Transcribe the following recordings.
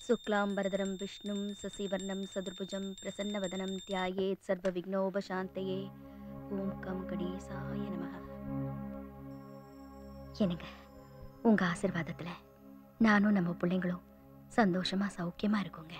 शुक्लाम्बरधरं विष्णुं ससिवर्णं सदुर्भुजं प्रसन्नवदनं ध्यायेत् सर्वविघ्नोपशान्तये ஓம் கம் கணேசாய நமக என்னங்க உங்க ஆசிர்வாதத்துல நானும் நம்ம பிள்ளைங்களும் சந்தோஷமா சௌக்கியமா இருக்குங்க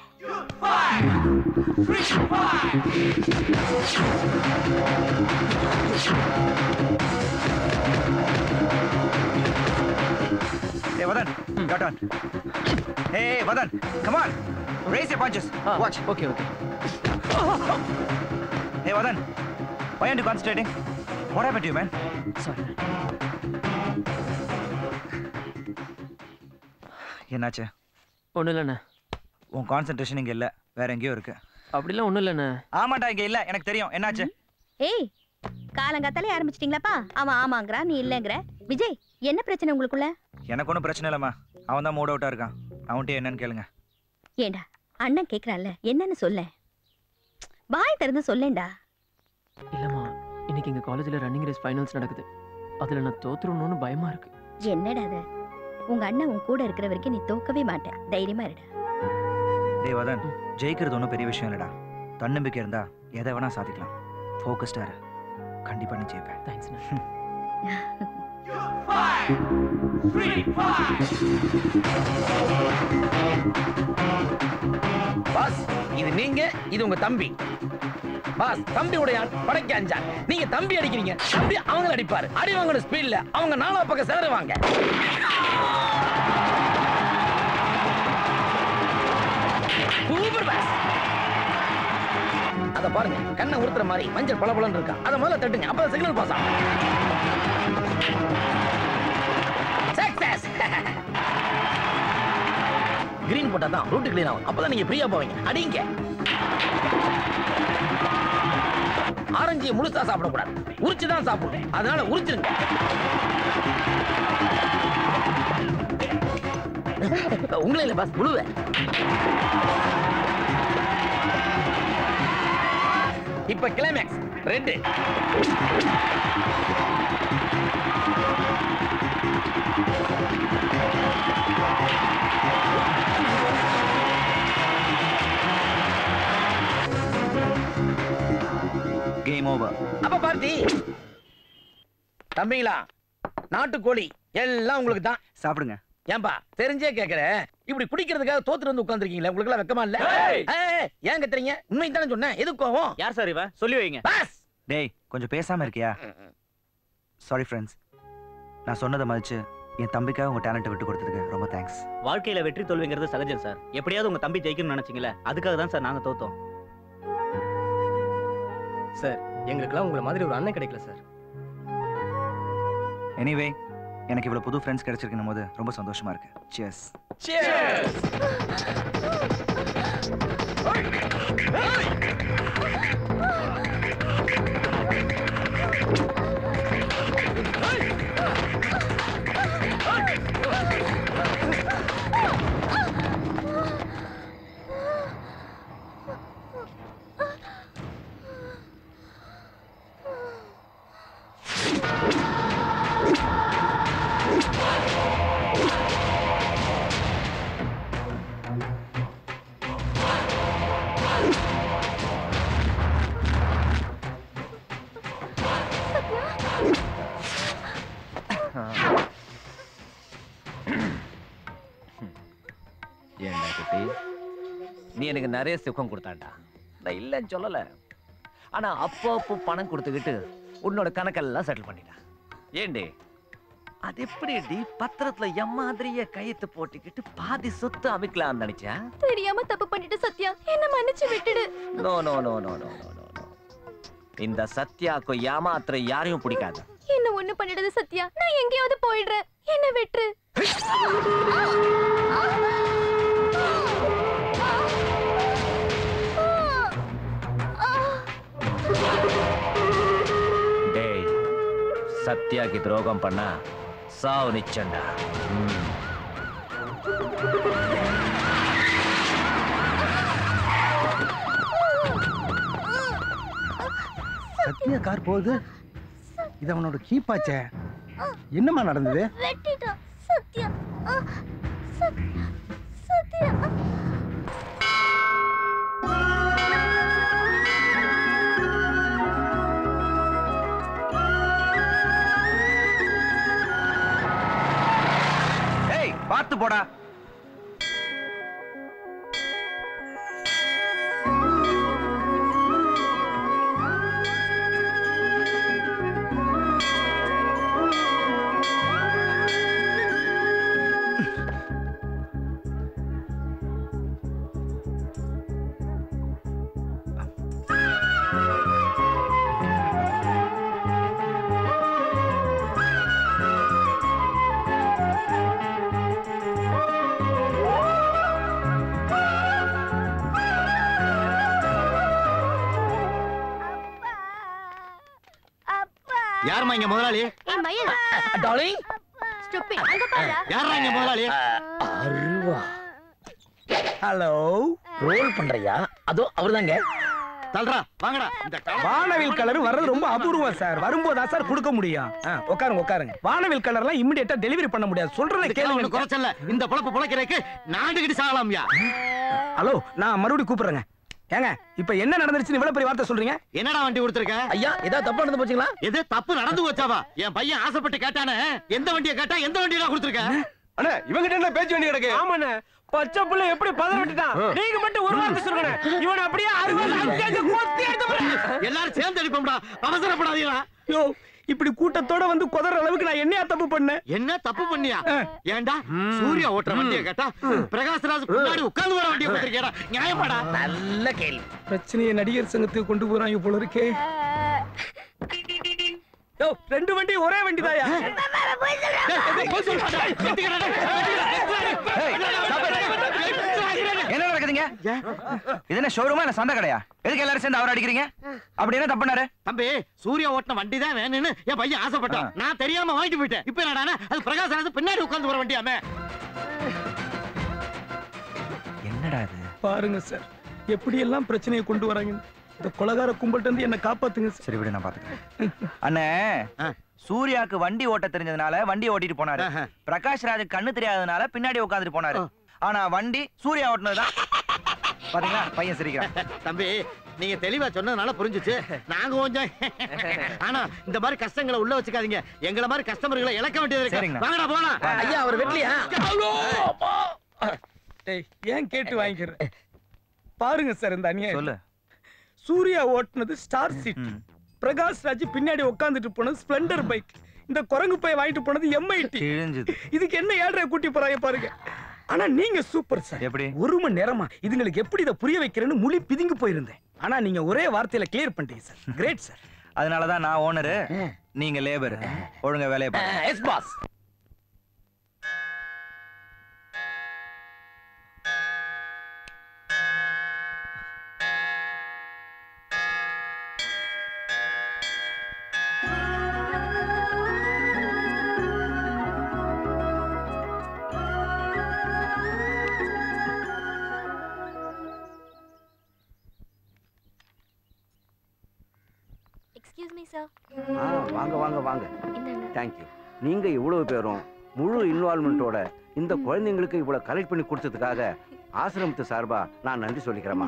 Hey, Vadan, your turn. Hey, Vadan, come on. Raise your punches. Watch. Okay okay Hey, Vadan, why aren't you concentrating? What happened to you, man? Sorry என்னாச்சு ஒன்றும் இல்லைண்ணே உன் கான்சென்ட்ரேஷன் இங்க இல்ல வேற எங்கேயோ இருக்கு அப்படிலாம் ஒன்றும் இல்லைண்ணே ஆமாண்டா இங்க இல்ல எனக்கு தெரியும் என்னாச்சு ஏய் காலங்காத்தாலே ஆரம்பிச்சிட்டீங்களாப்பா அவன் ஆமாங்கிறா நீ இல்லைங்கிற விஜய் என்ன பிரச்சனை உங்களுக்குள்ள எனக்கு ஒன்றும் பிரச்சனை இல்லைம்மா அவன் தான் மூட் அவுட்டா இருக்கான் அவன்கிட்ட என்னன்னு கேளுங்க ஏண்டா அண்ணன் கேக்குறான்ல என்னன்னு சொல்ல வாய் திறந்து சொல்லேன்டா இல்லைம்மா இன்னைக்கு எங்கள் காலேஜில் ரன்னிங் ரேஸ் ஃபைனல்ஸ் நடக்குது அதில் நான் தோத்துருணும்னு பயமாக இருக்கு என்னடா அது உங்க அண்ணன் உன் கூட இருக்கிற வரைக்கும் நீ தோக்கவே மாட்ட தைரியமா இருடா டேய் வதன் ஜெயிக்கிறது ஒன்றும் பெரிய விஷயம் இல்லடா தன்னம்பிக்கை இருந்தா எதை வேணா சாதிக்கலாம் ஃபோக்கஸ்டா இரு கண்டிப்பா நீ ஜெயிப்பேன் தேங்க்ஸ்ண்ணே பாஸ் இது நீங்க இது உங்க தம்பி பாஸ் தம்பி உடையான் படைக்க அஞ்சான் நீங்க தம்பி அடிக்கிறீங்க தம்பி அவங்க அடிப்பாரு அடி வாங்கணும் ஸ்பீட்ல அவங்க நாலா பக்கம் சேருவாங்க சூப்பர் பாஸ் அத பாருங்க கண்ணை உறுத்துற மாதிரி மஞ்சள் பளபளன்னு இருக்கா அத முதல்ல தட்டுங்க அப்ப சிக்னல் பாஸ் ஆகும் சக்சஸ் கிரீன் போட்டா தான் ரூட் கிளீன் ஆகும் அப்பதான் நீங்க ஃப்ரீயா போவீங்க அடிங்க ஆரஞ்சியை முழுசா சாப்பிடக்கூடாது உரிச்சு தான் சாப்பிடணும் அதனால உரிச்சிருங்க உங்களே இல்ல பாஸ் முழுவ இப்ப கிளைமேக்ஸ் ரெண்டு கேம் ஓவர் அப்ப பார்த்தி தம்பிங்களா நாட்டுக்கோழி எல்லாம் உங்களுக்கு தான் சாப்பிடுங்க ஏன்பா தெரிஞ்சே கேக்குறேன் இப்படி குடிக்கிறதுக்காக தோத்துட்டு வந்து உட்கார்ந்துருக்கீங்களா உங்களுக்கு எல்லாம் வெக்கமா இல்ல ஏய், ஏன் கத்துறீங்க உண்மை தானே சொன்னேன் எதுக்கு கோவம் யார் சார் இவன் சொல்லி வைங்க பாஸ் டேய் கொஞ்சம் பேசாம இருக்கியா சாரி ஃப்ரெண்ட்ஸ் நான் சொன்னதை மதிச்சு என் தம்பிக்காக உங்க டேலண்ட்டை விட்டு கொடுத்ததுக்கு ரொம்ப தேங்க்ஸ் வாழ்க்கையில வெற்றி தோல்விங்கிறது சகஜம் சார் எப்படியாவது உங்க தம்பி ஜெயிக்கணும்னு நினைச்சீங்களே அதுக்காக தான் சார் நாங்க தோத்தோம் சார் எங்களுக்கெல்லாம் உங்களை மாதிரி ஒரு அண்ணன் கிடைக்கல சார் எனிவே எனக்கு இவ்வளவு புது ஃப்ரெண்ட்ஸ் கிடைச்சிருக்கணும் போது ரொம்ப சந்தோஷமா இருக்கு சியர்ஸ் ஏண்டா குட்டி நீ எனக்கு நிறைய சுகம் கொடுத்தாண்டா நான் இல்லைன்னு சொல்லல ஆனா அப்போ அப்போ பணம் கொடுத்துக்கிட்டு உன்னோட கணக்கெல்லாம் செட்டில் பண்ணிட்டா ஏண்டி அது எப்படி டி பத்திரத்துல எம் மாதிரியே கையெழுத்து போட்டுக்கிட்டு பாதி சொத்து அமைக்கலாம்னு நினைச்சா தெரியாம தப்பு பண்ணிட்டு சத்யா என்ன மன்னிச்சு விட்டுடு no no no no no no no no இந்த சத்யாக்கு ஏமாத்துற யாரையும் பிடிக்காது என்ன ஒண்ணு பண்ணிடுது சத்யா நான் எங்கேயாவது போயிடுறேன் என்ன விட்டுரு டேய் சத்யாக்கு துரோகம் பண்ணா சாவு நிச்சண்டா ம். சத்யா கார் போகுது இது அவனோட கீப்பாச்சே என்னம்மா நடந்தது வெட்டிட்டான் சத்யா சத்யா போடா யாரும்மா இங்க முதலாளி ஏய் மயில் டார்லிங் ஸ்டூபிட் அங்க பாரு யாரா இங்க முதலாளி அருவா ஹலோ ரோல் பண்றியா அதோ அவர்தாங்க தல்றா வாங்கடா இந்த வானவில் கலர் வர்றது ரொம்ப அபூர்வம் சார் வரும்போதா சார் கொடுக்க முடியும் ஆ, உட்காருங்க உட்காருங்க வானவில் கலர்லாம் இமிடியேட்டா டெலிவரி பண்ண முடியாது சொல்றதை ஒண்ணு கேளுங்க குறைச்சல இந்த பொழப்பு பொழைக்கிறதுக்கு நாண்டுகிட்டு சாகலாம்யா ஹலோ நான் மறுபடியும் கூப்பிடுறேங்க ஏங்க இப்ப என்ன நடந்துருச்சுன்னு இவ்வளவு பெரிய வார்த்தை சொல்றீங்க என்னடா வண்டி கொடுத்துருக்க ஐயா ஏதாவது தப்பா நடந்து போச்சுங்களா எது தப்பு நடந்து வச்சாவா என் பையன் ஆசைப்பட்டு கேட்டானே எந்த வண்டியை கேட்டா எந்த வண்டியை கொடுத்துருக்க அண்ணா இவங்கிட்ட என்ன பேச்சு வேண்டி கிடக்கு ஆமாண்ணே பச்சை புள்ள எப்படி பதற விட்டுட்டான் நீங்க மட்டும் ஒரு வார்த்தை சொல்லுங்க இவன் அப்படியே அறுபது அங்கங்க கொத்தி எடுத்து போறேன் எல்லாரும் சேர்ந்து அடிப்போம்டா அவசரப்படாதீங்களா யோ இப்படி கூட்டத்தோட வந்து குதற அளவுக்கு நான் என்னையா தப்பு பண்ணேன் என்ன தப்பு பண்ணியா ஏன்டா சூர்யா ஓட்டுற வண்டியை கேட்டா பிரகாஷ்ராஜ் பின்னாடி உட்கார்ந்து வர வண்டியை கொடுத்துருக்கியா நியாயமாடா நல்ல கேள்வி பிரச்சனையை நடிகர் சங்கத்துக்கு கொண்டு போறாங்க போல இருக்கே யோ ரெண்டு வண்டி ஒரே வண்டி தாயா என்ன நடக்குதுங்க இது என்ன ஷோரூமா இல்ல சந்தை கடையா எதுக்கு எல்லாரும் சேர்ந்து அவர் அடிக்கிறீங்க அப்படி என்ன தப்புனாரு தம்பி சூர்யா ஓட்டின வண்டி தான் வேணும்னு என் பையன் ஆசைப்பட்டான் நான் தெரியாம வாங்கிட்டு போயிட்டேன் இப்ப என்னடா அது பிரகாஷ்ராஜ் பின்னாடி உட்கார்ந்து வர வண்டியாமே என்னடா இது பாருங்க சார் எப்படி எல்லாம் பிரச்சனையை கொண்டு வராங்க இந்த கொலகார கும்பல்ட்ட இருந்து என்ன காப்பாத்துங்க சார் சரி விடு நான் பாத்துக்கிறேன் அண்ணே ஆ. சூர்யாக்கு வண்டி ஓட்ட தெரிஞ்சதுனால வண்டி ஓட்டிட்டு போனாரு ஆஹா. பிரகாஷ் ராஜ் கண்ணு தெரியாததுனால பின்னாடி உட்காந்துட்டு போனாரு ஆனா வண்டி சூர்யா ஓட்டுனதுதான் பாத்தீங்களா பையன் சிரிக்கிறான் தம்பி நீங்க தெளிவா சொன்னதுனால புரிஞ்சுச்சு நாங்க கொஞ்சம் ஆனா இந்த மாதிரி கஷ்டங்களை உள்ள வச்சுக்காதீங்க எங்கள மாதிரி கஸ்டமர்களை இழக்க வேண்டியது இருக்கு சரிங்கண்ணா. வாங்கடா போலாம் ஐயா அவர் வெட்டலையா டேய் ஏன் கேட்டு வாங்கிக்கிறேன் பாருங்க சார் இந்த அநியாயம் சொல்லு சூர்யா ஓட்டுனது ஸ்டார் சிட்டி ம். பிரகாஷ் ராஜ் பின்னாடி உட்காந்துட்டு போனது ஸ்ப்ளெண்டர் பைக் இந்த குரங்கு பைய வாங்கிட்டு போனது எம்ஐடி கிழிஞ்சது இதுக்கு என்ன ஏழ்ரை கூட்டி போறாங்க பாருங்க ஆனா நீங்க சூப்பர் சார் எப்படி ஒரு மணி நேரமா இதுங்களுக்கு எப்படி இதை புரிய வைக்கிறேன்னு முழி பிதுங்கி போயிருந்தேன் ஆனா நீங்க ஒரே வார்த்தையில கிளியர் பண்ணிட்டீங்க சார் கிரேட் சார் அதனாலதான் நான் ஓனரு நீங்க லேபர் ஒழுங்கா வேலையை பாருங்க yes boss excuse me sir ஆ வாங்க வாங்க வாங்க இந்தாங்க தேங்க்யூ நீங்க இவ்வளவு பேரும் முழு இன்வால்மெண்ட்டோட இந்த குழந்தைங்களுக்கு இவ்வளவு கலெக்ட் பண்ணி கொடுத்ததுக்காக ஆசிரமத்து சார்பா நான் நன்றி சொல்லிக்கிறேம்மா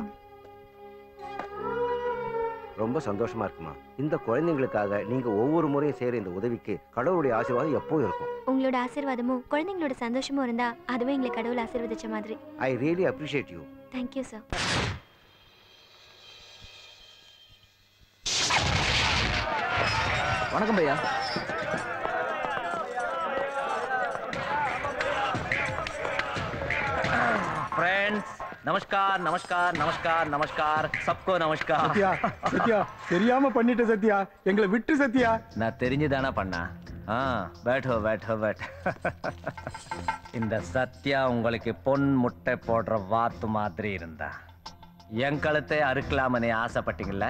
ரொம்ப சந்தோஷமா இருக்குமா இந்த குழந்தைங்களுக்காக நீங்க ஒவ்வொரு முறையும் செய்யற இந்த உதவிக்கு கடவுளுடைய ஆசீர்வாதம் எப்பவும் இருக்கும் உங்களோட ஆசீர்வாதமும் குழந்தைங்களோட சந்தோஷமும் இருந்தா அதுவே எங்களை கடவுள் ஆசீர்வதிச்ச மாதிரி I really appreciate you thank you sir வணக்கம் பையா फ्रेंड्स नमस्कार नमस्कार नमस्कार नमस्कार सबको नमस्कार சத்யா சத்யா தெரியாம பண்ணிட்ட சத்யா எங்களை விட்டு சத்யா நான் தெரிஞ்சுதானே பண்ணா ஆ பேட்டோ பேட்டோ பேட் இந்த சத்யா உங்களுக்கு பொன் முட்டை போடுற வாத்து மாதிரி இருந்தா என் கழுத்தை அறுக்கலாமனே ஆசைப்பட்டீங்கல்ல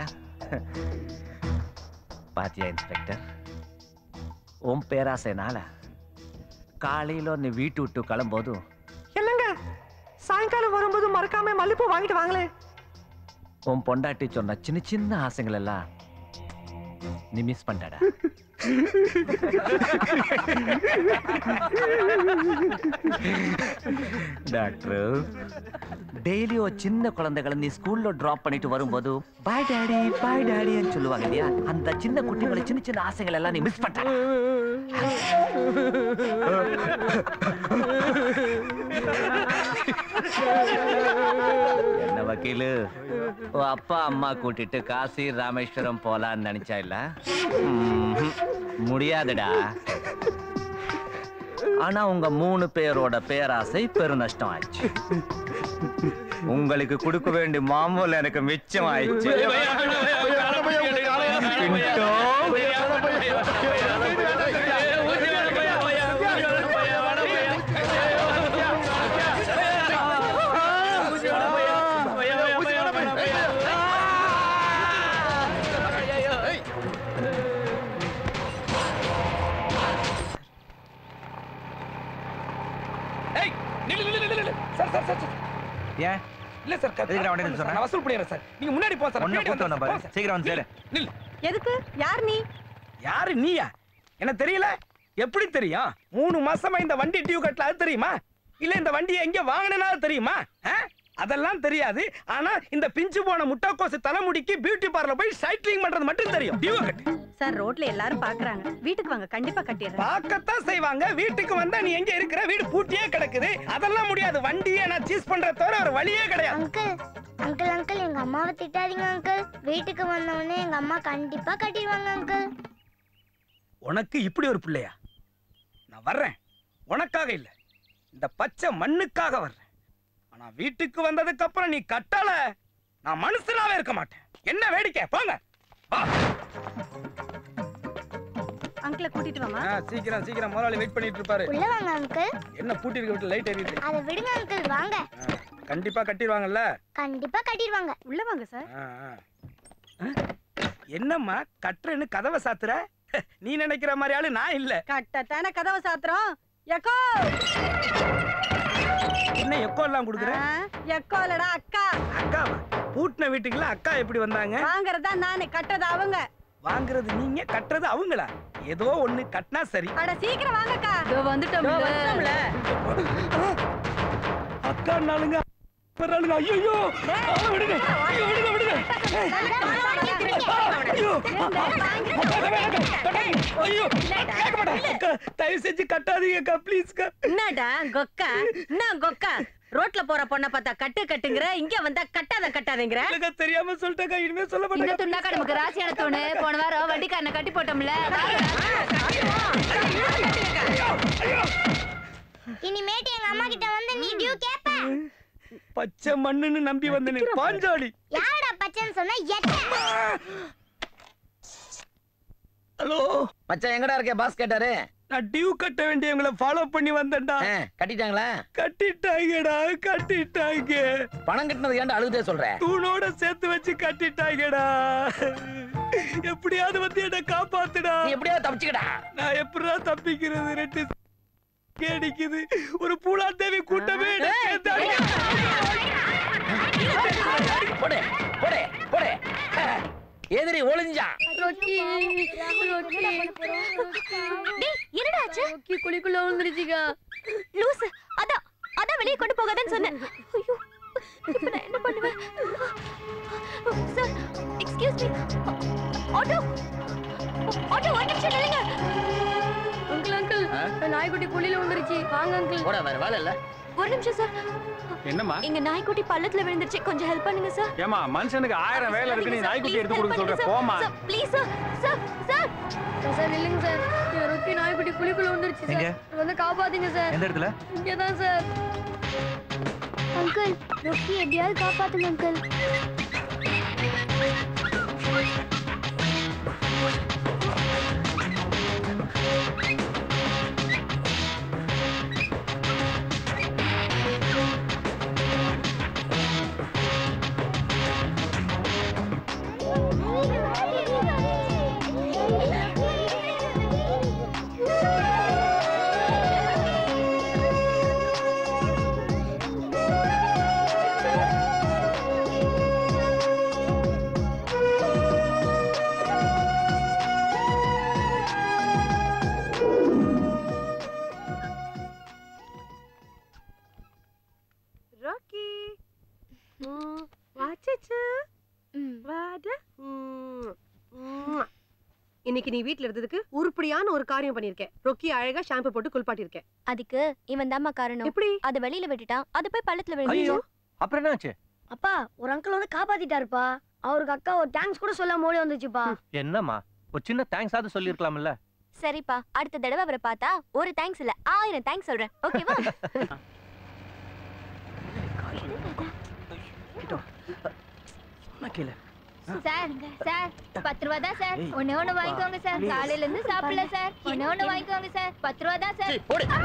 பாத்தியா இன்ஸ்பெக்டர் உன் பேராசைனால காலையில நீ வீட்டு விட்டு கிளம்போது இல்லங்க சாயங்காலம் வரும்போது மறக்காம மல்லிப்பூ வாங்கிட்டு வாங்களே உன் பொண்டாட்டி சொன்ன சின்ன சின்ன ஆசைகள் எல்லாம் நீ மிஸ் பண்ணடா டாக்டர் டெய்லி ஒரு சின்ன குழந்தைகளை நீ ஸ்கூல்ல டிராப் பண்ணிட்டு வரும்போது பாய் டாடி பாய் டாடின்னு சொல்லுவாங்க இல்லையா அந்த சின்ன குட்டிகளை சின்ன சின்ன ஆசைகள் எல்லாம் நீ மிஸ் பண்ண என்ன வக்கீலு உன் அப்பா அம்மா கூட்டிட்டு காசி ராமேஸ்வரம் போலான்னு நினைச்சா இல்ல ம்ஹும். முடியாதுடா ஆனா உங்க மூணு பேரோட பேராசை பெருநஷ்டம் ஆயிடுச்சு உங்களுக்கு கொடுக்க வேண்டிய மாமூல் எனக்கு மிச்சம் ஆயிடுச்சு பின்டோ. ஏய் நில்லு நில்லு நில்லு நில்லு சார் சார் சார் சார். ஏன் இல்ல சார் எதுக்கு நான் உடனே சொன்னேன்? நான் வசூல் பண்ணிடுறேன் சார் நீங்க முன்னாடி போ சார் ஒண்ணு பின்னாடி கூட்டு வந்து வந்தேன் பாரு போ சார். சீக்கிரம் வந்து சேரு நில்லு எதுக்கு யார் நீ யாரு நீயா என்ன தெரியல எப்படி தெரியும் மூணு மாசமா இந்த வண்டி டியூ கட்டல அது தெரியுமா இல்ல இந்த வண்டியை எங்க வாங்கினா தெரியுமா ஆ? அதெல்லாம் தெரியாது ஆனா இந்த பிஞ்சு போன முட்டைக்கோசு தலைமுடிக்கு பியூட்டி பார்லர் போய் சைக்கிளிங் பண்றது மட்டும் தெரியும் டியூ கட்டு சார் ரோட்ல எல்லாரும் பாக்குறாங்க வீட்டுக்கு வாங்க கண்டிப்பா கட்டிடுறேன் பார்க்கத்தான் செய்வாங்க வீட்டுக்கு வந்தா நீ எங்க இருக்கிற வீடு பூட்டியே கிடக்குது அதெல்லாம் முடியாது வண்டியை நான் சீஸ் பண்ற தவிர ஒரு வழியே கிடையாது அங்கிள் அங்கிள் அங்கிள் எங்க அம்மாவை திட்டாதீங்க அங்கிள் வீட்டுக்கு வந்த உடனே எங்க அம்மா கண்டிப்பா கட்டிடுவாங்க அங்கிள் உனக்கு இப்படி ஒரு பிள்ளையா நான் வர்றேன் உனக்காக இல்ல இந்த பச்சை மண்ணுக்காக வர்றேன் ஆனா வீட்டுக்கு வந்ததுக்கு அப்புறம் நீ கட்டல நான் மனுஷனாவே இருக்க மாட்டேன் என்ன வேடிக்கை போங்க வா. அங்கிளை கூட்டிட்டு வாமா ஆ, சீக்கிரம் சீக்கிரம் முதலாளி வெயிட் பண்ணிட்டு இருப்பாரு உள்ள வாங்க அங்கிள் என்ன பூட்டி இருக்க விட்டு லைட் எரியுது அதை விடுங்க அங்கிள் வாங்க ஆ, கண்டிப்பா கட்டிடுவாங்கல்ல கண்டிப்பா கட்டிடுவாங்க உள்ள வாங்க சார் ஆ, ஆ. ஆ? என்னம்மா கட்டுறேன்னு கதவை சாத்துற நீ நினைக்கிற மாதிரி ஆளு நான் இல்ல கட்டத்தான கதவை சாத்துறோம் எக்கோ என்ன எக்கோ எல்லாம் கொடுக்குற ஆ, எக்கோ இல்லடா அக்கா அக்காவா பூட்டின வீட்டுக்குள்ள அக்கா எப்படி வந்தாங்க வாங்குறதா நானு கட்டுறது அவங்க வாங்குறது நீங்க கட்டுறது அவங்களா ஏதோ ஒண்ணு கட்டினா சரி அட சீக்கிரம் வாங்கக்கா இதோ வந்துட்டோம்ல அக்கா நாளுங்க வர்றாளுங்க ஐயோ விடுங்க ஐயோ, விடுங்க விடுங்க ஏய், ஐயோ ஐயோ கேட்க மாட்டேன் அக்கா தயவு செஞ்சு கட்டாதீங்க அக்கா ப்ளீஸ் அக்கா என்னடா கொக்கா என்ன கொக்கா ரோட்ல போற பொண்ண பார்த்தா கட்டு கட்டுங்கிற இங்க வந்தா கட்டாத கட்டாதங்கிற இல்லக்கா தெரியாம சொல்லிட்டேக்கா இனிமே சொல்ல இந்த மாட்டேன் துண்டாக்கா நமக்கு ராசியான தூணு போன வாரம் வண்டிக்காரனை கட்டி போட்டோம்ல இனிமேட்டு எங்க அம்மா கிட்ட வந்து நீ டியூ கேப்ப பச்சை மண்ணுன்னு நம்பி வந்தேன் பாஞ்சாலி யாரடா பச்சைன்னு சொன்னா எட்ட ஹலோ மச்சான் எங்கடா இருக்க பாஸ் கேட்டாரு நான் டியூ கட்ட வேண்டியவங்கள ஃபாலோ பண்ணி வந்தேன்டா ஆ, கட்டிட்டாங்களா கட்டிட்டாங்கடா கட்டிட்டாங்க பணம் கட்டினது ஏன்டா அழுதுட்டே சொல்ற தூணோட சேர்த்து வச்சு கட்டிட்டாங்கடா எப்படியாவது வந்து என்ன காப்பாத்துடா நீ எப்படியாவது தப்பிச்சுக்கடா நான் எப்படிடா தப்பிக்கிறது ரெண்டு அடிக்குது ஒரு பூலாத்தேவி கூட்டமே என்னை சேர்த்தாங்க. போடு போடு போடு எதிரி ஒளிஞ்சான் டேய் என்னடா ஆச்சு குழிக்குள்ள விழுந்துருச்சுக்கா லூஸ் அதான் அதான் வெளியே கொண்டு போகாதன்னு சொன்னேன் ஐயோ இப்ப நான் என்ன பண்ணுவேன் sir excuse me auto auto ஒரு நிமிஷம் நில்லுங்க அங்கிள் அங்கிள் நாய்க்குட்டி குழியில விழுந்துருச்சு வாங்க அங்கிள் போட வேற வேலை இல்ல ஒரு நிமிஷம் சார் என்னம்மா எங்க நாய்க்குட்டி பள்ளத்துல விழுந்துருச்சு கொஞ்சம் ஹெல்ப் பண்ணுங்க சார் ஏமா மனுஷனுக்கு ஆயிரம் வேலை இருக்கு நீ நாய்க்குட்டி எடுத்து கொடுக்க சொல்ற போமா please sir sir sir sir இல்லைங்க சார் ரொக்கி நாய்க்குட்டி குழிக்குள்ள விழுந்துருச்சு எங்க? சார் வந்து காப்பாத்துங்க சார் எந்த இடத்துல இங்கே தான் சார் அங்கிள் ரொக்கி எப்படியாவது காப்பாத்துங்க அங்கிள் ராக்கி வாச்சச்சு வாடா இன்னைக்கு நீ வீட்ல இருந்ததுக்கு உருப்படியான ஒரு காரியம் பண்ணிருக்கேன் ரொக்கி அழகா ஷாம்பு போட்டு குளிப்பாட்டிருக்கேன் அதுக்கு இவன் தாம்மா காரணம் எப்படி அத வெளியில விட்டுட்டான் அது போய் பள்ளத்துல ஐயோ விழுந்துச்சு அப்புறம் என்னாச்சு அப்பா ஒரு அங்கிள் வந்து காப்பாத்திட்டாருப்பா அவருக்கு அக்கா ஒரு தேங்க்ஸ் கூட சொல்ல ஓடி வந்துச்சுப்பா என்னம்மா ஒரு சின்ன தேங்க்ஸ் ஆவது சொல்லிருக்கலாம்ல சரிப்பா அடுத்த தடவை அவரை பார்த்தா ஒரு தேங்க்ஸ் இல்ல ஆயிரம் தேங்க்ஸ் சொல்றேன் ஓகேவா கீழே சார் சார் பத்து ரூபா தான் சார் ஒண்ணே ஒண்ணு வாங்கிக்கோங்க சார் காலையில இருந்து சாப்பிடல சார் ஒண்ணே ஒண்ணு வாங்கிக்கோங்க சார் பத்து ரூபா தான் சார்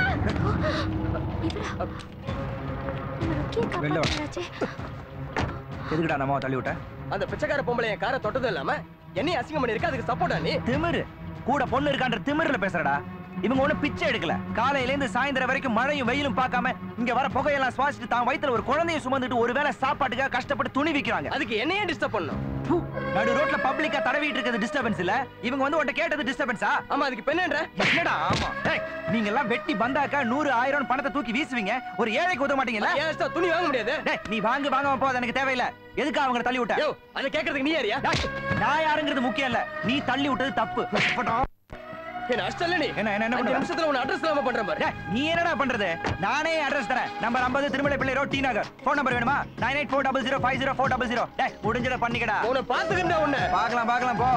வெளில வா. எதுக்குடா நம்ம தள்ளி விட்ட அந்த பிச்சைக்கார பொம்பளை என் காரை தொட்டதும் இல்லாம என்னையும் அசிங்கம் பண்ணிருக்க அதுக்கு சப்போர்ட்டா நீ திமிரு கூட பொண்ணு இருக்கான்ற திமிருல பேசுறடா இவங்க ஒண்ணு பிச்சை எடுக்கல காலையில இருந்து சாயந்தரம் வரைக்கும் மழையும் வெயிலும் பார்க்காம இங்க வர புகையெல்லாம் சுவாசிட்டு தான் வயித்துல ஒரு குழந்தைய சுமந்துட்டு ஒருவேளை சாப்பாட்டுக்காக கஷ்டப்பட்டு துணி விக்கிறாங்க அதுக்கு என்னையே டிஸ்டர்ப் பண்ணும் நடு ரோட்ல பப்ளிக்கா தடவிட்டு இருக்கிறது டிஸ்டர்பன்ஸ் இல்ல இவங்க வந்து உன்ட்ட கேட்டது டிஸ்டர்பன்ஸா ஆமா அதுக்கு பெண்ணன்ற என்னடா ஆமா டேய், நீங்க எல்லாம் வெட்டி பந்தாக்கா நூறு ஆயிரம் பணத்தை தூக்கி வீசுவீங்க ஒரு ஏழைக்கு உதவ மாட்டீங்கல்ல ஏன் இஷ்டம் துணி வாங்க முடியாது டேய், நீ வாங்கு வாங்காம போது எனக்கு தேவையில்ல எதுக்கு அவங்க தள்ளி விட்ட யோ அதை கேக்குறதுக்கு நீ யாரியா டேய், நான் யாருங்கிறது முக்கியம் இல்ல நீ தள்ளி விட்டது தப்பு என்ன அஷ்டம் இல்ல நீ என்ன என்ன என்ன அஞ்சு பண்ணுவ? நிமிஷத்துல உன் அட்ரஸ் இல்லாம பண்றேன் பாரு டேய், நீ என்னடா பண்றது நானே அட்ரஸ் தரேன் நம்பர் ஐம்பது Thirumalai Pillai road T Nagar phone number வேணுமா nine eight four double zero five zero four double zero டேய் முடிஞ்சதை பண்ணிக்கடா உன்னை பாத்துக்கிட்ட உன்னை பார்க்கலாம் பார்க்கலாம் போ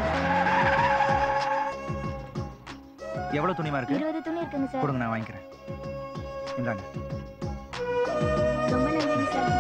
எவ்வளவு துணிமா இருக்கு இருபது துணி இருக்குங்க சார் கொடுங்க நான் வாங்கிக்கிறேன் இந்தாங்க ரொம்ப நன்றிங்க சார்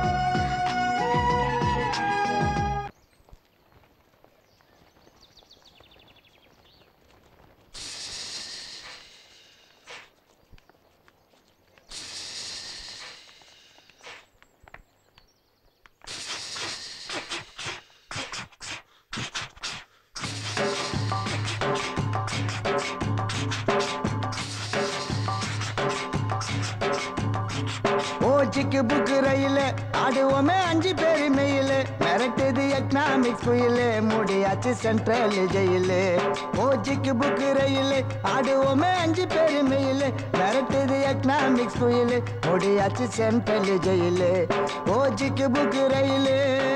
ஓச்சிக்கு புக்கு ரயில் ஆடுவோமே அஞ்சு பேரு மெயில் மிரட்டுது எக்கனாமிக்ஸ் குயில் முடியாச்சு சென்ட்ரல் ஜெயில் ஓச்சிக்கு புக்கு ரயில் ஆடுவோமே அஞ்சு பேரு மெயில் மிரட்டுது எக்கனாமிக்ஸ் குயில் முடியாச்சு சென்ட்ரல் ஜெயில் ஓச்சிக்கு புக்கு ரயில்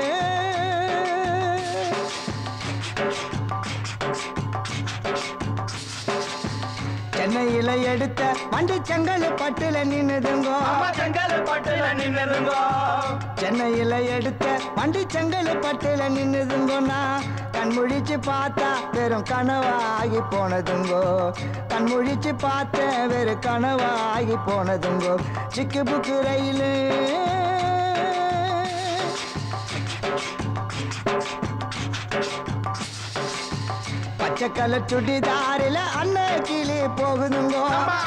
சென்னையில எடுத்த வண்டி செங்கல் பட்டுல நின்னுதுங்கோ சென்னையில எடுத்த வண்டி செங்கல் பட்டுல நின்னுதுங்கோனா கண் முழிச்சு பார்த்தா வெறும் கனவாகி போனதுங்கோ கண் முழிச்சு பார்த்த வெறும் கனவாகி போனதுங்கோ சிக்கு புக்கு ரயிலு பச்சை கலர் சுடிதாரில அண்ணன் கிளி போகுதுங்கோ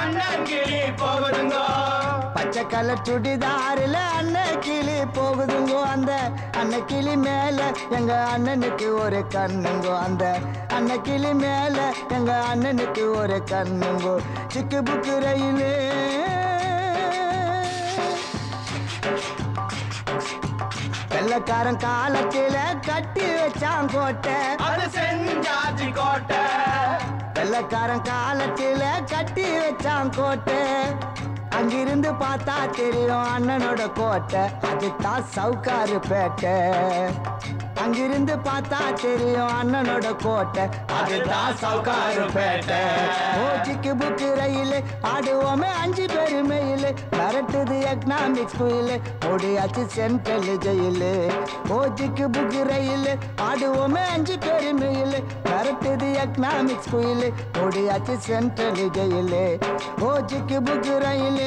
பச்சை கலர் சுடிதாரில அண்ணன் கிளி போகுதுங்கோ அந்த அண்ணன் கிளி மேல எங்க அண்ணனுக்கு ஒரு கண்ணுங்கோ அந்த அண்ணன் கிளி மேல எங்க அண்ணனுக்கு ஒரு கண்ணுங்கோ சிக்கு புக்கு ரயிலு வெள்ளக்காரன் காலத்தில கட்டி வச்சான் கோட்டை அது செஞ்சாச்சு கோட்டை வெள்ளக்காரன் காலத்தில கட்டி வச்சான் கோட்டை அங்கிருந்து பார்த்தா தெரியும் அண்ணனோட கோட்டை அதுதான் சவுக்காரு பேட்டை அங்கிருந்து பார்த்தா தெரியும் அண்ணனோட கோட்டை அதுதான் சவுக்காரு பேட்டை ஓச்சிக்கு புக்கு ரயில் ஆடுவோமே அஞ்சு பேரு மெயில் மிரட்டுது எக்கனாமிக்ஸ் குயில் முடியாச்சு சென்ட்ரல் ஜெயில் ஓச்சிக்கு புக்கு ரயில் ஆடுவோமே அஞ்சு பேரு மெயில் மிரட்டுது எக்கனாமிக்ஸ் குயில் முடியாச்சு சென்ட்ரல் ஜெயில் ஓச்சிக்கு புக்கு ரயில்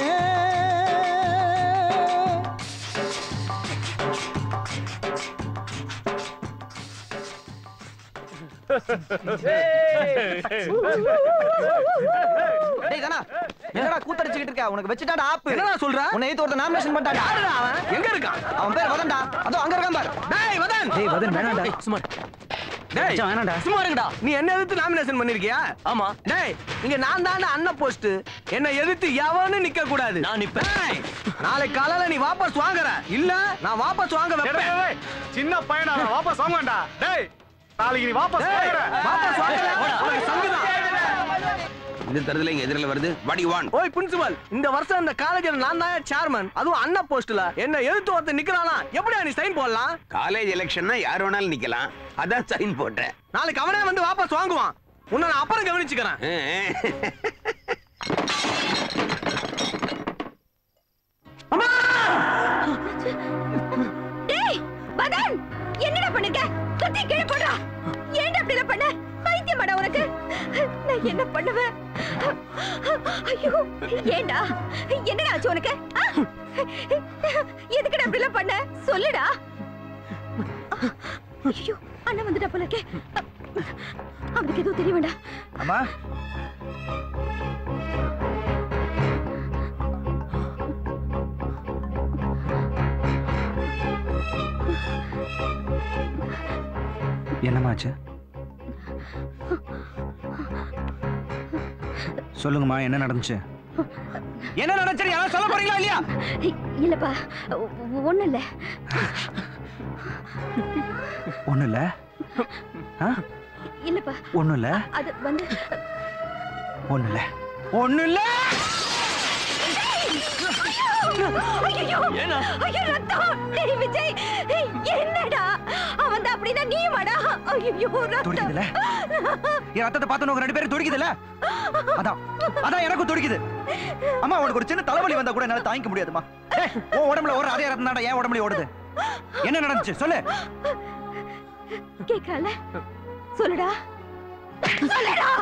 டேய் கண்ணா என்னடா கூத்தடிச்சிட்டு இருக்க உனக்கு வச்சுட்டாடா ஆப்பு என்னடா சொல்ற? உன்னை ஏத்து ஒருத்தன் நாமினேஷன் பண்ணிட்டாடா யாருடா அவன் எங்க இருக்கான் அவன் பேர் வதன்டா அதோ அங்க இருக்கான் பாரு டேய் வதன் டேய் வதன் வேணாம்டா சுமார் டேய் மச்சான், வேணாம்டா. சும்மா இருங்கடா நீ என்ன எதிர்த்து நாமினேஷன் பண்ணிருக்கியா ஆமா டேய் இங்க நான் தானே அண்ணன் போஸ்ட் என்ன எதிர்த்து எவனும் நிக்க கூடாது நான் நிப்பேன் நாளைக்கு காலையில நீ வாபஸ் வாங்குற இல்ல நான் வாபஸ் வாங்க வைப்பேன் சின்ன பையனா நான் வாபஸ் வாங்க வேண்டாம் டேய் நாளைக்கு நீ வாபஸ் டேய், வாங்குற. வாபஸ் வாங்கல போடா. உனக்கு சங்குதான் இந்த தரத்துல எங்க எதிரில வருது வாடி வான் ஓய் பிரின்சிபல் இந்த வருஷம் இந்த காலேஜ்ல நான் தான் சேர்மன் அதுவும் அண்ணா போஸ்ட்ல என்ன எதிர்த்து ஒருத்தன் நிக்கிறானா எப்படியா நீ சைன் போடலாம் காலேஜ் எலெக்ஷன்னா யார் வேணாலும் நிக்கலாம் அதான் சைன் போட்டேன் நாளைக்கு அவனே வந்து வாபஸ் வாங்குவான் உன்னை நான் அப்புறம் கவனிச்சுக்கிறேன் டேய் மதன் என்னடா பண்ணுங்க கத்தி கீழே போடுறா ஏன்டா அப்படி எல்லாம் பண்ண பைத்தியமாடா உனக்கு நான் என்ன பண்ணுவேன் ஐயோ ஏன்டா என்னடா ஆச்சு உனக்கு ஆ? எதுக்குடா அப்படி எல்லாம் பண்ண சொல்லுடா ஐயோ அண்ணன் வந்துட்டா போல இருக்கே அவனுக்கு எதுவும் தெரிய வேண்டாம் அம்மா என்னமாச்சு சொல்லுங்கம்மா என்ன நடந்துச்சு என்ன நடந்துச்சு யாராவது சொல்ல போறீங்களா இல்லையா இல்லப்பா ஒண்ணும் இல்ல ஒண்ணும் இல்ல ஆ? இல்லப்பா ஒண்ணும் இல்ல அது வந்து ஒண்ணும் இல்ல ஒண்ணும் இல்ல ஐயோ ஐயோ ரத்தம் டேய் விஜய் என்னடா அவன் தான் அப்படின்னா நீயுமாடா ஐயோ துடிக்குதுல ரத்தம் என் ரத்தத்தை பார்த்து உங்க ரெண்டு பேரும் துடிக்குதுல அதான் அதான் எனக்கும் துடிக்குது அம்மா உனக்கு ஒரு சின்ன தலைவலி வந்தா கூட என்னால தாங்கிக்க முடியாதுமா ஏய், உன் உடம்புல ஓடுற அதே ரத்தம் தான்டா என் உடம்புல ஓடுது என்ன நடந்துச்சு சொல்லு கேக்குறல சொல்லுடா சொல்லுடா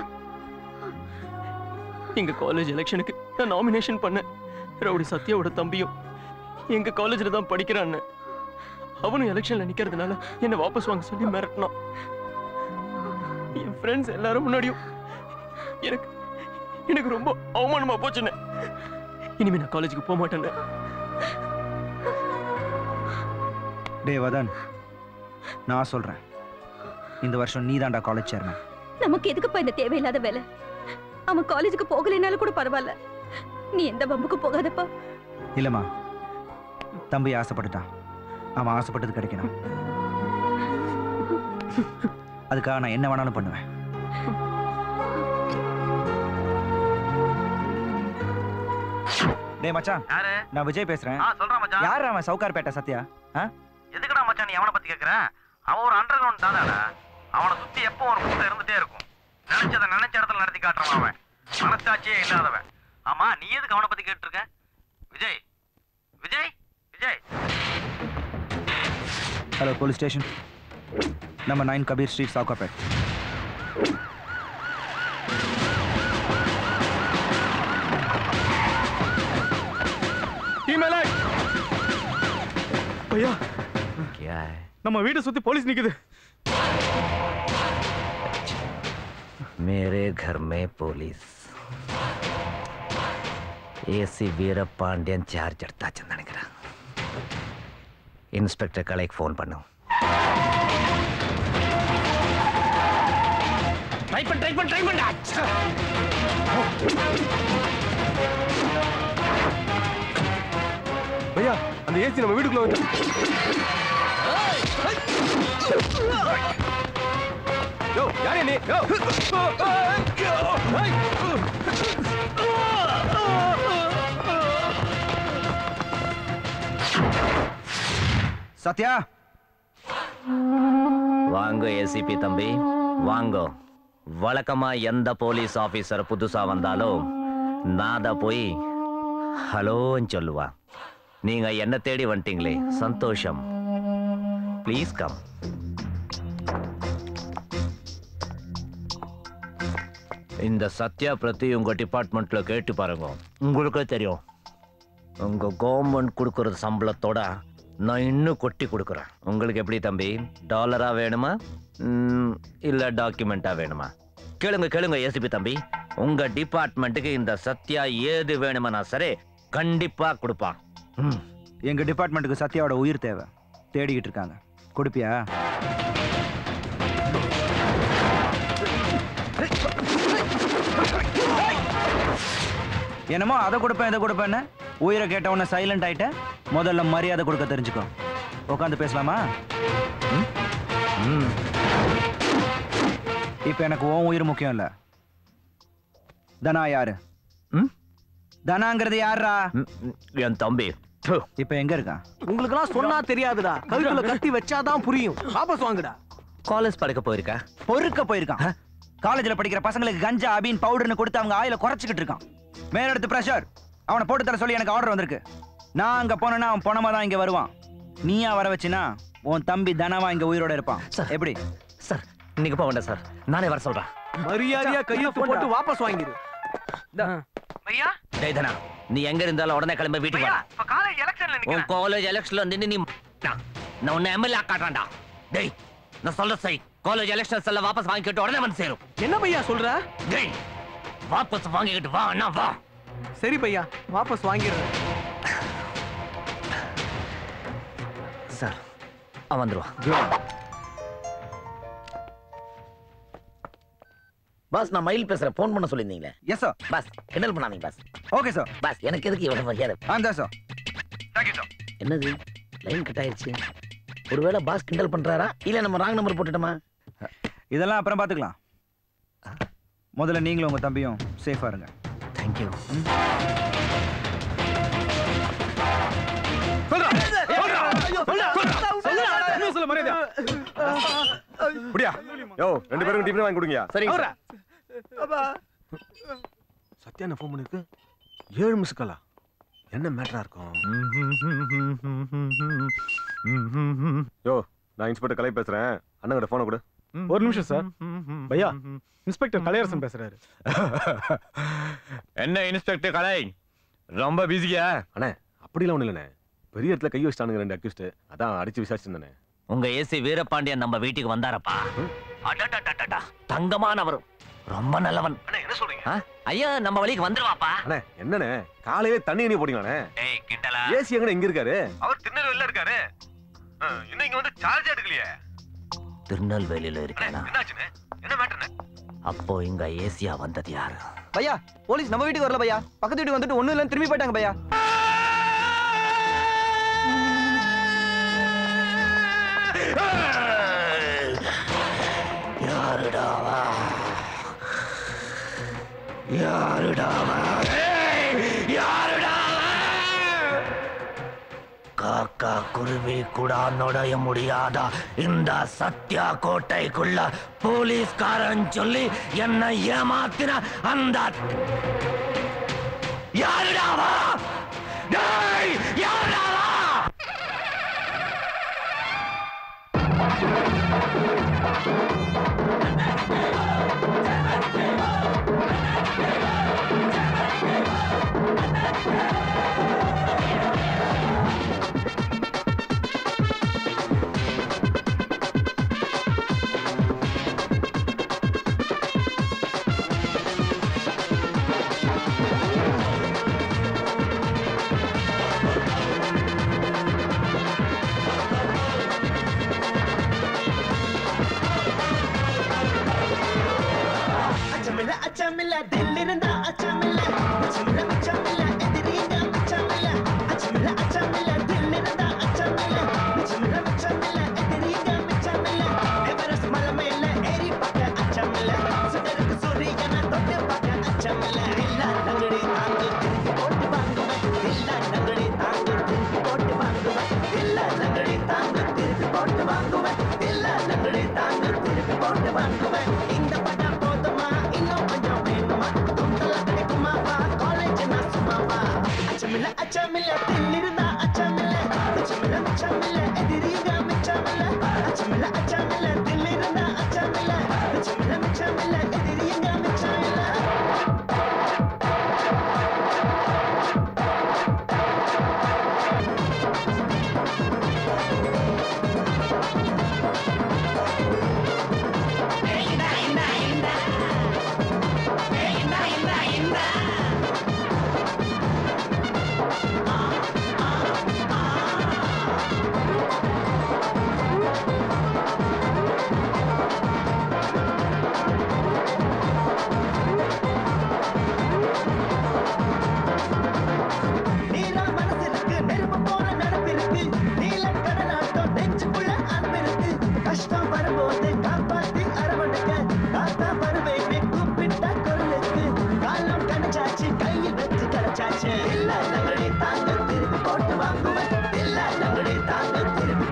எங்க காலேஜ் எலெக்ஷனுக்கு நான் நாமினேஷன் பண்ணேன் ரவுடி சத்யாவோட தம்பியும் எங்க காலேஜ்ல தான் படிக்கிறான்னு அவனும் எலெக்ஷன்ல நிக்கிறதுனால என்ன வாபஸ் வாங்க சொல்லி மிரட்டினான் என் ஃப்ரெண்ட்ஸ் எல்லாரும் முன்னாடியும் எனக்கு எனக்கு ரொம்ப அவமானமா போச்சுன்னு இனிமே நான் காலேஜுக்கு போக மாட்டேன்னு டேய் வதன் நான் சொல்றேன் இந்த வருஷம் நீ தான்டா காலேஜ் சேர்மன் நமக்கு எதுக்குப்பா இந்த தேவையில்லாத வேலை அவன் காலேஜுக்கு போகலைனாலும் கூட பரவாயில்ல நீ எந்த பம்புக்கு போகாதப்பா இல்லம்மா தம்பி ஆசைப்பட்டுட்டான் அவன் ஆசைப்பட்டது கிடைக்கணும் அதுக்காக நான் என்ன வேணாலும் பண்ணுவேன் டேய் மச்சான் யாரு நான் விஜய் பேசுறேன் ஆ சொல்றா மச்சான் யார் அவன் சவுகார்பேட்டை சத்யா ஆ எதுக்குடா மச்சான் நீ அவனை பத்தி கேக்குற அவன் ஒரு அண்டர் கிரவுண்ட் தானடா அவனை சுத்தி எப்போ ஒரு கூட்டம் இருந்துட்டே இருக்கும் நினைச்சத நினைச்ச இடத்துல நடத்தி காட்டுறவன் அவன் மனசாட்சியே இல்லாதவன் ஆமா நீ எதுக்கு அவனை பத்தி கேட்டு இருக்க Vijay Vijay Vijay hello police station number nine Kabir street Sowcarpet email है भैया क्या है நம்ம வீட்டை சுத்தி போலீஸ் நிக்குது मेरे घर में पुलिस ஏசி வீரபாண்டியன் சார்ஜ் எடுத்தாச்சுன்னு நினைக்கிறேன் இன்ஸ்பெக்டர் கலைக்கு ஃபோன் பண்ணும் ட்ரை பண்ண ட்ரை பண்ண ட்ரை பண்ண भैया அந்த ஏசி நம்ம வீட்டுக்குள்ள வந்து யோ யாரே நீ யோ சத்யா வாங்க ஏசிபி தம்பி வாங்க வழக்கமா எந்த போலீஸ் ஆபீசர் புதுசா வந்தாலும் நான் தான் போய் ஹலோன்னு சொல்லுவான் நீங்க என்ன தேடி வந்துட்டீங்களே சந்தோஷம் ப்ளீஸ் கம் இந்த சத்யா பத்தி உங்க டிபார்ட்மெண்ட்ல கேட்டு பாருங்க உங்களுக்கே தெரியும் உங்க கவர்மெண்ட் கொடுக்கறது சம்பளத்தோட நான் இன்னும் கொட்டி கொடுக்குறேன் உங்களுக்கு எப்படி தம்பி டாலரா வேணுமா ம், இல்ல டாக்குமெண்டா வேணுமா கேளுங்க கேளுங்க ஏசிபி தம்பி உங்க டிபார்ட்மெண்ட்டுக்கு இந்த சத்யா ஏது வேணுமானா சரி கண்டிப்பா கொடுப்பான் ம். எங்க டிபார்ட்மெண்ட்டுக்கு சத்யாவோட உயிர் தேவை தேடிக்கிட்டு இருக்காங்க கொடுப்பியா என்னமோ அதை கொடுப்பேன் இதை கொடுப்பேன்னு உயிரை கேட்டவொன்னே சைலண்ட் ஆயிட்ட முதல்ல மரியாதை கொடுக்க தெரிஞ்சுக்கோ உட்காந்து பேசலாமா ம்? ம். இப்போ எனக்கு உன் உயிர் முக்கியம் இல்லை தனா யாரு தனாங்கிறது யாரா என் தம்பி இப்ப எங்க இருக்கான் உங்களுக்கெல்லாம் சொன்னா தெரியாதுடா கழுத்துல கத்தி வச்சாதான் புரியும் வாபஸ் வாங்குடா காலேஜ் படிக்க போயிருக்கா பொறுக்க போயிருக்கான் காலேஜ்ல படிக்கிற பசங்களுக்கு கஞ்சா அபீன் பவுடர்னு கொடுத்து அவங்க ஆயில குறைச்சிக்கிட்டு இருக்கான் மேலெடுத்து பிரஷர் அவனை போட்டு தர சொல்லி எனக்கு ஆர்டர் வந்திருக்கு நான் அங்க போனேன்னா அவன் பணமா தான் இங்க வருவான் நீயா வர வச்சினா உன் தம்பி தனவா இங்க உயிரோட இருப்பான் எப்படி சார் நீங்க போக வேண்டாம் சார் நானே வர சொல்றேன் மரியாதையா கையெழுத்து போட்டு வாபஸ் வாங்கிரு ஐயா டேய் தனா நீ எங்க இருந்தாலும் உடனே கிளம்பி வீட்டுக்கு வா இப்ப காலேஜ் எலெக்ஷன்ல உன் காலேஜ் எலெக்ஷன்ல நின்னு நீ நான் நான் உன்னை எம்எல்ஏ காட்டுறேன்டா டேய் நான் சொல்ற சரி காலேஜ் எலெக்ஷன்ஸ் எல்லாம் வாபஸ் வாங்கிக்கிட்டு உடனே வந்து சேரும் என்ன பையா சொல்ற டேய் வாபஸ் வாங்கிக்கிட்டு வா அண்ணா வா சரி பையா வாபஸ் வாங்கிடுறேன் சார் அவன் வந்துருவான் பாஸ் நான் மயில் பேசுறேன் ஃபோன் பண்ண சொல்லியிருந்தீங்களே எஸ் சார் பாஸ் கிண்டல் பண்ணாதீங்க பாஸ் ஓகே சார் பாஸ் எனக்கு எதுக்கு இவ்வளவு மரியாதை அந்த சார் என்னது லைன் கட் ஆயிடுச்சு ஒருவேளை பாஸ் கிண்டல் பண்றாரா இல்ல நம்ம ராங் நம்பர் போட்டுட்டோமா இதெல்லாம் அப்புறம் பாத்துக்கலாம் முதல்ல நீங்களும் உங்க தம்பியும் சேஃபா இருங்க தேங்க்யூ அப்படியா யோ ரெண்டு பேரும் டிஃபன் வாங்கி கொடுங்க சரிங்க சத்யா என்ன ஃபோன் பண்ணிருக்கு ஏழு மிஸ் காலா என்ன மேட்டரா இருக்கும் யோ நான் இன்ஸ்பெக்டர் கலை பேசுறேன் அண்ணங்கிட்ட போனை கொடு ஒரு நிமிஷம் சார் பையா இன்ஸ்பெக்டர் கலையரசன் பேசுறாரு என்ன இன்ஸ்பெக்டர் கலை ரொம்ப பிஸியா அண்ணே அப்படிலாம் ஒண்ணு இல்லண்ணே பெரிய இடத்துல கை வச்சிட்டானுங்க ரெண்டு அக்யூஸ்ட் அதான் அடிச்சு விசாரிச்சிருந்தேனே உங்க ஏசி வீரபாண்டியன் நம்ம வீட்டுக்கு வந்தாரப்பா அடடடடடா, தங்கமானவர் ரொம்ப நல்லவன் என்ன சொல்றீங்க ஐயா நம்ம வழிக்கு வந்துருவாப்பா அண்ணே என்னண்ணே காலையிலே தண்ணி எண்ணி போட்டீங்களாண்ணே டேய் கிண்டலா ஏசி எங்கண்ணே இங்க இருக்காரு அவர் திருநெல்வேலில இருக்காரு இன்னும் இங்க வந்து சார்ஜ் எடுக்கலையே திருநெல்வேலியில இருக்கானா என்னாச்சுன்னு என்ன மேட்டர்னு அப்போ இங்க ஏசியா வந்தது யாரு பையா போலீஸ் நம்ம வீட்டுக்கு வரல பையா பக்கத்து வீட்டுக்கு வந்துட்டு ஒண்ணும் இல்லைன்னு திரும்பி போயிட்டாங்க பையா யாருடாவா யாருடாவா யாருடாவா காக்கா குருவி கூட நுழைய முடியாத இந்த சத்யா கோட்டைக்குள்ள போலீஸ்காரன் சொல்லி என்னை ஏமாத்தின அந்த யாருடாவா டேய், யாருடாவா அச்சமில்ல அச்சமில்ல தில் இருந்தா அச்சமில்ல அச்சமில்ல அச்சமில்ல எதிரிங்க அச்சமில்ல அச்சமில்ல அச்சமில்ல தில் இருந்தா அச்சமில்ல அச்சமில்ல அச்சமில்ல எதிரிங்க அச்சமில்ல எவரெஸ்ட் மலை மேல ஏறி பார்க்க அச்சமில்ல சுடருக்கு சூரியனை தொட்டு பார்க்க அச்சமில்ல இல்லா நங்கடி தாங்கு திருப்பி போட்டு வாங்குவேன் இல்லா நங்கடி தாங்கு திருப்பி போட்டு வாங்குவேன் இல்லா நங்கடி தாங்கு திருப்பி போட்டு வாங்குவேன் இல்லா நங்கடி தாங்கு திருப்பி போட்டு வாங்குவேன் இந்த படம் போதுமா இன்னும் கொஞ்சம் வேணுமா துண்டெல்லாம் கிடைக்குமா வா காலேஜ் நான் சும்மாவா அச்சமில்ல அச்சமில்ல தில்லிருந்தா அச்சமில்ல மிச்சமில்ல மிச்சமில்ல எதிரிங்க மிச்சமில்ல அச்சமில்ல அச்சமில்ல தில்லிருந்தா அச்சமில்ல மிச்சமில்ல மிச்சமில்ல எதிரிங்க மிச்சமில்ல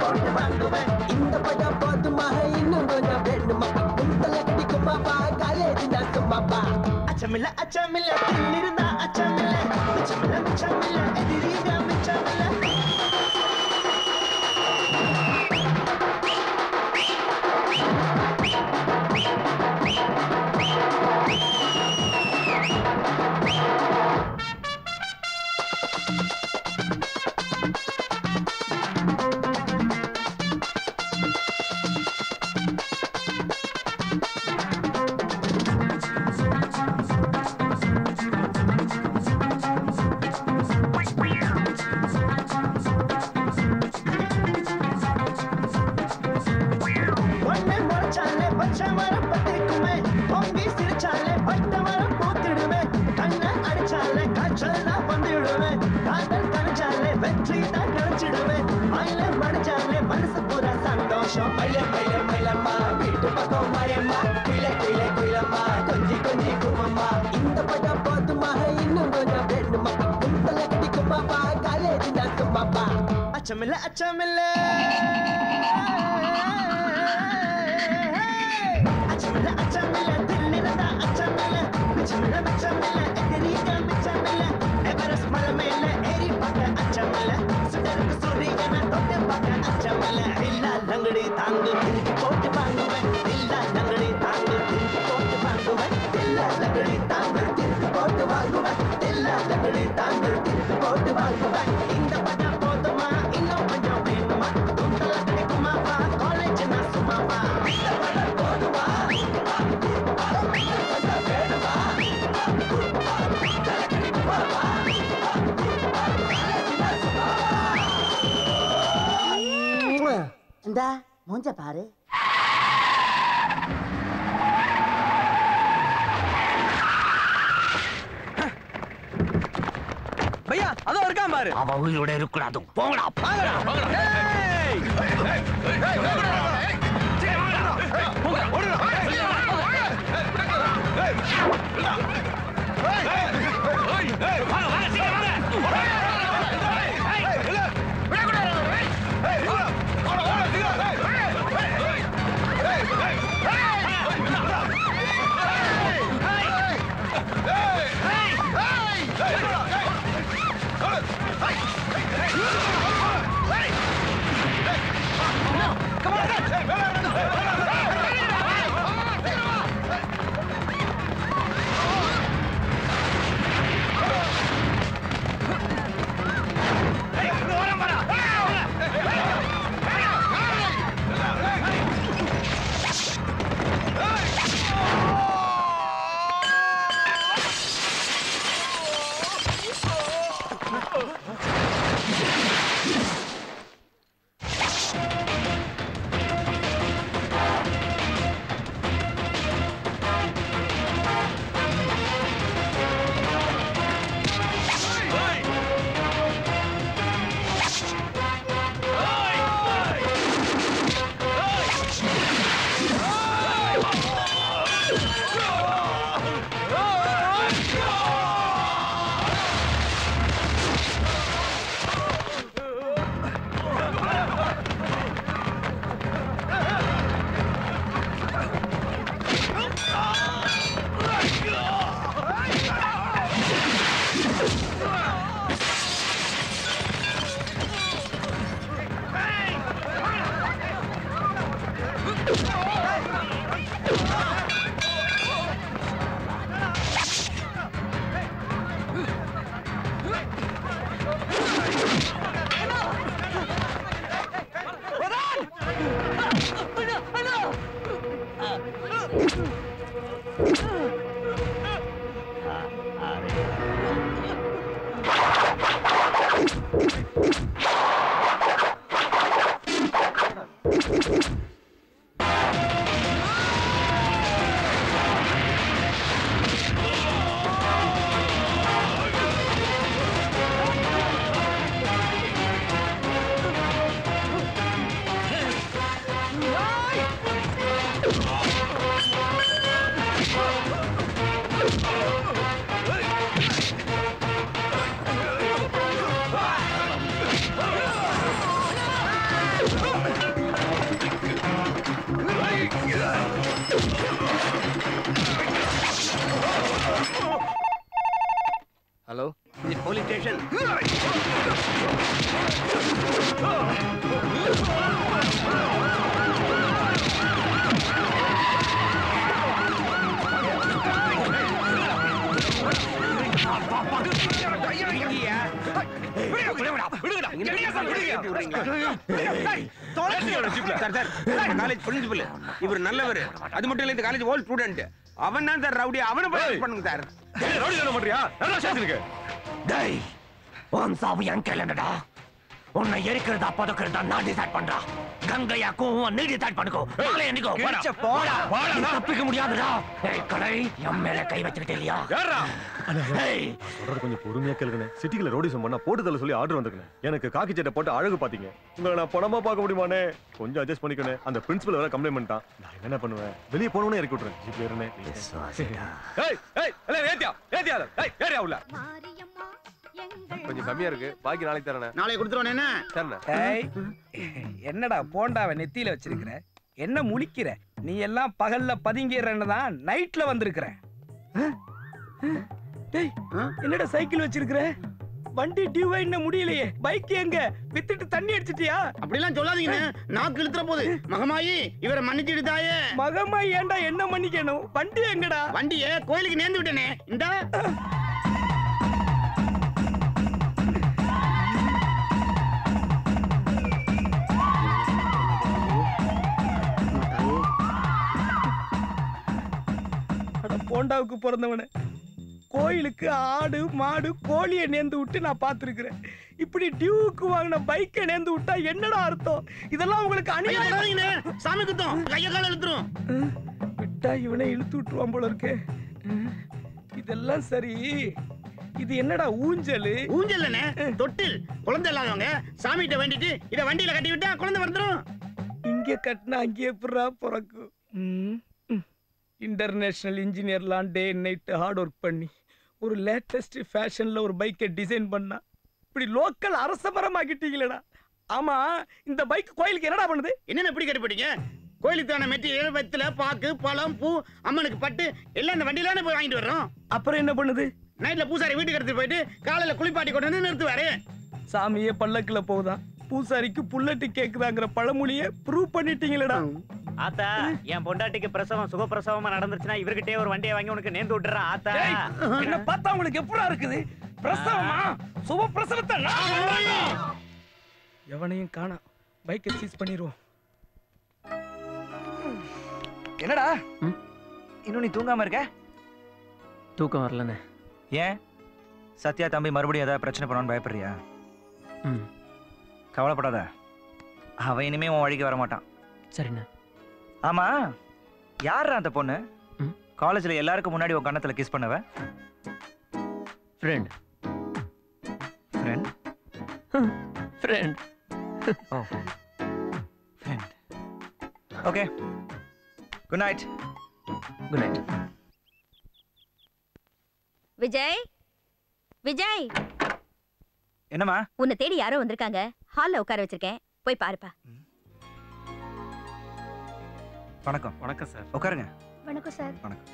போட்டு வாங்குவேன் இந்த படம் போதுமா இன்னும் கொஞ்சம் வேணுமா குந்தல கடிக்குமாப்பா காலேஜ் நான் சும்மாப்பா அச்சமில்ல அச்சமில்ல இருந்தா அச்சமில்ல மிச்சமில்ல மிச்சமில்ல எதிரிங்க மிச்சமில்ல ஒண்ணு முறைச்சாலே பச்சை மரம் பத்திக்குமே பொங்கி சிரிச்சாலே பட்ட மரம் பூத்திடுமே கண்ணை அடிச்சாலே காய்ச்சல் தான் வந்துடுமே காதல் கணிச்சாலே வெற்றி தான் கிடைச்சிடுமே மயில மடிச்சாலே மனசு பூரா சந்தோஷம் மயில மயில மயிலம்மா வீட்டு பக்கம் மயம்மா குயில குயில குயிலம்மா கொஞ்சி கொஞ்சி குமம்மா இந்த படம் போதுமா இன்னும் கொஞ்சம் வேணுமா குந்தல கடிக்குமாப்பா காலேஜ் நான் சும்மாப்பா அச்சமில்ல அச்சமில்ல அச்சமில்ல அச்சமில்ல தில்லிரதா அச்சமில்ல மிச்சமில்ல மிச்சமில்ல எதிரிக மிச்சமில்ல எவரெஸ்ட் மலை மேல ஏறி பார்க்க அச்சமில்ல சுடருக்கு சூரியனை தொட்டு பார்க்க அச்சமில்ல இல்லா லங்கடி தாங்கு திருப்பி போட்டு வாங்குவேன் இல்லா லங்கடி தாங்கு திருப்பி போட்டு வாங்குவேன் இல்லா லங்கடி தாங்கு திருப்பி போட்டு வாங்குவேன் இல்லா லங்கடி தாங்கு திருப்பி போட்டு வாங்குவேன் இந்த படம் போதுமா இன்னும் கொஞ்சம் வேணுமா துண்டல கிடைக்குமாப்பா காலேஜ் நான் சும்மாப்பா இந்த படம் போதுமா இந்த மூஞ்ச பாரு பையா அதோ இருக்கான் பாரு அவன் உயிரோட இருக்கக்கூடாது போங்கடா போறீங்களா சார் சார் காலேஜ் பிரின்சிபல் இவர் நல்லவர் அது மட்டும் இல்ல இந்த காலேஜ் ஓல்ட் ஸ்டூடெண்ட் அவன் தான் சார் ரவுடி அவனை போய் பண்ணுங்க சார் ரவுடி தானே பண்றியா நல்லா சேர்த்துருக்கு டேய் உன் சாவு என் கையிலடா உன்னை எரிக்கிறதா பதக்கிறதா நான் டிசைட் பண்றா கங்கையா கூவம் நீ டிசைட் பண்ணுக்கோ நாளை என்னைக்கோ போடா கிழிச்ச போடா. போடா நீ தப்பிக்க முடியாதுடா ஏய் கடை என் மேல கை வச்சுக்கிட்டே இல்லையா ஏய் சொல்றது கொஞ்சம் பொறுமையா கேளுங்கண்ணே சிட்டிக்குள்ள ரோடிசம் பண்ணா போட்டு தள்ள சொல்லி ஆர்டர் வந்துருக்கேன் எனக்கு காக்கி சட்டை போட்டு அழகு பாத்தீங்க உங்களை நான் பணமா பார்க்க முடியுமானே கொஞ்சம் அட்ஜஸ்ட் பண்ணிக்கணும் அந்த பிரின்சிபல் வேற கம்ப்ளைண்ட் பண்ணிட்டான் நான் என்ன பண்ணுவேன் வெளியே போனவனே இறக்கி விட்டுறேன் ஜிப்ல இருந்தேன் ஏய் ஏய் எல்லாம் ஏத்தியா ஏத்தியா ஏய் ஏறியா உள்ள கொஞ்சம் கம்மியா இருக்கு பாக்கி நாளைக்கு தரேன் நாளைக்கு கொடுத்துருவானே என்ன சரிண்ணே ஏய், என்னடா போண்டாவை நெத்தியில வச்சிருக்கிற என்ன முழிக்கிற நீ எல்லாம் பகல்ல பதுங்கிறன்னு தான் நைட்ல வந்திருக்கிற டேய் என்னடா சைக்கிள் வச்சிருக்கிற வண்டி டியூவா இன்னும் முடியலையே பைக் எங்க வித்துட்டு தண்ணி அடிச்சிட்டியா அப்படிலாம் சொல்லாதீங்க நாக்கு இழுத்துற போது மகமாயி இவரை மன்னிச்சிடு தாயே மகமாயி ஏன்டா என்ன மன்னிக்கணும் வண்டி எங்கடா வண்டியை கோயிலுக்கு நேர்ந்து விட்டேனே இந்த அட போண்டாவுக்கு பிறந்தவனே கோயிலுக்கு ஆடு மாடு கோழியை நேர்ந்து விட்டு நான் பார்த்துருக்கிறேன் இப்படி டியூவுக்கு வாங்கின பைக்கை நேர்ந்து விட்டா என்னடா அர்த்தம் இதெல்லாம் உங்களுக்கு அநியாயம் சாமி குத்தம் கைய கால இழுத்துரும் விட்டா இவனை இழுத்து விட்டுருவான் போல இருக்கு இதெல்லாம் சரி இது என்னடா ஊஞ்சல் ஊஞ்சல் தொட்டில் குழந்தை இல்லாதவங்க சாமிகிட்ட வேண்டிட்டு இத வண்டியில கட்டி விட்டா குழந்தை வந்துரும் இங்க கட்டினா அங்கே எப்படா பிறக்கும் இன்டர்நேஷனல் இன்ஜினியர்லாம் டே நைட் ஹார்ட் ஒர்க் பண்ணி ஒரு லேட்டஸ்ட் ஃபேஷன்ல ஒரு பைக்கை டிசைன் பண்ணா இப்படி லோக்கல் அரச மரமாக்கிட்டீங்களேடா ஆமா இந்த பைக் கோயிலுக்கு என்னடா பண்ணுது என்னென்ன இப்படி கட்டி போட்டீங்க கோயிலுக்கு தான மெட்டீரியல் வெத்தலை பாக்கு பழம் பூ அம்மனுக்கு பட்டு எல்லாம் இந்த வண்டியில போய் வாங்கிட்டு வர்றோம் அப்புறம் என்ன பண்ணுது நைட்ல பூசாரி வீட்டுக்கு எடுத்துட்டு போயிட்டு காலையில குளிப்பாட்டி கொண்டு வந்து நிறுத்துவாரு சாமியே பல்லக்குல போகுதான் பூசாரிக்கு புல்லட்டு கேக்குதாங்கிற பழமொழியை ப்ரூவ் பண்ணிட்டீங்களேடா ஆத்தா என் பொண்டாட்டிக்கு பிரசவம் சுகப்பிரசவமா நடந்துருச்சுன்னா இவர்கிட்டயே ஒரு வண்டியை வாங்கி உனக்கு நேர்ந்து விட்டுறேன் ஆத்தா ஏய், என்ன பார்த்தா உங்களுக்கு எப்படா இருக்குது பிரசவமா சுப பிரசவத்தை நான் எவனையும் காணோம் பைக்கை சீஸ் பண்ணிடுவோம் என்னடா இன்னும் நீ தூங்காம இருக்க தூக்கம் வரலண்ணே ஏன் சத்யா தம்பி மறுபடியும் ஏதாவது பிரச்சனை பண்ணுவான்னு பயப்படுறியா ம் கவலைப்படாத அவன் இனிமே உன் வழிக்கு வர மாட்டான் சரிண்ணே ஆமா யார் அந்த பொண்ணு காலேஜ்ல எல்லாருக்கும் முன்னாடி உன் கண்ணத்துல கிஸ் பண்ணவ friend friend friend oh friend okay good night good night Vijay Vijay என்னம்மா உன்னை தேடி யாரோ வந்திருக்காங்க ஹால்ல உட்கார வச்சிருக்கேன் போய் பாருப்பா வணக்கம் வணக்கம் சார் உட்காருங்க வணக்கம் சார் வணக்கம்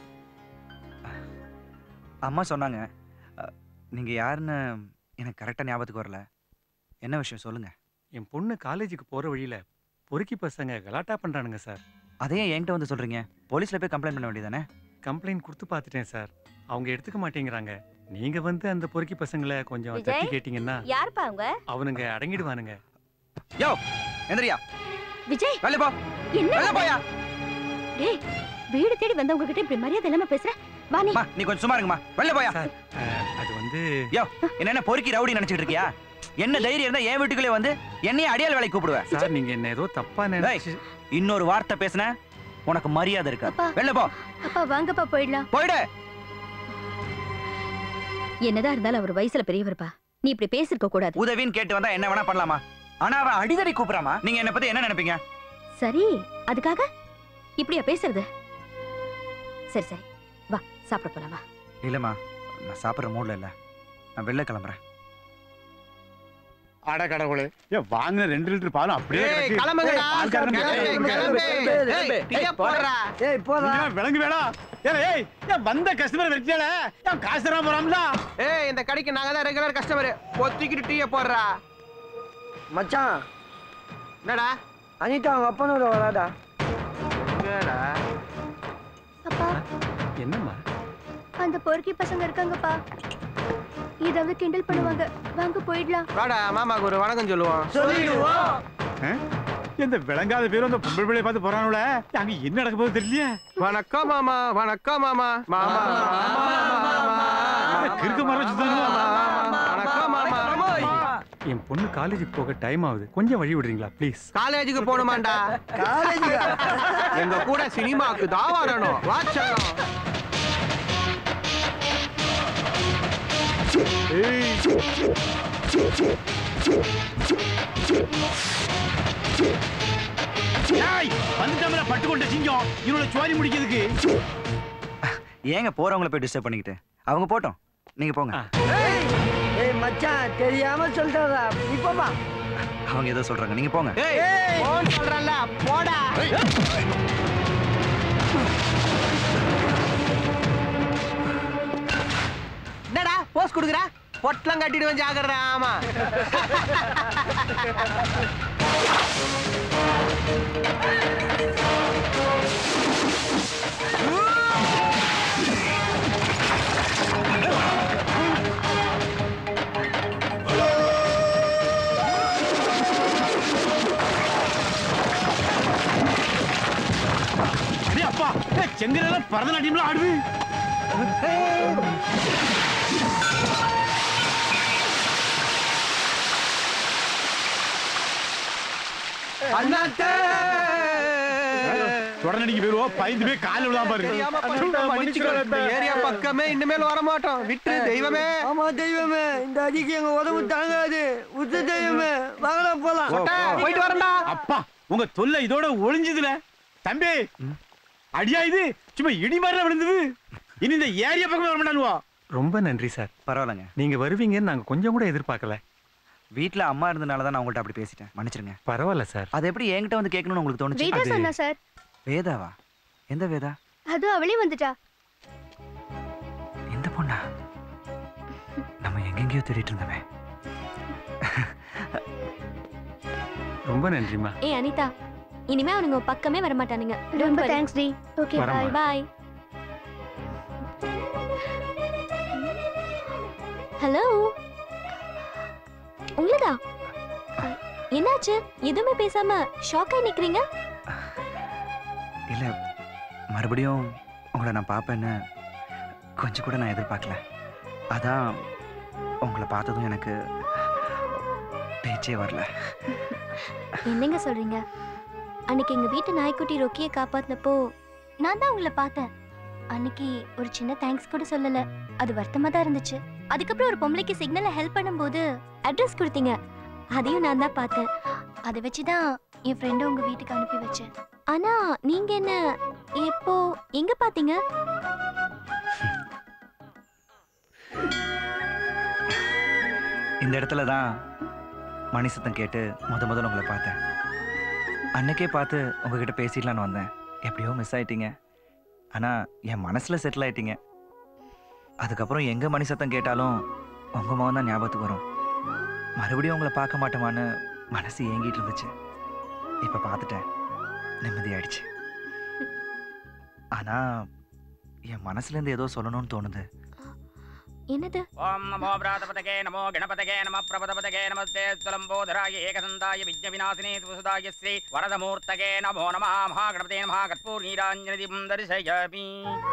அம்மா சொன்னாங்க அ, நீங்க யாருன்னு எனக்கு கரெக்டா ஞாபகத்துக்கு வரல என்ன விஷயம் சொல்லுங்க என் பொண்ணு காலேஜுக்கு போற வழியில பொறுக்கி பசங்க கலாட்டா பண்றானுங்க சார் அதையே என்கிட்ட வந்து சொல்றீங்க போலீஸ்ல போய் கம்ப்ளைண்ட் பண்ண வேண்டியதானே கம்ப்ளைண்ட் கொடுத்து பார்த்துட்டேன் சார் அவங்க எடுத்துக்க மாட்டேங்கிறாங்க நீங்க வந்து அந்த பொறுக்கி பசங்களை கொஞ்சம் தட்டி விஜய் கேட்டீங்கன்னா யாருப்பா அவங்க அவனுங்க அடங்கிடுவானுங்க யோ எந்திரியா விஜய் வெளில போ என்ன வெளில போயா டேய் வீடு தேடி வந்தவங்க கிட்ட இப்படி மரியாதை இல்லாம பேசுற வா நீ அம்மா, நீ கொஞ்சம் சும்மா இருங்கம்மா வெளில போயா அது வந்து யோ என்ன பொறுக்கி ரவுடி நினைச்சிட்டு இருக்கியா என்ன தைரியம் இருந்தா என் வீட்டுக்குள்ளே வந்து என்னையே அடியால் வேலைக்கு கூப்பிடுவேன் சார் நீங்க என்ன ஏதோ தப்பா நினைச்சு இன்னொரு வார்த்தை பேசுன உனக்கு மரியாதை இருக்கா வெளில போ அப்பா வாங்கப்பா போயிடலாம் போயிடு என்னதான் இருந்தாலும் அவர் வயசுல பெரியவர்ப்பா நீ இப்படி பேசிருக்க கூடாது உதவின்னு கேட்டு வந்தா என்ன வேணா பண்ணலாமா ஆனா அவன் அடிதடி கூப்பிடாமா நீங்க என்ன பத்தி என்ன நினைப்பீங்க சரி அதுக்காக இப்படியா பேசுறது சரி சரி வா சாப்பிட போலாம் வா இல்லம்மா நான் சாப்பிடுற மூட்ல இல்ல நான் வெளில கிளம்புறேன் அட கடவுளே ஏன் வாங்கின ரெண்டு லிட்டர் பாலும் அப்படியே ஏய், கிடக்கு. கிளம்புங்கடா. ஏய், பால்காரன் கிளம்பு, கிளம்பு, கிளம்பு. கிளம்பு. ஏய், ஏய், டீயை போடுறா. ஏய், நீங்க விளங்கு வேடா ஏய், ஏய் ஏன் வந்த கஸ்டமர் வெட்டியால ஏன் காசு தராம போறாம்ல ஏய் இந்த கடைக்கு நாங்க தான் ரெகுலர் கஸ்டமர் பொத்திக்கிட்டு டீயை போடுறா மச்சான் என்னடா அனிதா அவங்க அப்பனோட வராடா என்னடா அப்பா என்னம்மா அந்த பொறுக்கி பசங்க இருக்காங்கப்பா ஏதாவது கிண்டல் பண்ணுவாங்க வாங்க போயிடலாம் வாடா மாமாக்கு ஒரு வணக்கம் சொல்லுவோம் ஆ? இந்த விளங்காத பேரும் அந்த பொம்பளை பிள்ளைய பார்த்து போறானுல அங்க என்ன நடக்க போகுது தெரியலையே வணக்கம் மாமா வணக்கம் மாமா மாமா கிறுக்கு மரம் சுத்தானுங்க. வணக்கம் மாமா என் பொண்ணு காலேஜுக்கு போக டைம் ஆகுது கொஞ்சம் வழி விடுறீங்களா ப்ளீஸ் காலேஜுக்கு போகணுமாண்டா காலேஜுக்கு எங்க கூட சினிமாக்கு தான் வரணும் வாட்சலாம் வந்துட்டாமல பட்டு கொண்ட சிங்கம் இவனோட சுவாரி முடிக்கிறதுக்கு ஏங்க போறவங்கள போய் டிஸ்டர்ப் பண்ணிக்கிட்டு அவங்க போட்டோம் நீங்க போங்க ஏய் மச்சான் தெரியாம சொல்றதா இப்பமா அவங்க ஏதோ சொல்றாங்க நீங்க போங்க போன் சொல்றல போடா என்னடா போஸ் குடுக்குற பொட்டலம் கட்டிடுவேன் ஜாகிரதா ஆமா அடே அப்பா செங்கல பரதநாட்டியம்லாம் ஆடுது அண்ணாத்தே தொடர்ந்து போயிருவோம் பயந்து போய் காலில் விழாம பாரு தெரியாம பண்ணிட்டோம், மன்னிச்சுக்கோ. இந்த ஏரியா பக்கமே இனிமேல் வர மாட்டோம் விட்டு தெய்வமே ஆமா தெய்வமே இந்த அடிக்கு எங்க உடம்பு தாங்காது உத்த தெய்வமே வாங்கடா போலாம் போயிட்டு வரேன்டா அப்பா உங்க தொல்லை இதோட ஒளிஞ்சதுல தம்பி அடியா இது சும்மா இடி மாதிரிலாம் விழுந்தது இனி இந்த ஏரியா பக்கமே வர மாட்டானுவா ரொம்ப நன்றி சார் பரவாயில்லைங்க நீங்க வருவீங்கன்னு நாங்க கொஞ்சம் கூட எதிர்பார்க்கல வீட்ல அம்மா இருந்தனால தான் நான் உங்கள்ட்ட அப்படி பேசிட்டேன் மன்னிச்சிருங்க பரவாயில்ல சார் அது எப்படி என்கிட்ட வந்து கேட்கணும்னு உங்களுக்கு தோணுச்சு வேதா அது- சொன்னா சார் வேதாவா எந்த வேதா அது அவளே வந்துட்டா எந்த பொண்ணா நம்ம எங்கெங்கேயோ தேடிட்டு இருந்தோமே ரொம்ப நன்றிம்மா ஏ அனிதா இனிமே அவனுங்க உன் பக்கமே வர மாட்டானுங்க ரொம்ப தேங்க்ஸ் டி ஓகே வரேம்மா. பாய் பாய் ஹலோ உங்களதா என்னாச்சு எதுவுமே பேசாம ஷாக் ஆகி நிக்கிறீங்க இல்ல மறுபடியும் உங்களை நான் பார்ப்பேன்னு கொஞ்சம் கூட நான் எதிர்பார்க்கல அதான் உங்களை பார்த்ததும் எனக்கு பேச்சே வரல என்னங்க சொல்றீங்க அன்னைக்கு எங்க வீட்டு நாய்க்குட்டி ரொக்கியை காப்பாத்தினப்போ நான் தான் உங்களை பார்த்தேன் அன்னைக்கு ஒரு சின்ன தேங்க்ஸ் கூட சொல்லல அது வருத்தமா தான் இருந்துச்சு அதுக்கப்புறம் ஒரு பொம்பளைக்கு சிக்னல்ல ஹெல்ப் பண்ணும்போது அட்ரஸ் கொடுத்தீங்க அதையும் நான் தான் பார்த்தேன் அதை வச்சு தான் என் ஃப்ரெண்டை உங்க வீட்டுக்கு அனுப்பி வச்சேன் ஆனா நீங்க என்ன எப்போ எங்க பாத்தீங்க இந்த இடத்துல தான் மணி சத்தம் கேட்டு முத முதல்ல உங்களை பார்த்தேன் அன்னைக்கே பார்த்து உங்ககிட்ட பேசிடலான்னு வந்தேன் எப்படியோ மிஸ் ஆயிட்டீங்க ஆனா என் மனசுல செட்டில் ஆயிட்டீங்க அதுக்கப்புறம் எங்க மணி சத்தம் கேட்டாலும் உங்க முகம் தான் ஞாபகத்துக்கு வரும் மறுபடியும் உங்களை பார்க்க மாட்டோமான்னு மனசு ஏங்கிட்டு இருந்துச்சு இப்ப பார்த்துட்டேன் நிம்மதியாயிடுச்சு ஆனா என் மனசுல இருந்து ஏதோ சொல்லணும்னு தோணுது என்னது ஓம் நமோ பிராதபதகே நமோ கணபதகே நம பிரபதபதகே நமஸ்தே துலம்போதராய ஏகதந்தாய விஜ்ஞ விநாசினே சுசுதாய ஸ்ரீ வரதமூர்த்தகே நமோ நம மகாகணபதே நம கற்பூர் நீராஞ்சனதிம் தரிசயாமி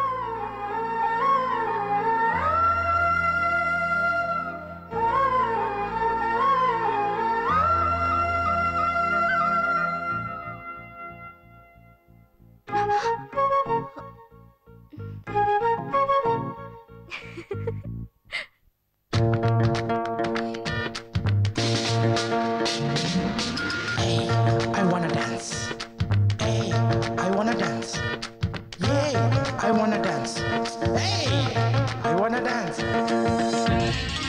I wanna dance. Hey, I wanna dance. Yay, I wanna dance. Hey, I wanna dance.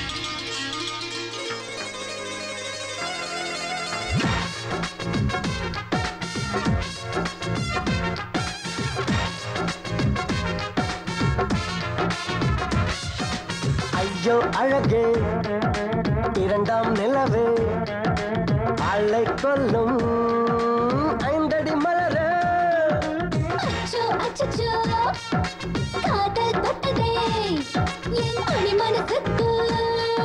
ஐயோ அழகே இரண்டாம் நிலவே அலை கொல்லும் ஐந்தடி மலரே அச்சோ அச்சச்சோ காதல் தொட்டதே என் மணி மனசுக்கு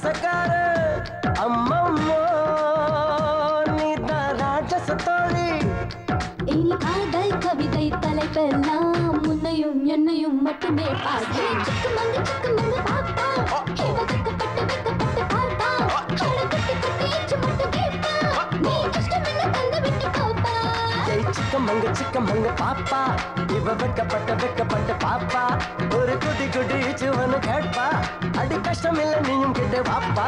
ஆசக்கார அம்மம்மோ நீதான் ராஜச தோழி இனி காதல் கவிதை தலைப்பெல்லாம் உன்னையும் என்னையும் மட்டுமே பாடு சிக்குமங்க சிக்குமங்க பாப்பா இவ வெக்கப்பட்டு வெக்கப்பட்டு பார்த்தா அட குட்டி குட்டி இச்சு மட்டும் கேட்டா நீ கஷ்டம் என்ன தந்து விட்டு போப்பா ஏய் சிக்கமங்க சிக்கமங்க பாப்பா இவ வெக்கப்பட்ட வெக்கப்பட்ட பாப்பா ஒரு குட்டி குட்டி சிவனு கேட்பா அடி கஷ்டம் இல்ல நீயும் கிட்ட பாப்பா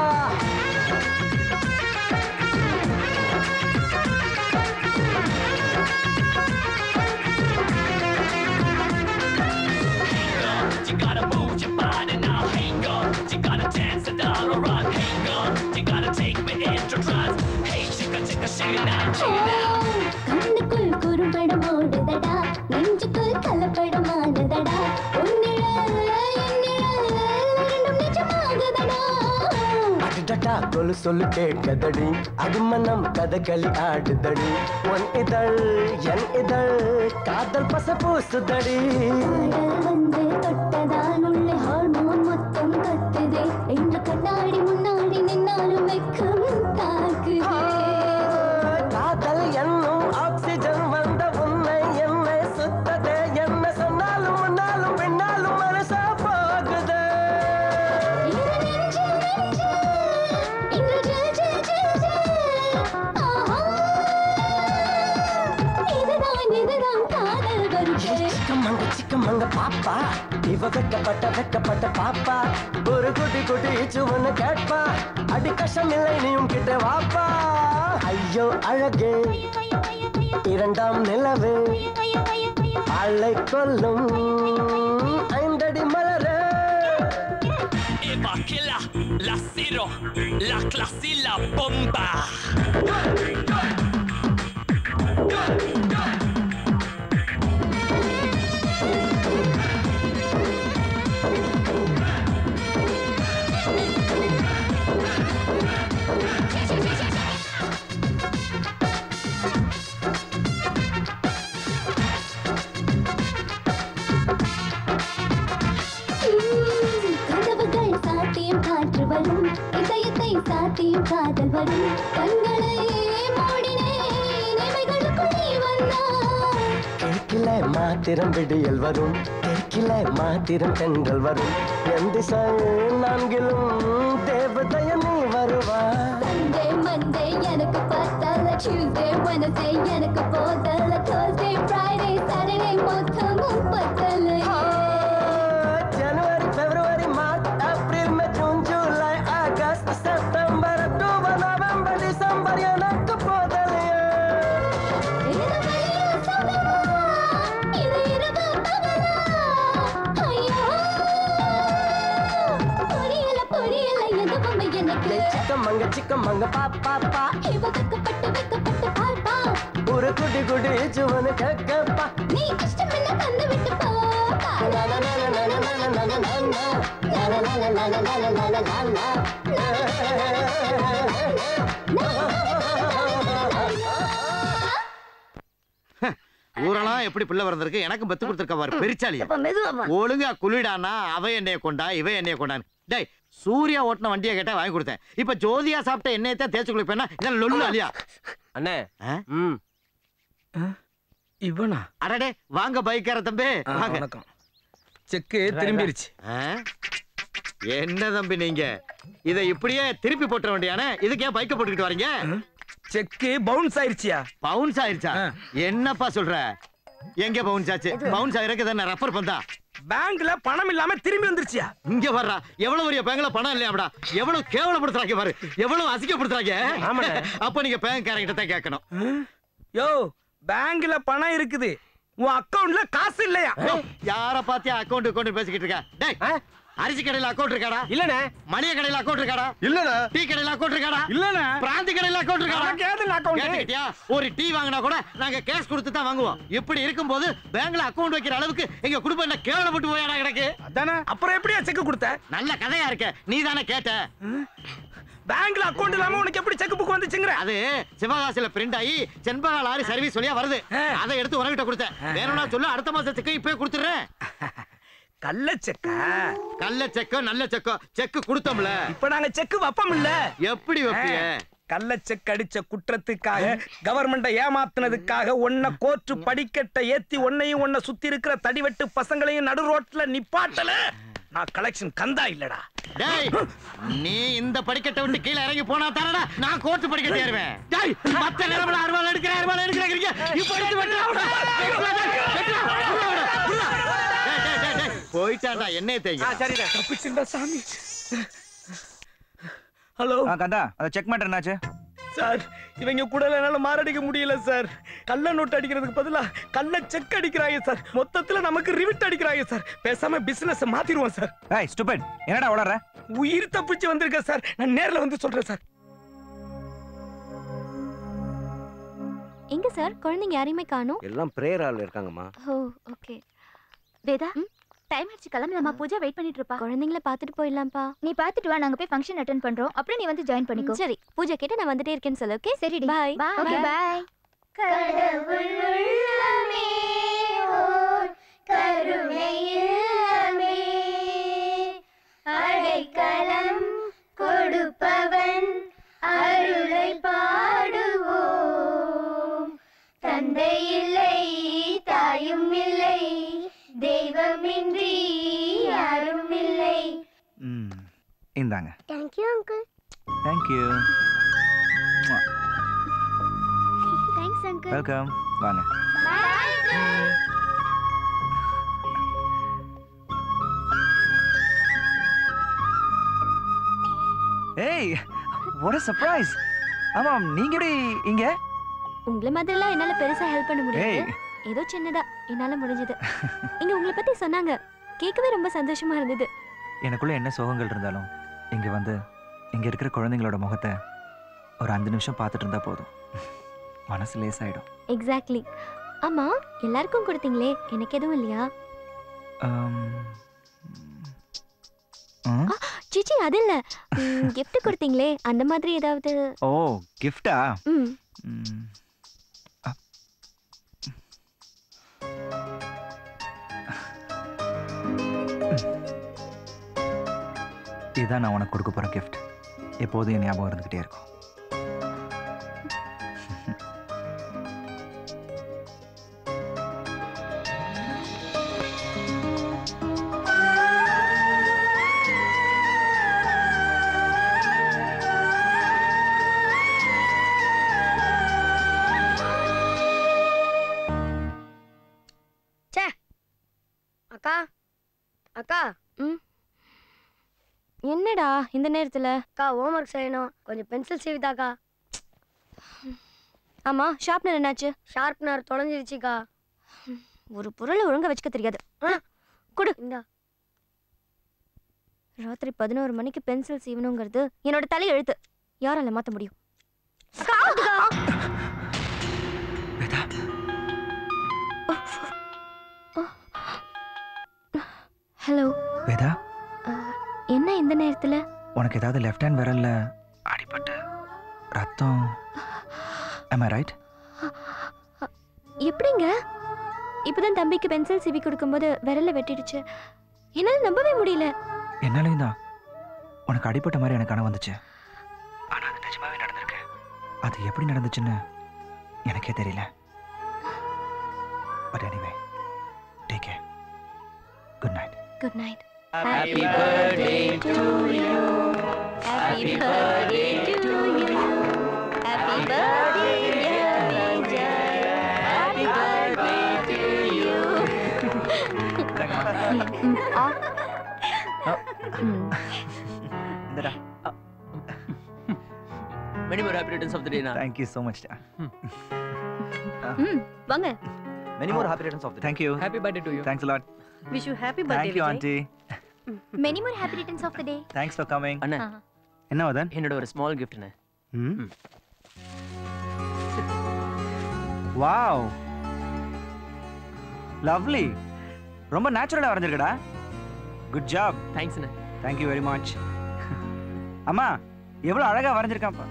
You gotta move your body now, hang on. You gotta dance it all around, hang on. You gotta take me into trance. Hey, chicka, chicka, shake it now, shake it now. கண்ணுக்குள் குறும்படம் ஓடுதடா நெஞ்சுக்குள் கலப்படமானதடா உன்னிழல் என்னிழல் இரண்டும் நிஜமாகுதடா அடடா கொலு சொல்லு கேட்கதடி அடிமனம் கதகளி ஆடுதடி உன் இதழ் என் இதழ் காதல் பச பூசுதடி வந்து தொட்டதால் உள்ளே ஹார்மோன் மொத்தம் கத்துதே இன்று கண்ணாடி முன்னாடி நின்னாலும் வெக்கம் தாக்குதே காதல் என்னும் ஆக்சிஜன் வந்த உன்னை என்னை சுத்ததே என்ன சொன்னாலும் முன்னாலும் பின்னாலும் மனசா போகுதே இரு நெஞ்சு நெஞ்சு இன்று ஜல் ஜல் ஜல் ஜல் ஆஹா இதுதான் இதுதான் காதல் வருகை சிக்கமங்க சிக்கமங்க பாப்பா இவ வெக்கப்பட்ட வெக்கப்பட்ட பாப்பா ஒரு குட்டி குட்டி சுவன்னு கேட்பா அடி கஷ்டம் இல்லை நீயும் கிட்ட வாப்பா ஐயோ அழகே இரண்டாம் நிலவே ஆளை கொல்லும் ஐந்தடி மலரே Eva Killa, la Ciro, la clase y la bomba. கதவுகள் சாத்தியம் காற்று வரும் இதயத்தை சாத்தியம் காதல் வரும் கண்களை மூடினேன் இமைகளுக்குள் நீ வந்தாய் கிழக்கில மாத்திரம் விடியல் வரும் தெற்கில மாத்திரம் தென்றல் வரும் என் திசை நான்கிலும் தேவதைய நீ வருவா சண்டே மண்டே எனக்கு பத்தல டியூஸ்டே வெனஸ்டே எனக்கு போதல தேர்ஸ்டே ஃப்ரைடே சாட்டர்டே மொத்தமும் பத்தல January February March April May June July August September October November December எனக்கு போதலையே இது இரவு பகலா ஐயோ புரியல புரியல எதுவுமே எனக்கு சிக்கமங்க சிக்கமங்க பாப்பா பா இவ வெக்கப்பட்டு வெக்கப்பட்டு பார்ப்பா ஒரு குட்டி குட்டி சுவனு கேட்கப்பா நீ இஷ்டம் என்ன தந்து விட்டு போப்பா ஊரெல்லாம் எப்படி பிள்ளை பிறந்திருக்கு எனக்கும் பெத்து கொடுத்துருக்க பாரு பெரிச்சாலியா ஒழுங்கா குளிடானா அவ என்னைய கொண்டா இவ என்னைய கொண்டான்னு டேய் சூர்யா ஓட்டின வண்டியை கேட்டா வாங்கி கொடுத்தேன் இப்ப ஜோதியா சாப்பிட்ட எண்ணெயை தான் தேய்ச்சி குளிப்பேன்னா இதான் லொல்லு அலியா அண்ணே ம் இவனா அடடே வாங்க பைக்கார தம்பி ஆ, வாங்க வணக்கம் செக்கு திரும்பிருச்சு ஆ? என்ன தம்பி நீங்க இத இப்படியே திருப்பி போட்டுற வேண்டியானே இதுக்கு ஏன் பைக்க போட்டுக்கிட்டு வரீங்க செக்கு பவுன்ஸ் ஆயிருச்சியா பவுன்ஸ் ஆயிருச்சா என்னப்பா சொல்ற எங்க பவுன்ஸ் ஆச்சு பவுன்ஸ் ஆயிருக்கு தானே ரெஃபர் பண்ணா பேங்க்ல பணம் இல்லாம திரும்பி வந்துருச்சியா இங்க வர்றா எவ்வளவு பெரிய பேங்க்ல பணம் இல்லையாடா எவ்வளவு கேவலப்படுத்துறாங்க பாரு எவ்வளவு அசிங்கப்படுத்துறாங்க ஆமாண்ணே. அப்ப நீங்க பேங்க் காரங்கிட்ட தான் கேட்கணும் யோ பேங்க்ல பணம் இருக்குது உன் அக்கவுண்ட்ல காசு இல்லையா யார பாத்தியா அக்கவுண்ட் அக்கவுண்ட் பேசிக்கிட்டு இருக்க டேய் அரிசி கடையில அக்கவுண்ட் இருக்காடா இல்லனே மளிகை கடையில அக்கவுண்ட் இருக்காடா இல்லடா டீ கடையில அக்கவுண்ட் இருக்காடா இல்லனே பிராந்தி கடையில அக்கவுண்ட் இருக்காடா உனக்கு ஏதுல account? கேட்டுக்கிட்டியா ஒரு டீ வாங்கினா கூட நாங்க கேஷ் கொடுத்து தான் வாங்குவோம் இப்படி இருக்கும்போது பேங்க்ல அக்கவுண்ட் வைக்கிற அளவுக்கு எங்க குடும்பம் என்ன கேவலப்பட்டு போயாடா கிடக்கு அதானே அப்புறம் எப்படியா செக் கொடுத்த நல்ல கதையா இருக்க நீ தானே கேட்ட பேங்க்ல அக்கவுண்ட் இல்லாம உனக்கு எப்படி செக் புக் வந்துச்சுங்கற அது சிவகாசில பிரிண்ட் ஆகி செண்பகா லாரி சர்வீஸ் வழியா வருது அதை எடுத்து உனகிட்ட கொடுத்தேன் வேணும்னா சொல்லு அடுத்த மாசத்துக்கு இப்பவே கொடுத்துறேன் கள்ள செக்கா கள்ள செக்கோ நல்ல செக்கோ செக்கு கொடுத்தோம்ல இப்ப நாங்க செக்கு வைப்போம் இல்ல எப்படி வைப்பீங்க கள்ள செக் அடிச்ச குற்றத்துக்காக கவர்மெண்ட ஏமாத்துனதுக்காக உன்னை கோர்ட்டு படிக்கட்ட ஏத்தி உன்னையும் உன்னை சுத்தி இருக்கிற தடிவெட்டு பசங்களையும் நடு ரோட்ல நிப்பாட்டல நான் கலெக்ஷன் கந்தா இல்லடா டேய் நீ இந்த படிக்கட்டை விட்டு கீழே இறங்கி போனா தானடா நான் கோர்ட்டு படிக்கட்டு ஏறுவேன் டேய் மத்த நிலமல அறுவாள் எடுக்கிற அறுவாள் எடுக்கிறீங்க இப்ப எடுத்து வெட்டுறா போயிட்டாடா என்னைய தேங்க சரிடா தப்பிச்சுடா சாமி ஹலோ கந்தா அந்த செக் மேட்டர் என்னாச்சு சார் இவங்க கூட என்னால மாரடிக்க முடியல சார் கள்ள நோட்டு அடிக்கிறதுக்கு பதிலா கள்ள செக் அடிக்கிறாங்க சார் மொத்தத்துல நமக்கு ரிவிட் அடிக்கிறாங்க சார் பேசாம பிசினஸ் மாத்திருவோம் சார் ஏய் ஸ்டூபிட் என்னடா உளற உயிர் தப்பிச்சு வந்திருக்கேன் சார் நான் நேர்ல வந்து சொல்றேன் சார் எங்க சார் குழந்தைங்க யாரையுமே காணோம் எல்லாம் பிரேயர் ஹால்ல இருக்காங்கம்மா ஓ ஓகே வேதா டைம் ஆயிடுச்சு கிளம்பலாமா பூஜா வெயிட் பண்ணிட்டு இருப்பா குழந்தைங்கள பார்த்துட்டு போயிடலாம்ப்பா நீ பார்த்துட்டு வா நாங்க போய் ஃபங்க்ஷன் அட்டென்ட் பண்றோம் அப்புறம் நீ வந்து ஜாயின் பண்ணிக்கோ சரி பூஜா கேட்டு நான் வந்துட்டே இருக்கேன்னு சொல்லு ஓகே சரிடி பாய் ஓகே பாய் கடவுள் உள்ளமே ஓர் கருணையில்லமே அடைக்கலம் கொடுப்பவன் அருளை பாடுவோம் தந்தை இல்லை தாயும் இல்லை தெய்வமின்றி யாரும் இல்லை ம் இந்தாங்க thank you uncle thank you thanks uncle welcome வாங்க ஏய் what a surprise ஆமாம் நீங்க எப்படி இங்க உங்களை மாதிரிலாம் என்னால பெருசா ஹெல்ப் பண்ண முடியாது ஏய். ஏதோ சின்னதா என்னால முடிஞ்சது இங்க உங்களை பத்தி சொன்னாங்க கேட்கவே ரொம்ப சந்தோஷமா இருந்தது எனக்குள்ள என்ன சோகங்கள் இருந்தாலும் இங்க வந்து இங்க இருக்கிற குழந்தைங்களோட முகத்தை ஒரு அஞ்சு நிமிஷம் பார்த்துட்டு இருந்தா போதும் மனசு லேசாயிடும் எக்ஸாக்ட்லி ஆமா எல்லாருக்கும் கொடுத்தீங்களே எனக்கு எதுவும் இல்லையா ஆம், ம், சிச்சி அது இல்ல gift கொடுத்தீங்களே அந்த மாதிரி ஏதாவது ஓ கிஃப்டா ம் இதுதான் நான் உனக்கு கொடுக்க போற கிஃப்ட் எப்போதும் என் ஞாபகம் இருந்துகிட்டே இருக்கும் ச்சே அக்கா அக்கா ம் என்னடா இந்த நேரத்துல அக்கா ஹோம்ஒர்க் செய்யணும் கொஞ்சம் பென்சில் சீவிதாக்கா ஆமா ஷார்ப்னர் என்னாச்சு ஷார்ப்னர் தொலைஞ்சிருச்சுக்கா ஒரு பொருளை ஒழுங்கா வச்சுக்க தெரியாது கொடு இந்தா ராத்திரி பதினோரு மணிக்கு பென்சில் சீவணுங்கிறது என்னோட தலை எழுத்து யாரால மாத்த முடியும் அக்கா, அக்கா. ஹலோ வேதா என்ன இந்த நேரத்துல உனக்கு ஏதாவது லெஃப்ட் ஹேண்ட் விரல்ல அடிபட்டு ரத்தம் am I ரைட் எப்படிங்க இப்பதான் தம்பிக்கு பென்சில் சீவி கொடுக்கும்போது விரல்ல வெட்டிடுச்சு என்னால நம்பவே முடியல என்னாலையும் தான் உனக்கு அடிபட்ட மாதிரி எனக்கு கனவு வந்துச்சு ஆனா அது நிஜமாவே நடந்திருக்கு அது எப்படி நடந்துச்சுன்னு எனக்கே தெரியல but anyway take care good night good night Happy birthday to you. Happy birthday to you. Happy birthday, dear Vijay. Happy birthday to you. இந்தடா Many more happy returns of the day, na. Thank you so much. டா. ம் வாங்க Many more happy returns of the day. Thank you. Happy birthday to you. Thanks a lot. Wish you happy Thank you, auntie. Many more happy returns of the day Thanks for coming. அண்ணா என்ன வதன் என்னோட ஒரு small கிஃப்ட்ண்ணே ம் wow lovely ரொம்ப நேச்சுரலா வரைஞ்சிருக்கடா good job தேங்க்ஸ்ண்ணே thank you very much அம்மா எவ்வளவு அழகா வரைஞ்சிருக்கான்ப்பா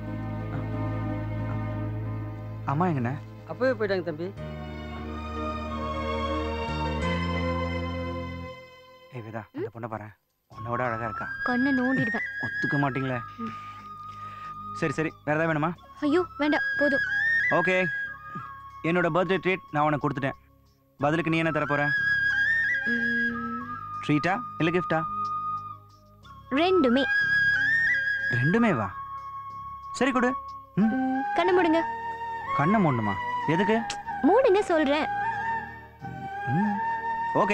அம்மா எங்கண்ணே அப்பவே போயிட்டாங்க தம்பி வேதா இந்த பொண்ணை பாரு உன்னை விட அழகா இருக்கா கண்ணை நோண்டிடுவேன் ஒத்துக்க மாட்டீங்களே சரி சரி வேற ஏதாவது வேணுமா ஐயோ வேண்டாம் போதும் ஓகே என்னோட பர்த்டே ட்ரீட் நான் உனக்கு கொடுத்துட்டேன் பதிலுக்கு நீ என்ன தர போற ட்ரீட்டா இல்லை கிஃப்டா ரெண்டுமே ரெண்டுமே வா சரி கொடு ம் கண்ணை மூடுங்க கண்ணை மூடணுமா எதுக்கு மூடுங்க சொல்றேன் ம் ஓகே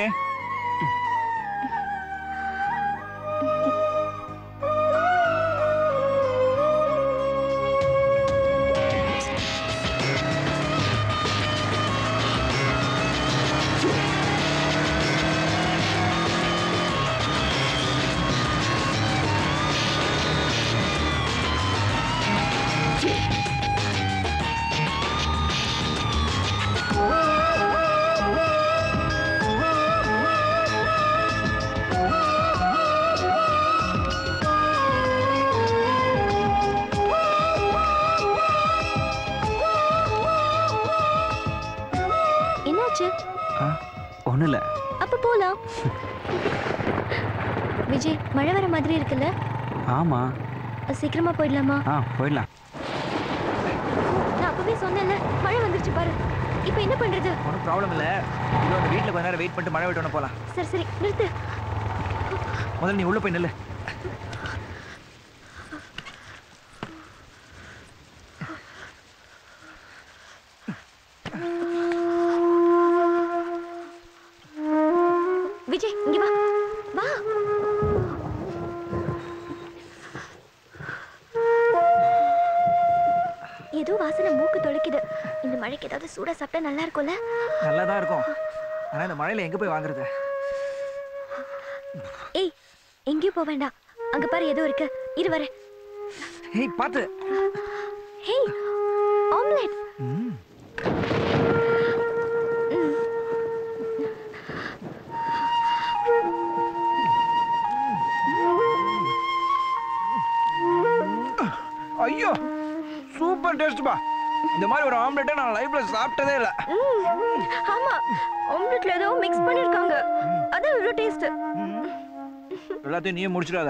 என்னாச்சு ஒன்றும் இல்லை அப்ப போலாம் விஜய் மழை வர மாதிரி இருக்குல்ல ஆமாம் சீக்கிரமா போயிடலாமா ஆ போயிடலாம் நான் அப்பவே சொன்னேன்ல மழை வந்துருச்சு பாரு இப்போ என்ன பண்றது ஒன்றும் ப்ராப்ளம் இல்லை இது வந்து வீட்டில் கொஞ்ச நேரம் வெயிட் பண்ணிட்டு மழை விட்டோன்னு போகலாம் சரி சரி நிறுத்து முதல்ல நீ உள்ளே போய் நில்லு விஜய் இங்க வா வா ஏதோ வாசனை மூக்கு தொலைக்குது இந்த மழைக்கு ஏதாவது சூடா சாப்பிட்டா நல்லா இருக்கும்ல நல்லா தான் இருக்கும் ஆனால் இந்த மழையில் எங்கே போய் வாங்குறது ஏய் எங்கேயும் போக வேண்டாம் அங்க பாரு ஏதோ இருக்கு இரு வரேன் ஏய் பார்த்து ஹேய் ஆம்லெட் ஐயோ சூப்பர் டேஸ்ட்பா இந்த மாதிரி ஒரு ஆம்லெட்டை நான் லைஃப்ல சாப்பிட்டதே இல்லை ம், ஆமா ஆம்லெட்ல ஏதோ மிக்ஸ் பண்ணிருக்காங்க அதான் இவ்வளோ டேஸ்ட் எல்லாத்தையும் நீயே முடிச்சிடாத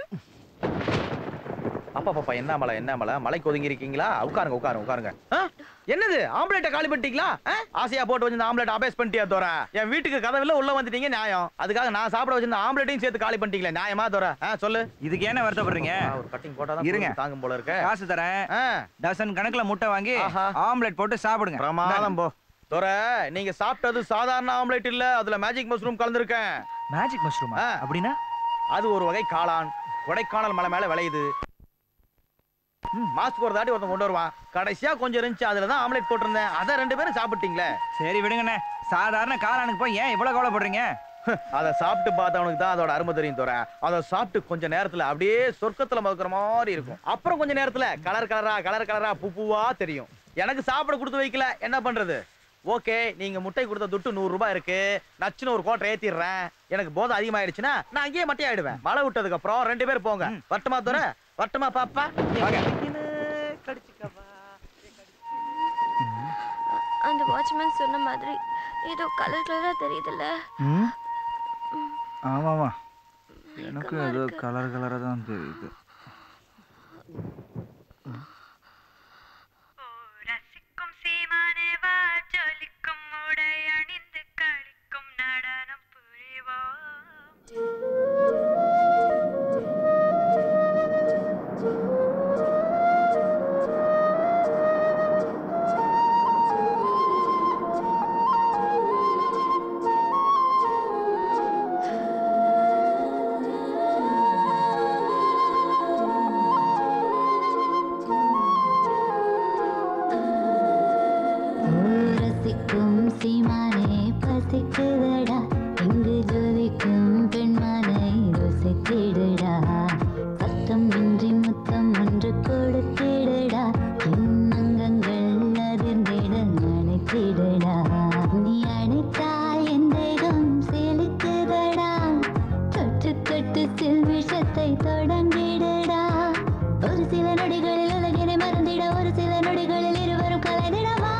அப்பா பாப்பா என்ன மலை என்ன மலை மலைக்கு ஒதுங்கி இருக்கீங்களா உட்காருங்க உட்காருங்க உட்காருங்க ஆ? என்னது ஆம்லெட்டை காலி பண்ணிட்டீங்களா ஆ? ஆசையா போட்டு வச்சிருந்த ஆம்லெட் அபேஸ் பண்ணிட்டியா தோற என் வீட்டுக்கு கதவுல உள்ள வந்துட்டீங்க நியாயம் அதுக்காக நான் சாப்பிட வச்சிருந்த ஆம்லெட்டையும் சேர்த்து காலி பண்ணிட்டீங்களே நியாயமா தோற ஆ, சொல்லு இதுக்கு ஏன வருத்தப்படுறீங்க ஒரு கட்டிங் போட்டா இருங்க. தாங்கும் போல இருக்க காசு தரேன் டசன் கணக்குல முட்டை வாங்கி ஆம்லெட் போட்டு சாப்பிடுங்க பிரமாதம் போ தோற நீங்க சாப்பிட்டது சாதாரண ஆம்லெட் இல்ல அதுல மேஜிக் மஷ்ரூம் கலந்துருக்கேன் மேஜிக் மஷ்ரூம் அப்படின்னா அது ஒரு வகை காளான் கொடைக்கானல் மலை மேல விளையுது மாஸ்க் ஒரு தாட்டி ஒருத்தன் கொண்டு வருவான் கடைசியா கொஞ்சம் இருந்துச்சு அதுல தான் ஆம்லெட் போட்டிருந்தேன் அதை ரெண்டு பேரும் சாப்பிட்டீங்களே சரி விடுங்கண்ணே சாதாரண காளானுக்கு போய் ஏன் இவ்வளவு கவலைப்படுறீங்க அதை சாப்பிட்டு பார்த்தவனுக்கு தான் அதோட அருமை தெரியும் தோற அதை சாப்பிட்டு கொஞ்ச நேரத்துல அப்படியே சொர்க்கத்துல மதுக்கிற மாதிரி இருக்கும் அப்புறம் கொஞ்ச நேரத்துல கலர் கலரா கலர் கலரா பூ பூவா தெரியும் எனக்கு சாப்பிட கொடுத்து வைக்கல என்ன பண்றது ஓகே நீங்க முட்டை கொடுத்த துட்டு நூறு ரூபாய் இருக்கு நச்சுன்னு ஒரு கோட்டை ஏத்திடுறேன் எனக்கு போதை அதிகமாயிடுச்சுன்னா நான் அங்கேயே மட்டை ஆயிடுவேன் மழை விட்டதுக்கு அப்புறம் ரெண்டு பேர் போங்க வட்டமா தோற வட்டமா பாப்பா அந்த வாட்ச்மேன் சொன்ன மாதிரி ஏதோ கலர் கலரா தெரியுதுல்ல ம் ஆமாமா எனக்கு ஏதோ கலர் கலராக தான் தெரியுது ரசிக்கும் சீமானே பசிக்குதடா இங்கு ஜொலிக்கும் பெண்மானை ருசித்திடுடா சத்தம் இன்றி முத்தம் ஒன்று கொடுத்திடுடா இன்னங்கங்கள் அதிர்ந்திட நினைத்திடுடா நீ அணைத்தால் என் தேகம் செலுக்குதடா தொட்டு தொட்டு சில் விஷத்தை தொடங்கிடுடா ஒரு சில நொடிகளில் உலகினை மறந்திட ஒரு சில நொடிகளில் இருவரும் கலைந்திடவா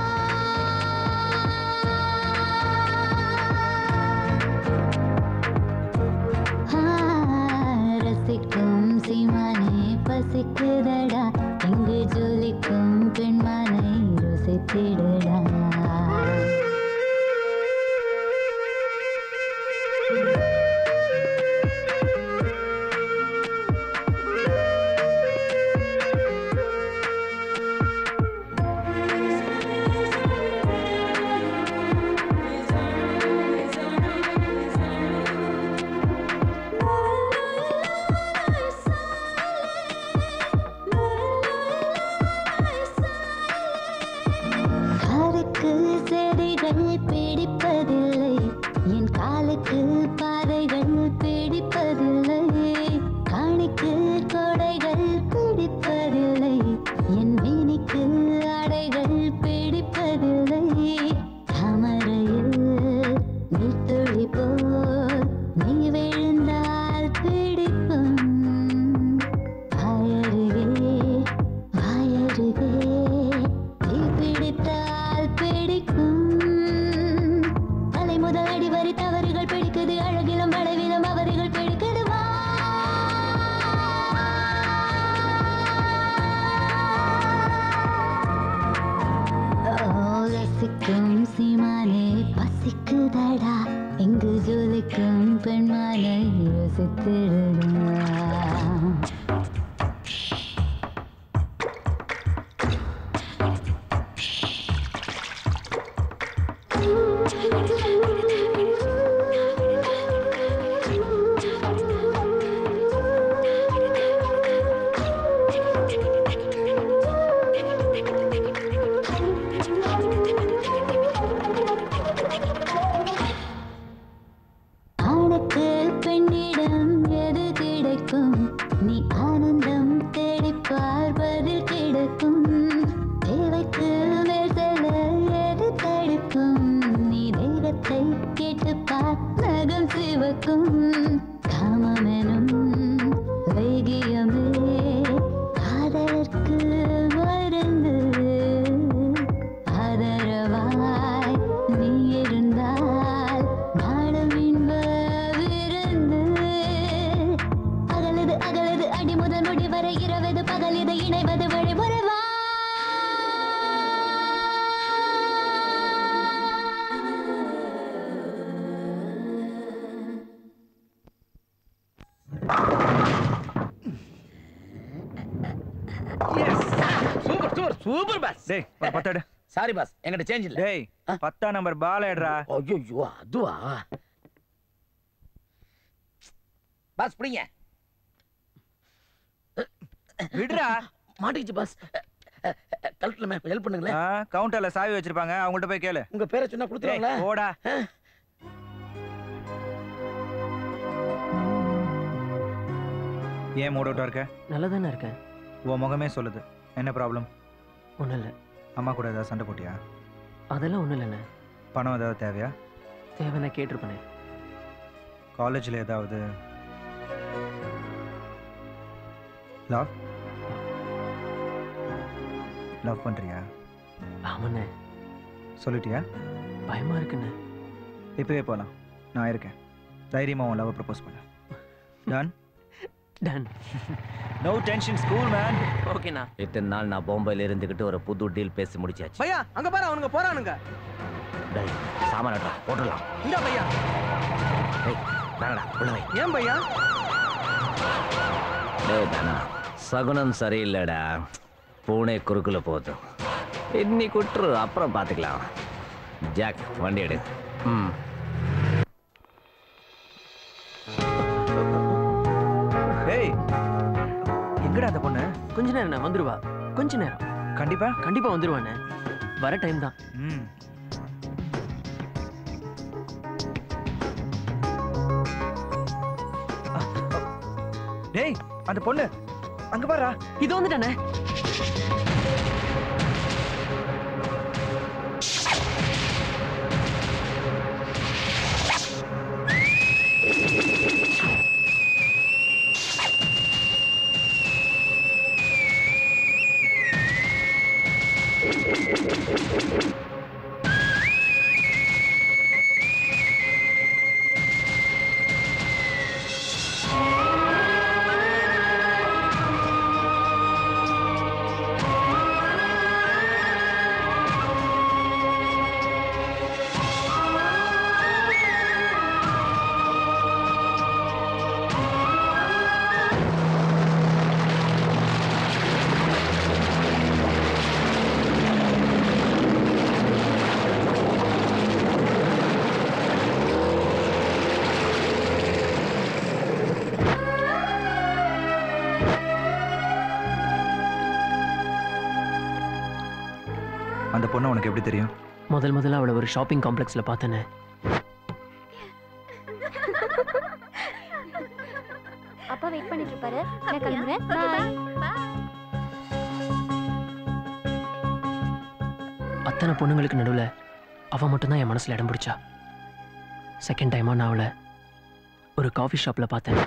பசிக்குதடா இங்கு ஜொலிக்கும் பெண்மனை ருசித்திடடா காருக்கு செடிகள் பிடிப்பதில்லை என் காலுக்கு பாதைகள் பிடிப்பதில்லை காணிக்கு கொடைகள் பிடிப்பதில்லை என் மேனிக்கு அடைகள் பிடிப்பதில்லை தாமரையில் நீர்த்துளி போல் நீ விழுந்தால் பிடிக்கும் வாயருகே வாயருகே தீ பிடித்தால் பிடிக்கும் தலை முதல் அடி வரை தவறுகள் பிடிக்குது அழகிலும் வளைவிலும் அவர்கள் பிடிக்குது வா ஓ, ரசிக்கும் சீமானே பசிக்குதடா இங்கு ஜொலிக்கும் பெண்மானை யோசித்திடுடா ஆணுக்கு பெண்ணிடம் எது கிடைக்கும் நீ ஆனந்தம் தேடி பார்ப்பதில் கிடைக்கும் தேவைக்கு மேல் செல்ல எது தடுக்கும் நீ தெய்வத்தை கேட்டு பார் நகம் சிவக்கும் காமமெனும் வைகியமே காதலுக்கு மருந்து ஆதரவாய் நீ இருந்தால் நாடும் இன்ப விருந்து அகலது அகலது அடி முதல் முடி வரை இரவது பகல் இது இணைவது வழிமுறை வா சூப்பர் சூப்பர் சூப்பர் பாஸ் டேய் ஒரு பத்து எடு சாரி பாஸ் என்கிட்ட சேஞ்ச் இல்ல டேய் பத்தாம் நம்பர் பால் எடுறா ஐயோ அதுவா பாஸ் பிடிங்க விடுறா மாட்டிக்கிச்சு பாஸ் கலெக்டர் மேம் ஹெல்ப் பண்ணுங்களேன் ஆ, கவுண்டர்ல சாவி வச்சிருப்பாங்க அவங்கள்ட்ட போய் கேளு உங்க பேரை சொன்னா கொடுத்துருவாங்களா டேய், போடா ஏன் மூட் அவுட்டா இருக்க நல்லா தானே இருக்கேன் உன் முகமே சொல்லுது என்ன ப்ராப்ளம் ஒன்றும் இல்லை அம்மா கூட ஏதாவது சண்டை போட்டியா அதெல்லாம் ஒன்றும் இல்லைண்ணே பணம் ஏதாவது தேவையா தேவைன்னா கேட்டிருப்பேனே காலேஜில் ஏதாவது லவ் லவ் பண்ணுறியா ஆமாண்ணே சொல்லிட்டியா பயமா இருக்குண்ணே இப்போவே போகலாம் நான் இருக்கேன் தைரியமாக உன் லவ் ப்ரப்போஸ் பண்ண done done no tension school man ஓகேண்ணா இத்தனை நாள் நான் பாம்பேல இருந்துகிட்டு ஒரு புது டீல் பேசி முடிச்சாச்சு பையா அங்க பாரு அவனுங்க போறானுங்க டேய் சாமானடா போட்டுடலாம் இந்த பையா டேய் வேணடா உள்ள வை ஏன் பையா டேய் தானா சகுனம் சரியில்லைடா பூனை குறுக்குல போகுது இன்னைக்கு விட்டுரு அப்புறம் பார்த்துக்கலாம் ஜாக் வண்டி எடு ம் ஏய் எங்கடா அந்த பொண்ணு கொஞ்ச நேரம் வந்துருவா கொஞ்ச நேரம் கண்டிப்பா கண்டிப்பா வந்துருவானே வர டைம் தான் ம் டேய் அந்த பொண்ணு அங்க பாருடா இது வந்துட்டானே அந்த பொண்ணு உனக்கு எப்படி தெரியும் முதல் முதல்ல அவளை ஒரு ஷாப்பிங் காம்ப்ளெக்ஸ்ல பார்த்தேனே அப்பா வெயிட் பண்ணிட்டு இருப்பாரு நான் கிளம்புறேன் பாய் அத்தனை பொண்ணுங்களுக்கு நடுவுல அவ மட்டும்தான் என் மனசுல இடம் பிடிச்சா செகண்ட் டைமா நான் அவளை ஒரு காஃபி ஷாப்ல பார்த்தேன்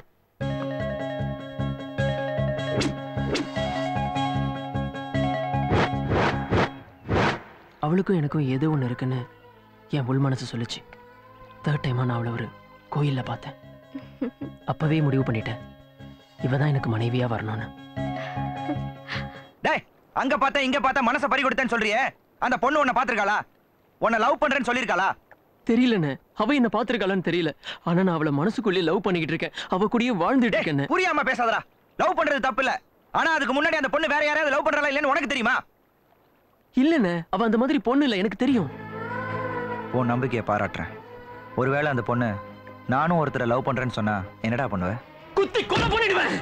அவளுக்கும் எனக்கும் ஏதோ ஒன்று இருக்குன்னு என் உள் மனசு சொல்லுச்சு தேர்ட் டைமா நான் அவளை ஒரு கோயில்ல பார்த்தேன் அப்பவே முடிவு பண்ணிட்டேன் இவ தான் எனக்கு மனைவியா வரணும்னு டேய் அங்க பார்த்தா இங்க பார்த்தா மனசை பறி கொடுத்தேன்னு சொல்றியே அந்த பொண்ணு உன்னை பாத்திருக்காளா உன்னை லவ் பண்றேன்னு சொல்லிருக்காளா தெரியலண்ணே அவ என்ன பாத்திருக்காளான்னு தெரியல ஆனா நான் அவளை மனசுக்குள்ளே லவ் பண்ணிக்கிட்டு இருக்கேன் அவ கூடயே வாழ்ந்துட்டு இருக்கேன் புரியாம பேசாதடா லவ் பண்றது தப்பு இல்ல ஆனா அதுக்கு முன்னாடி அந்த பொண்ணு வேற யாரையாவது லவ் பண்றாளா இல்லன்னு உனக்கு தெரியுமா இல்லண்ணே அவ அந்த மாதிரி பொண்ணு இல்ல எனக்கு தெரியும் உன் நம்பிக்கையை பாராட்டுறேன் ஒருவேளை அந்த பொண்ணு நானும் ஒருத்தரை லவ் பண்றேன்னு சொன்னா என்னடா பண்ணுவ குத்தி கொலை பண்ணிடுவேன்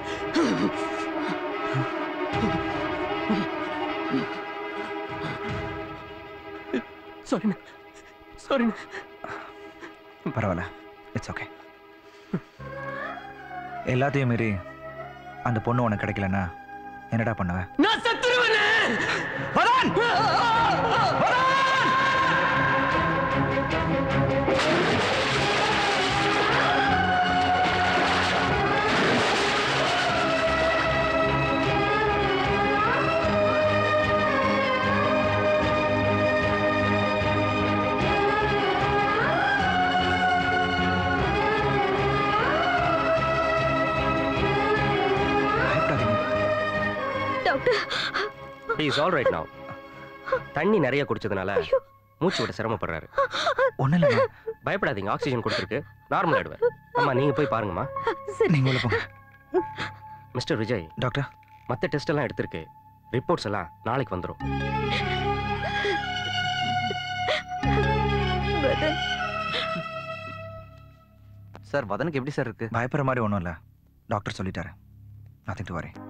சாரிண்ணே சாரிண்ணே பரவாயில்ல இட்ஸ் ஓகே எல்லாத்தையும் மீறி அந்த பொண்ணு உனக்கு கிடைக்கலன்னா என்னடா பண்ணுவ நான் செத்துருவேனே doctor is all right now தண்ணி நிறைய குடிச்சதுனால மூச்சு விட சிரமப்படுறாரு ஒண்ணு இல்ல பயப்படாதீங்க ஆக்சிஜன் கொடுத்துருக்கு நார்மல் ஆயிடுவார் அம்மா நீங்க போய் பாருங்கம்மா நீங்க உள்ள போங்க மிஸ்டர் விஜய் டாக்டர் மற்ற டெஸ்ட் எல்லாம் எடுத்திருக்கு ரிப்போர்ட்ஸ் எல்லாம் நாளைக்கு வந்துடும் சார் வதனுக்கு எப்படி சார் இருக்கு பயப்படுற மாதிரி ஒன்றும் இல்லை டாக்டர் சொல்லிட்டாரு நத்திங் டு வரி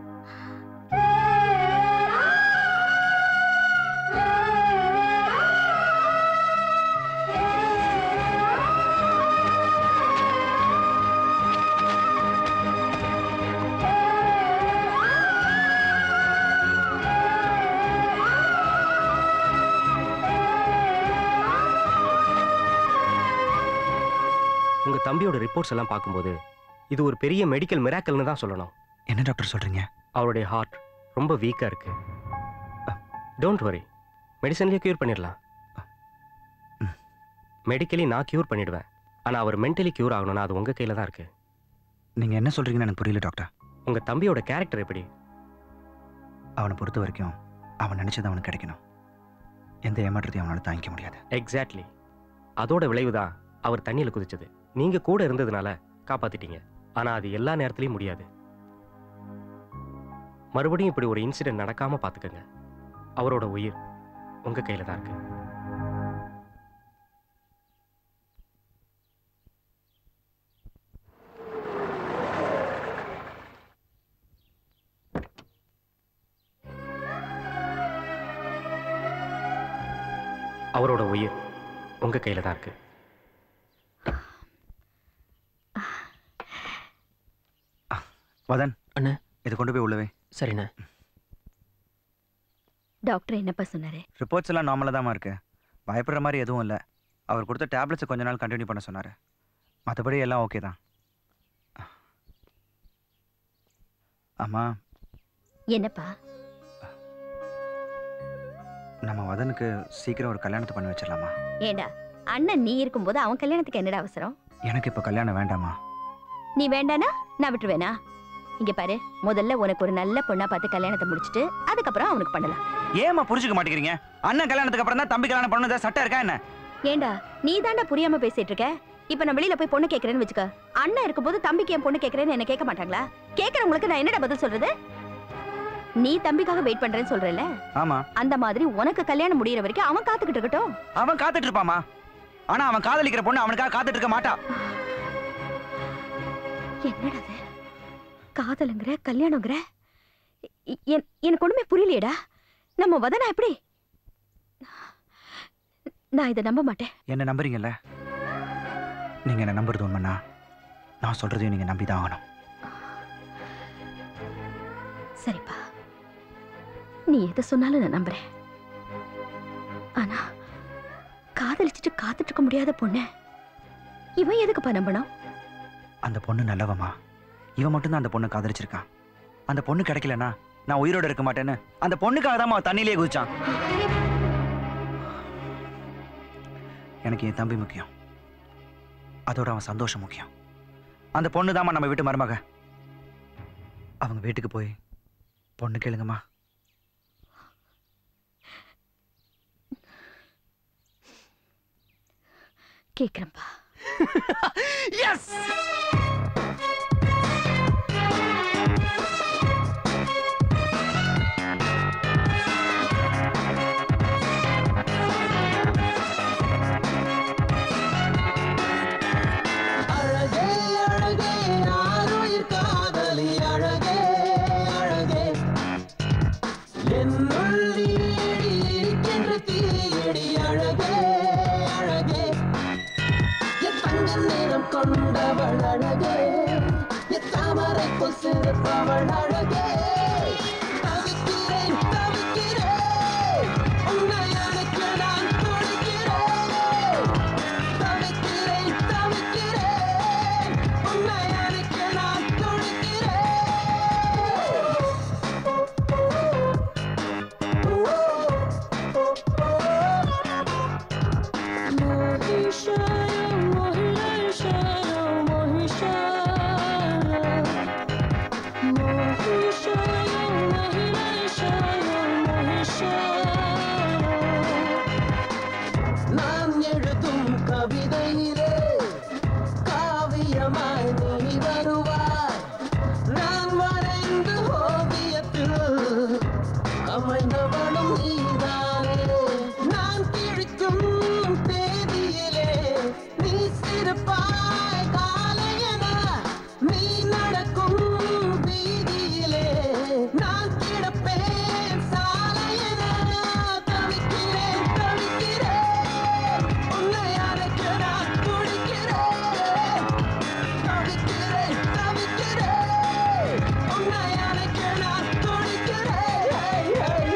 உங்க தம்பியோட ரிப்போர்ட்ஸ் எல்லாம் பார்க்கும்போது இது ஒரு பெரிய மெடிக்கல் மிராக்கல்னு தான் சொல்லணும் என்ன டாக்டர் சொல்றீங்க அவருடைய ஹார்ட் ரொம்ப வீக்கா இருக்கு டோன்ட் வரி மெடிசன்லயே கியூர் பண்ணிடலாம் மெடிக்கலி நான் கியூர் பண்ணிடுவேன் ஆனா அவர் மென்டலி கியூர் ஆகணும்னா அது உங்க கையில தான் இருக்கு நீங்க என்ன சொல்றீங்கன்னு எனக்கு புரியல டாக்டர் உங்க தம்பியோட கேரக்டர் எப்படி அவனை பொறுத்த வரைக்கும் அவன் நினைச்சது அவனுக்கு கிடைக்கணும் எந்த ஏமாற்றத்தையும் அவனால தாங்கிக்க முடியாது எக்ஸாக்ட்லி அதோட விளைவு தான் அவர் தண்ணியில குதிச்சது நீங்க கூட இருந்ததுனால காப்பாத்திட்டீங்க ஆனா அது எல்லா நேரத்துலயும் முடியாது மறுபடியும் இப்படி ஒரு இன்சிடென்ட் நடக்காம பாத்துக்கங்க அவரோட உயிர் உங்க கையில தான் இருக்கு அவரோட உயிர் உங்க கையில தான் இருக்கு வதன் அண்ணே இது கொண்டு போய் உள்ளவே சரிண்ணே டாக்டர் என்னப்பா சொன்னாரு ரிப்போர்ட்ஸ் எல்லாம் நார்மலாக தான் இருக்கு பயப்படுற மாதிரி எதுவும் இல்லை அவர் கொடுத்த டேப்லெட்ஸை கொஞ்ச நாள் கண்டினியூ பண்ண சொன்னார் மற்றபடி எல்லாம் ஓகே தான் அம்மா என்னப்பா நம்ம வதனுக்கு சீக்கிரம் ஒரு கல்யாணத்தை பண்ணி வச்சிடலாமா ஏண்டா அண்ணன் நீ இருக்கும்போது அவன் கல்யாணத்துக்கு என்னடா அவசரம் எனக்கு இப்போ கல்யாணம் வேண்டாமா நீ வேண்டானா நான் விட்டுருவேனா இங்க பாரு முதல்ல உனக்கு ஒரு நல்ல பொண்ணா பார்த்து கல்யாணத்தை முடிச்சிட்டு அதுக்கப்புறம் அவனுக்கு பண்ணலாம் ஏமா புரிஞ்சுக்க மாட்டேங்கிறீங்க அண்ணன் கல்யாணத்துக்கு அப்புறம் தான் தம்பி கல்யாணம் பண்ணணும் சட்டம் இருக்கா என்ன ஏண்டா நீ தாண்டா புரியாம பேசிட்டு இருக்க இப்ப நான் வெளியில போய் பொண்ணு கேக்குறேன்னு வச்சுக்க அண்ணன் இருக்கும்போது தம்பிக்கு என் பொண்ணு கேக்குறேன்னு என்ன கேட்க மாட்டாங்களா கேக்குறவங்களுக்கு நான் என்னடா பதில் சொல்றது நீ தம்பிக்காக வெயிட் பண்றேன்னு சொல்றல ஆமா அந்த மாதிரி உனக்கு கல்யாணம் முடியற வரைக்கும் அவன் காத்துக்கிட்டு இருக்கட்டும் அவன் காத்துட்டு இருப்பாமா ஆனா அவன் காதலிக்கிற பொண்ணு அவனுக்காக காத்துட்டு இருக்க மாட்டா என்னடா இது? காதலுங்கிற கல்யாணங்கிற எ- என்- எனக்கு ஒண்ணுமே புரியலையேடா நம்ம வதனா எப்படி நான் இதை நம்ப மாட்டேன் என்ன நம்புறீங்கல்ல நீங்க என்ன நம்புறது உண்மைன்னா நான் சொல்றதையும் நீங்க நம்பிதான் ஆகணும் சரிப்பா நீ எதை சொன்னாலும் நான் நம்புறேன் ஆனா காதலிச்சுட்டு காத்துட்டு இருக்க முடியாத பொண்ணு இவன் எதுக்குப்பா நம்பணும் அந்த பொண்ணு நல்லவமா இவன் மட்டும்தான் அந்த பொண்ணை காதலிச்சிருக்கான் அந்த பொண்ணு கிடைக்கலனா நான் உயிரோட இருக்க மாட்டேன்னு அந்த பொண்ணுக்காக தான் அவன் தண்ணியிலே குதிச்சான் எனக்கு என் தம்பி முக்கியம் அதோட அவன் சந்தோஷம் முக்கியம் அந்த பொண்ணு தாம்மா நம்ம வீட்டு மருமக அவங்க வீட்டுக்கு போய் பொண்ணு கேளுங்கம்மா கேக்குறேன்ப்பா எஸ் அழகே அழகே ஆருயிர் காதலி அழகே அழகே என்னுள் நீடி இருக்கின்ற தீயடி அழகே அழகே என் தங்க நிறம் கொண்டவள் அழகே என் தாமரை கொசிருப்பவள் அழகே தவிக்கிறேன் தவிக்கிறேன் உன்னை அழைக்க நான் துடிக்கிறேன் தவிக்கிறேன் தவிக்கிறேன் உன்னை அழைக்க நான் நான் எழுதும் கவிதையிலே காவியமாய் நீ வருவாய் நான் வரைந்த ஓவியத்தில் அமைந்தவளும் நீதானே நான் கிழிக்கும் தேதியிலே நீ சிரிப்பாய் காலையென நீ நடக்கும் வீதியிலே நான் கிடப்பேன் சாலையென தவிக்கிறேன் தவிக்கிறேன் உன்னை அழைக்க நான் துடிக்கிறேன் தவிக்கிறேன் தவிக்கிறேன் உன்னை அழைக்க நான் துடிக்கிறேன்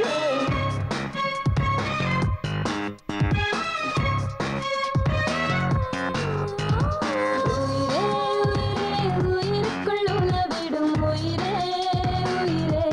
உயிருக்குள் உலவிடும் உயிரே உயிரே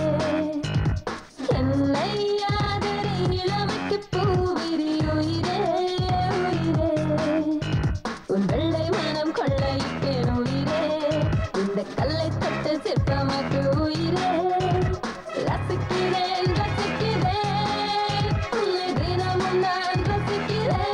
என்னை ஆதரி இளமைக்கு பூவிரி உயிரே உயிரே உன் வெள்ளை மனம் கொள்ளையிட்டேன் உயிரே இந்த கல்லை தொட்டு சிற்பமாக்கு உயிரே ரசிக்கிறேன் ரசிக்கிறேன் உன்னை தினமும் நான் ரசிக்கிறேன்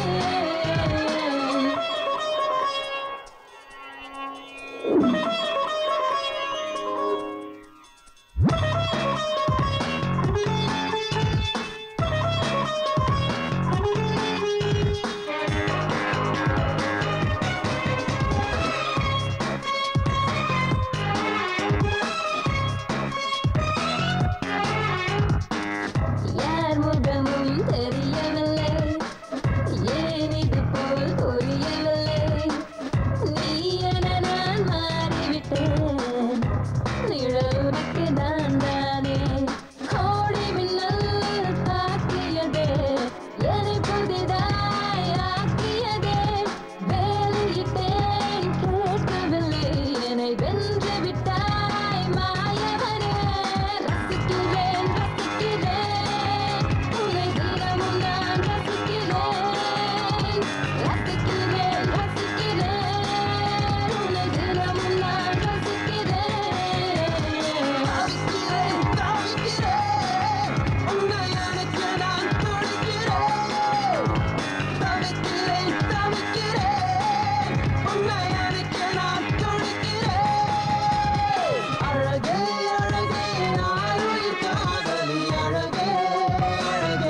யார் முகமும் தெரியவில்லை ஏன் இது போல் புரியவில்லை நீ என நான் மாறிவிட்டேன் நிழல் உனக்கு நான் தானே கோடி மின்னல் தாக்கியதே என்னை புதிதாய் ஆக்கியதே வேலையிட்டேன் கேட்கவில்லை என்னை வென்று விட்டாய் மாயவனே ரசிக்கிறேன் ரசிக்கிறேன் உன்னை தினமும் நான் ரசிக்கிறேன் ரசிக்கிறேன் ரசிக்கிறேன் உன்னை தினமும் நான் ரசிக்கிறேன் தவிக்கிறேன் தவிக்கிறேன் உன்னை அழைக்க நான் துடிக்கிறேன் தவிக்கிறேன் தவிக்கிறேன் உன்னை அழைக்க நான் துடிக்கிறேன் அழகே அழகே ஆருயிர் காதலி அழகே அழகே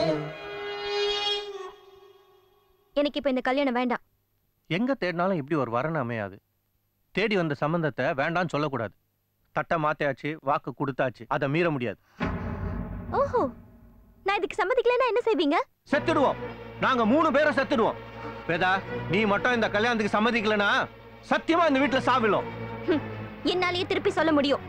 எனக்கு இப்ப இந்த கல்யாணம் வேண்டாம் எங்க தேடினாலும் இப்படி ஒரு வரன் அமையாது தேடி வந்த சம்பந்தத்தை வேண்டாம்னு சொல்லக்கூடாது தட்டை மாத்தியாச்சு வாக்கு கொடுத்தாச்சு அதை மீற முடியாது ஓஹோ நான் இதுக்கு சம்மதிக்கலைன்னா என்ன செய்வீங்க செத்துடுவோம் நாங்க மூணு பேரும் செத்துடுவோம் வேதா நீ மட்டும் இந்த கல்யாணத்துக்கு சம்மதிக்கலனா சத்தியமா இந்த வீட்டுல சாவிலும் என்னாலேயே திருப்பி சொல்ல முடியும்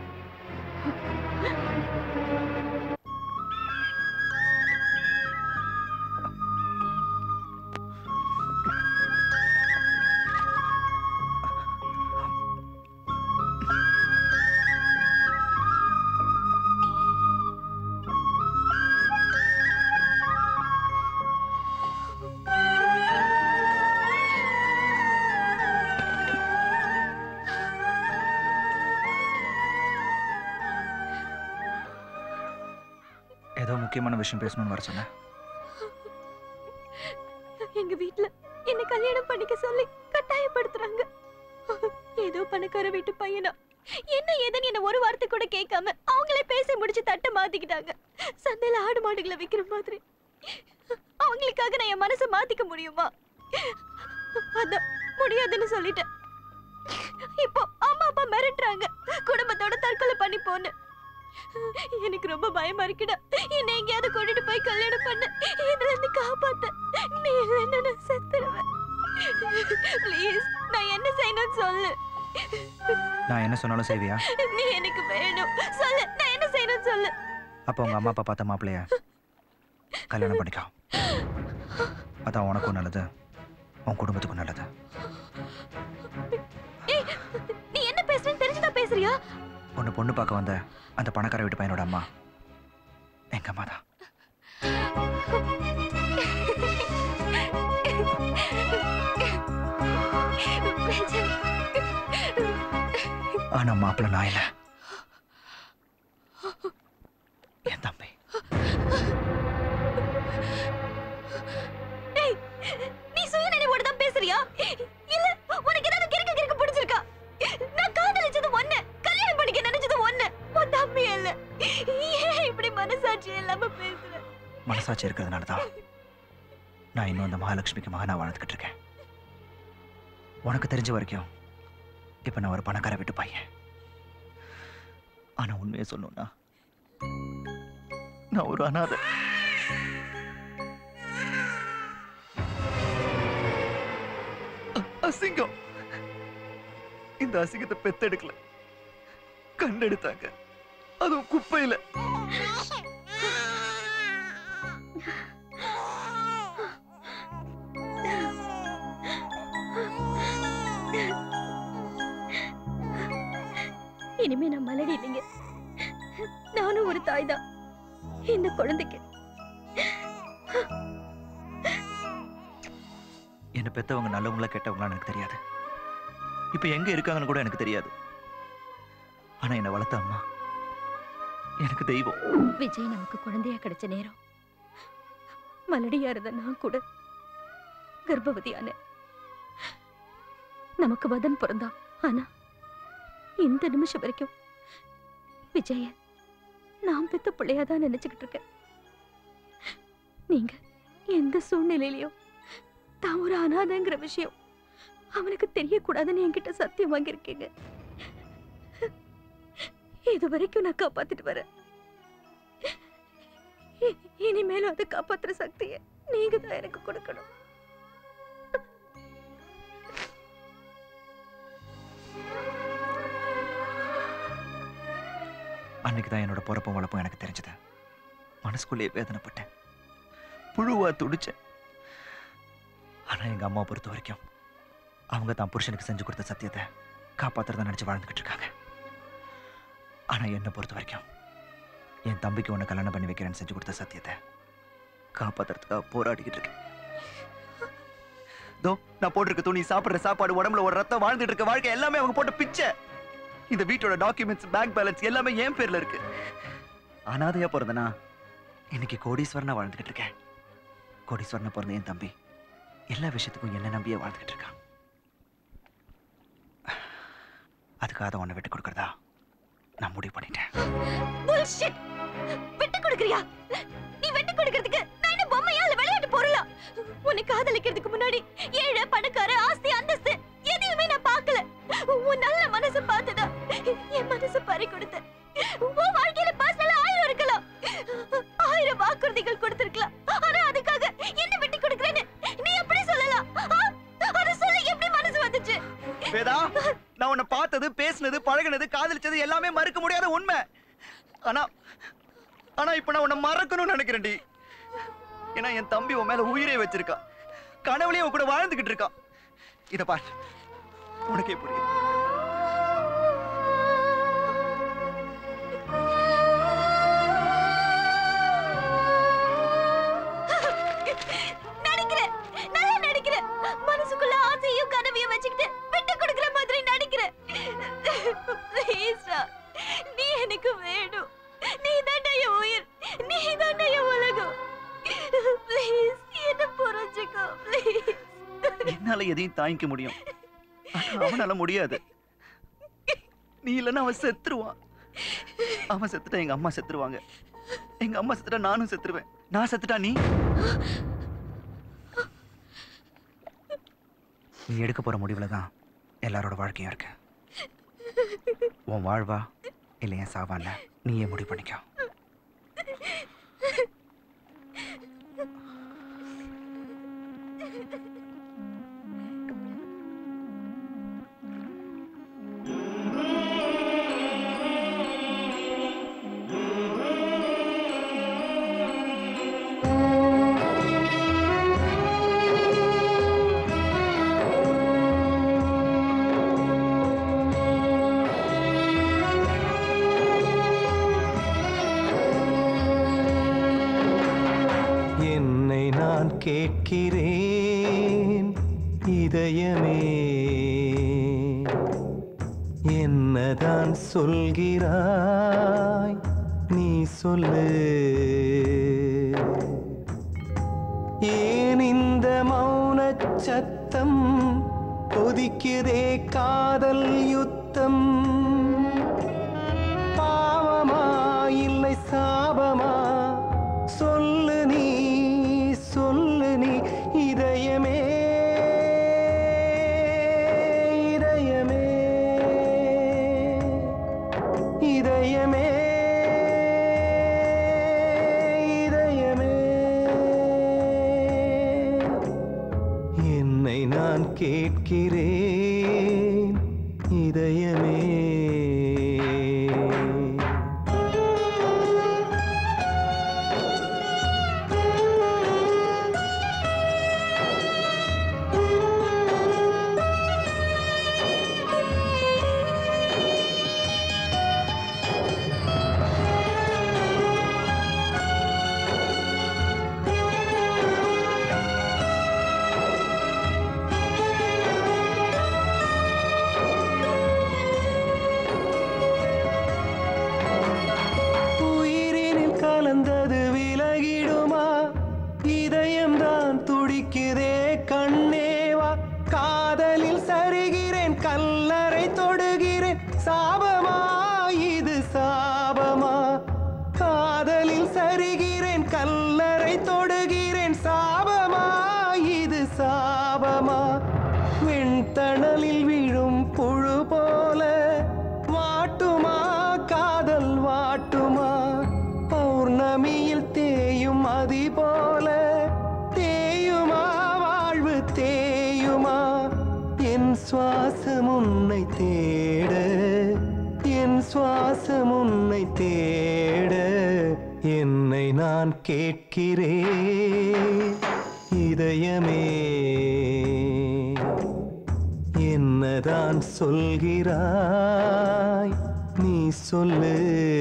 ஏதோ முக்கியமான விஷயம் பேசணும்னு வர சொன்னேன் எங்க வீட்ல என்ன கல்யாணம் பண்ணிக்க சொல்லி கட்டாயப்படுத்துறாங்க ஏதோ பணக்கார வீட்டு பையனா என்ன ஏதுன்னு என்ன ஒரு வார்த்தை கூட கேட்காம அவங்களே பேசி முடிச்சு தட்டை மாத்திக்கிட்டாங்க சந்தையில ஆடு மாடுகளை விக்கிற மாதிரி அவங்களுக்காக நான் என் மனசை மாத்திக்க முடியுமா அதான் முடியாதுன்னு சொல்லிட்டேன் இப்போ அம்மா அப்பா மிரட்டுறாங்க குடும்பத்தோட தற்கொலை பண்ணி போன்னு எனக்கு ரொம்ப பயமா இருக்குடா என்னை எங்கேயாவது கூட்டிட்டு போய் கல்யாணம் பண்ண இதுல இருந்து காப்பாத்த நீ இல்லைன்னா நான் செத்துருவேன் ப்ளீஸ் நான் என்ன செய்யணும்னு சொல்லு நான் என்ன சொன்னாலும் செய்வியா நீ எனக்கு வேணும் சொல்லு நான் என்ன செய்யணும்னு சொல்லு அப்போ உங்க அம்மா அப்பா பார்த்த மாப்பிள்ளைய கல்யாணம் பண்ணிக்கோ அதான் உனக்கும் நல்லது உன் குடும்பத்துக்கும் நல்லது ஏய், நீ என்ன பேசுறேன்னு தெரிஞ்சுதான் பேசுறியா உன்னை பொண்ணு பார்க்க வந்த அந்த பணக்கார வீட்டு பையனோட அம்மா எங்க அம்மா தான் ஆனா மாப்பிள்ளை நான் இல்ல என் தம்பி ஏய், நீ சுயநினைவோட தான் பேசுறியா இல்ல உனக்கு ஏதாவது கிறுக்கு கிறுக்கு பிடிச்சிருக்கா நான் காதலிச்சது ஒண்ணு கல்யாணம் பண்ணிக்க நினைச்சது ஒண்ணு உன் தம்பி இல்ல ஏன் இப்படி மனசாட்சி இல்லாம பேசுற மனசாட்சி இருக்கிறதுனால தான் நான் இன்னும் அந்த மகாலட்சுமிக்கு மகனா வாழ்ந்துகிட்டு இருக்கேன் உனக்கு தெரிஞ்ச வரைக்கும் இப்ப நான் ஒரு பணக்கார வீட்டு பையன் ஆனா உண்மையை சொல்லணும்னா நான் ஒரு அனாதை அ- அசிங்கம் இந்த அசிங்கத்தை பெத்தெடுக்கல கண்டெடுத்தாங்க அதுவும் குப்பையில இனிமே நான் மலடி இல்லைங்க நானும் ஒரு தாய் தான் இந்த குழந்தைக்கு என்ன பெத்தவங்க நல்லவங்களா கெட்டவங்களா எனக்கு தெரியாது இப்ப எங்க இருக்காங்கன்னு கூட எனக்கு தெரியாது ஆனா என்னை வளர்த்த அம்மா எனக்கு தெய்வம் விஜய் நமக்கு குழந்தையா கிடைச்ச நேரம் மலடியா இருந்த நான் கூட கர்ப்பவதியான நமக்கு வதன் பிறந்தான் ஆனா இந்த நிமிஷம் வரைக்கும் விஜய நான் பெத்த பிள்ளையா தான் நினைச்சுக்கிட்டு இருக்கேன் நீங்க எந்த சூழ்நிலையிலயும் தான் ஒரு அனாதைங்கிற விஷயம் அவனுக்கு தெரியக்கூடாதுன்னு என்கிட்ட சத்தியம் வாங்கியிருக்கீங்க இது வரைக்கும் நான் காப்பாத்திட்டு வரேன் இ- இனிமேலும் அதை காப்பாத்துற சக்தியை நீங்க தான் எனக்கு கொடுக்கணும் அன்னைக்கு தான் என்னோட பிறப்பும் வளப்பும் எனக்கு தெரிஞ்சது மனசுக்குள்ளேயே வேதனைப்பட்டேன் புழுவா துடிச்சேன் ஆனா எங்க அம்மா பொறுத்த வரைக்கும் அவங்க தான் புருஷனுக்கு செஞ்சு கொடுத்த சத்தியத்தை காப்பாத்துறத நினைச்சு வாழ்ந்துகிட்டு இருக்காங்க ஆனா என்னை பொறுத்த வரைக்கும் என் தம்பிக்கு உன்னை கல்யாணம் பண்ணி வைக்கிறேன்னு செஞ்சு கொடுத்த சத்தியத்தை காப்பாத்துறதுக்காக போராடிக்கிட்டு இருக்கேன் தோ நான் போட்டிருக்க துணி சாப்பிடுற சாப்பாடு உடம்புல ஒரு ரத்தம் வாழ்ந்துட்டு இருக்க வாழ்க்கை எல்லாமே அவங்க போட்ட பிச்சை இந்த வீட்டோட டாக்குமெண்ட்ஸ் பேங்க் பேலன்ஸ் எல்லாமே என் பேர்ல இருக்கு அனாதையா பிறந்தனா இன்னைக்கு கோடீஸ்வரனா வாழ்ந்துகிட்டு இருக்கேன் கோடீஸ்வரனா பிறந்த என் தம்பி எல்லா விஷயத்துக்கும் என்ன நம்பியே வாழ்ந்துகிட்டு இருக்கான் அதுக்காக தான் உன்னை விட்டு கொடுக்கறதா நான் முடிவு பண்ணிட்டேன் Bullshit! விட்டு கொடுக்கறியா நீ விட்டு கொடுக்கறதுக்கு நான் என்ன பொம்மையா இல்ல விளையாட்டு பொருளா உன்னை காதலிக்கிறதுக்கு முன்னாடி ஏழை பணக்கார ஆஸ்தி அந்தஸ்து எதையுமே நான் பார்க்கல உன் நல்ல மனசை பார்த்ததா என் மனசை பறி கொடுத்த உன் வாழ்க்கையில பர்சனலா ஆயிரம் இருக்கலாம் ஆயிரம் வாக்குறுதிகள் கொடுத்திருக்கலாம் ஆனா அதுக்காக என்ன விட்டு கொடுக்கறேன்னு சொன்னது எல்லாமே மறுக்க முடியாத உண்மை ஆனா ஆனா இப்ப நான் உன்னை மறக்கணும்னு நினைக்கிறேன்டி ஏன்னா என் தம்பி உன் மேல உயிரே வச்சிருக்கான் கனவுலயே உன் கூட வாழ்ந்துகிட்டு இருக்கான் இத பார் உனக்கே புரியுது நடிக்கிறேன் நல்லா நடிக்கிறேன் மனசுக்குள்ள ஆசையும் கனவையும் வச்சுக்கிட்டு விட்டு கொடுக்கிற மாதிரி நடிக்கிறேன் ப்ளீஸ்டா நீ எனக்கு வேணும் நீ தாண்டா என் உயிர் நீ தாண்டா என் உலகம் ப்ளீஸ் என்ன புரிஞ்சுக்கோ ப்ளீஸ் என்னால எதையும் தாங்கிக்க முடியும் ஆனா அவனால முடியாது நீ இல்லைன்னா அவன் செத்துருவான் அவன் செத்துட்டா எங்க அம்மா செத்துருவாங்க எங்க அம்மா செத்துட்டா நானும் செத்துருவேன் நான் செத்துட்டா நீ நீ எடுக்க போற முடிவுல தான் எல்லாரோட வாழ்க்கையும் இருக்கு உன் வாழ்வா இல்லை என் சாவான்னு நீயே முடிவு பண்ணிக்கோ என்னை நான் கேட்கிறேன் இதயமே என்னதான் சொல்கிறாய் நீ சொல்லு ஏன் இந்த மௌனச் சத்தம் கொதிக்குதே காதல் யுத்தம் பாவமா இல்லை சாபமா சொல்லு நீ சொல்லு நீ இதயமே இதயமே இதயமே இதயமே என்னை நான் கேட்கிறேன் இதயமே உயிரினில் கலந்தது விலகிடுமா இதயம்தான் துடிக்குதே கண்ணேவா காதலில் சரிகிறேன் கல்லறை தொடுகிறேன் சாபமா இது சாபமா காதலில் சரிகிறேன் கல்லறை தொடுகிறேன் சாபமா இது சாபமா வெண்தணலில் விழும் புழு போல வாட்டுமா காதல் வாட்டுமா பௌர்ணமியில் தேயும் அதி போல தேயுமா வாழ்வு தேயுமா என் சுவாசம் உன்னை தேட என் சுவாசம் உன்னை தேட என்னை நான் கேட்கிறேன் இதயமே என்னதான் சொல்கிறாய் நீ சொல்லு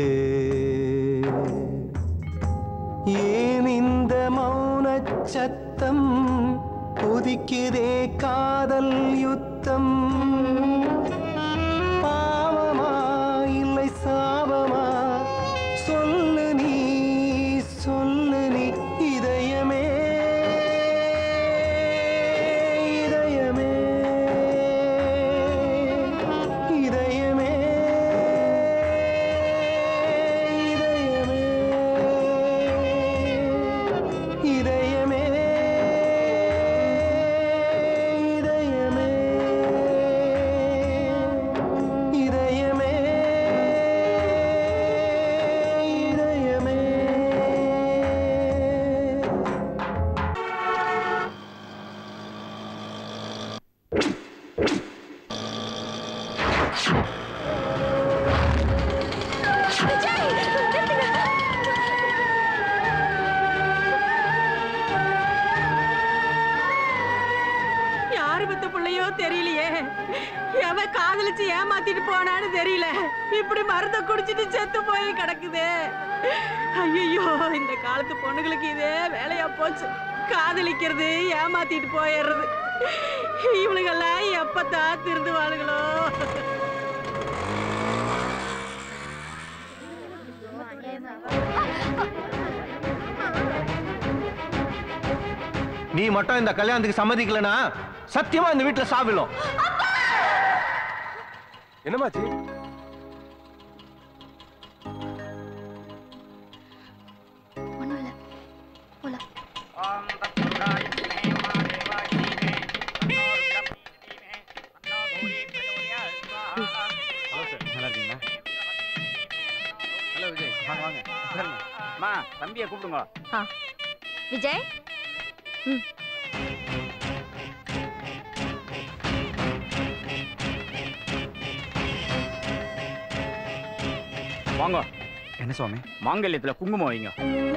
ஏன் இந்த மௌனச் சத்தம் கொதிக்குதே காதல் யுத்தம் பாவமா இல்லை சாபமா சொல்லு நீ சொல்லு நீ இதயமே இதயமே இதயமே இதயமே இதயமே இதயமே இதயமே தெரியலையே எவன் காதலிச்சு ஏமாத்திட்டு போனான்னு தெரியல இப்படி மருந்த குடிச்சிட்டு செத்து போய் கிடக்குது ஐயோ இந்த காலத்து பொண்ணுங்களுக்கு இதே வேலையா போச்சு காதலிக்கிறது ஏமாத்திட்டு போயிடுறது இவளுங்கெல்லாம் எப்பத்தான் திருந்துவாளுங்களோ நீ மட்டும் இந்த கல்யாணத்துக்கு சம்மதிக்கலனா சத்தியமா இந்த வீட்டுல சாவிலும் என்னமாச்சு ஒண்ணும் இல்ல போலாம் நல்லா இருக்கீங்களா ஹலோ விஜய் வாங்க வாங்க உட்காருங்க அம்மா தம்பியை கூப்பிடுங்க ஆ விஜய் ம் வாங்க என்ன சுவாமி மாங்கல்யத்துல குங்குமம் வைங்க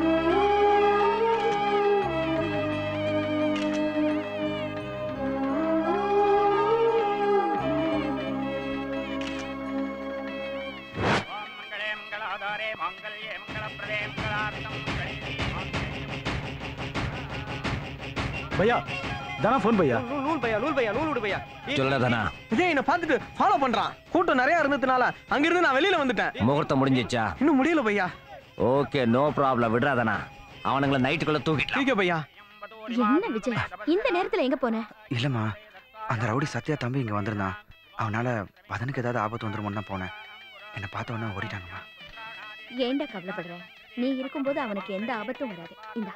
பையா தானா ஃபோன் பையா நூல் நூல் பையா நூல் பையா நூல் விடு பையா சொல்லுடா தானா விஜய் என்ன பார்த்துட்டு ஃபாலோ பண்றான் கூட்டம் நிறைய இருந்ததுனால அங்கிருந்து நான் வெளியில வந்துட்டேன் முகூர்த்தம் முடிஞ்சிச்சா இன்னும் முடியல பையா ஓகே நோ ப்ராப்ளம் விடுறா தானா அவனுங்கள நைட்டுக்குள்ள தூக்கிட்டு தூக்க பையா என்ன விஜய் இந்த நேரத்துல எங்க போன இல்லம்மா அந்த ரவுடி சத்யா தம்பி இங்க வந்திருந்தான் அவனால பதனுக்கு ஏதாவது ஆபத்து வந்துருமோன்னு தான் போனேன் என்னை பார்த்த உடனே ஓடிட்டாங்கம்மா ஏன்டா கவலைப்படுற நீ இருக்கும்போது அவனுக்கு எந்த ஆபத்தும் வராது இந்தா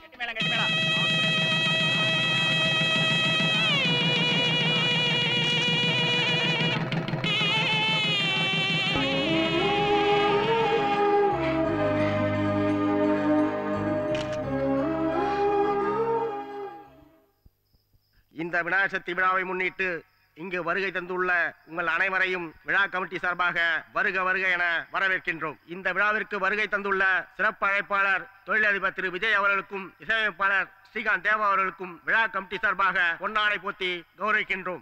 இந்த விநாயகர் சதுர்த்தி விழாவை முன்னிட்டு இங்கு வருகை தந்துள்ள உங்கள் அனைவரையும் விழா கமிட்டி சார்பாக வருக வருக என வரவேற்கின்றோம் இந்த விழாவிற்கு வருகை தந்துள்ள சிறப்பு அழைப்பாளர் தொழிலதிபர் திரு விஜய் அவர்களுக்கும் இசையமைப்பாளர் ஸ்ரீகாந்த் தேவா அவர்களுக்கும் விழா கமிட்டி சார்பாக பொன்னாடை போத்தி கௌரவிக்கின்றோம்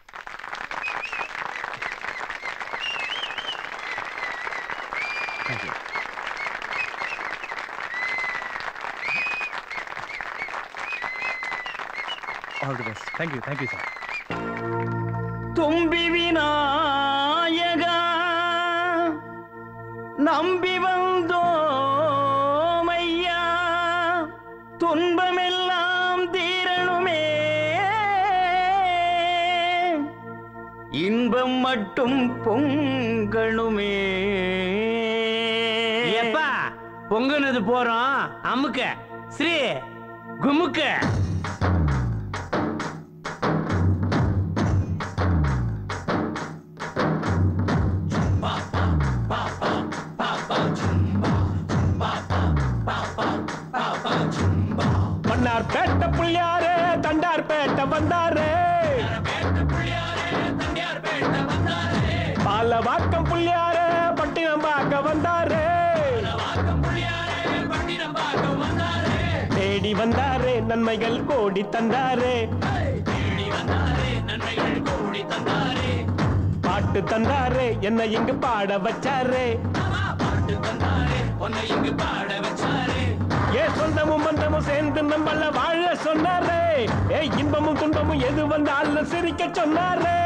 all the best thank you thank you sir தும்பி விநாயகா நம்பி வந்தோமையா துன்பமெல்லாம் தீரணுமே இன்பம் மட்டும் பொங்கணுமே எப்பா பொங்குனது போறோம் அமுக்க ஸ்ரீ குமுக்க மன்னார் பேட்ட புள்ளியாரு தண்டார் பேட்ட வந்தாரு பாலவாக்கம் புள்ளியாரு பட்டினம் பார்க்க வந்தாரு தேடி வந்தாரு நன்மைகள் கோடி தந்தாரு பாட்டு தந்தாரு என்ன இங்கு பாட வச்சாரு ஏ சொந்தமும் பந்தமும் சேர்ந்து நம்மள வாழ சொன்னாரு ஏ இன்பமும் துன்பமும் எது வந்தாலும் சிரிக்க சொன்னாரு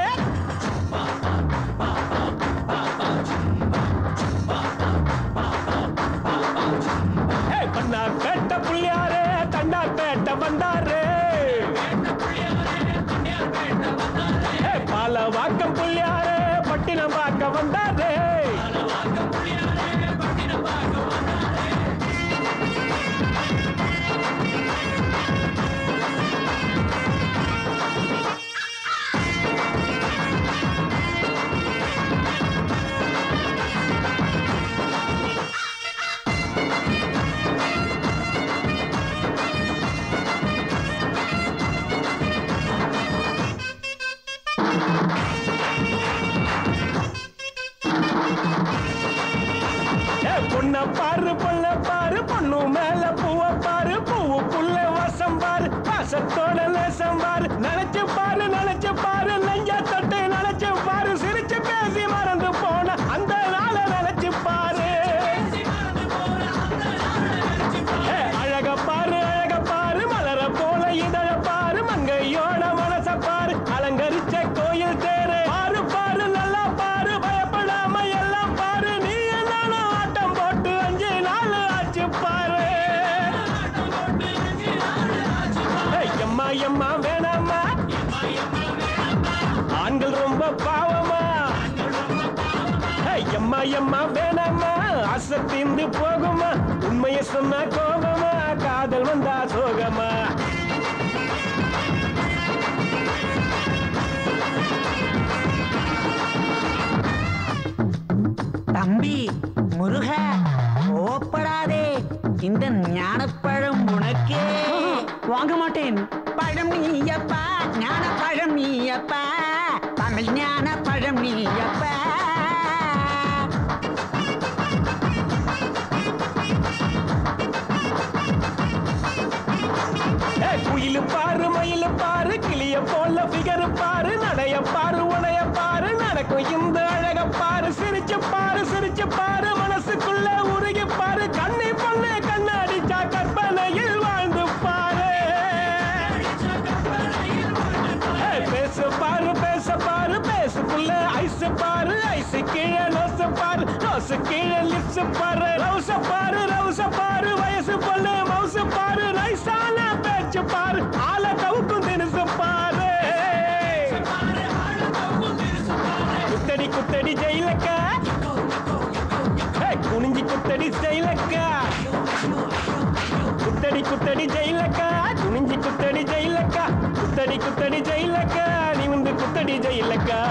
ஏய், பண்ணார் பேட்ட புள்ளியாரு தண்டார் பேட்ட வந்தாரு ஏய், பால வாக்கம் புள்ளியாரு பட்டினம் பார்க்க வந்தாரு ஏ, பொண்ண பாரு பொண்ண பாரு பொண்ணு மேல பூவ பாரு பூவுக்குள்ள வாசம் பாரு வாசத்தோட நேசம் பாரு நினைச்சு பாரு நினைச்சு பாரு எம்மா வேணாமா ஆண்கள் ரொம்ப பாவமா ஏய், எம்மா எம்மா வேணாமா ஆசை தீர்ந்து போகுமா உண்மையை சொன்னா கோபமா காதல் வந்தா சோகமா தம்பி முருக ஓப்படாதே இந்த ஞானப்பழம் உனக்கே வாங்க மாட்டேன் பழம் நீயப்பா ஞானப்பழம் நீயப்பா தமிழ் ஞானப்பழம் நீயப்பா ஏய், குயிலு பாரு மயிலு பாரு கிளிய போல ஃபிகர் பாரு நடைய பாரு உடைய பாரு நடக்கும் இந்த அழக பாரு சிரிச்சு பாரு சிரிச்சு பாரு மனசுக்குள்ள உருகி பாரு கண்ணை பொண்ணு கண்ணடிச்சா கற்பனையில் வாழ்ந்து பாரு ஏய், பேசு பாரு பேச பாரு பேசுக்குள்ள ஐஸ் பாரு ஐஸ் கீழே நோசு பாரு நோசு கீழே லிப்ஸ் பாரு ரவுச பாரு ரவுச பாரு வயசு பொண்ணு மவுசு பாரு நைசான பேச்சு பாரு ஆள கவுக்கும் தினுசு பாரு குத்தடி குத்தடி ஜெயிலக்கா ஏய், குனிஞ்சி குத்தடி ஜெயிலக்கா குத்தடி குத்தடி ஜெயிலக்கா குனிஞ்சி குத்தடி ஜெயிலக்கா குத்தடி குத்தடி ஜெயிலக்கா நீ வந்து குத்தடி ஜெயிலக்கா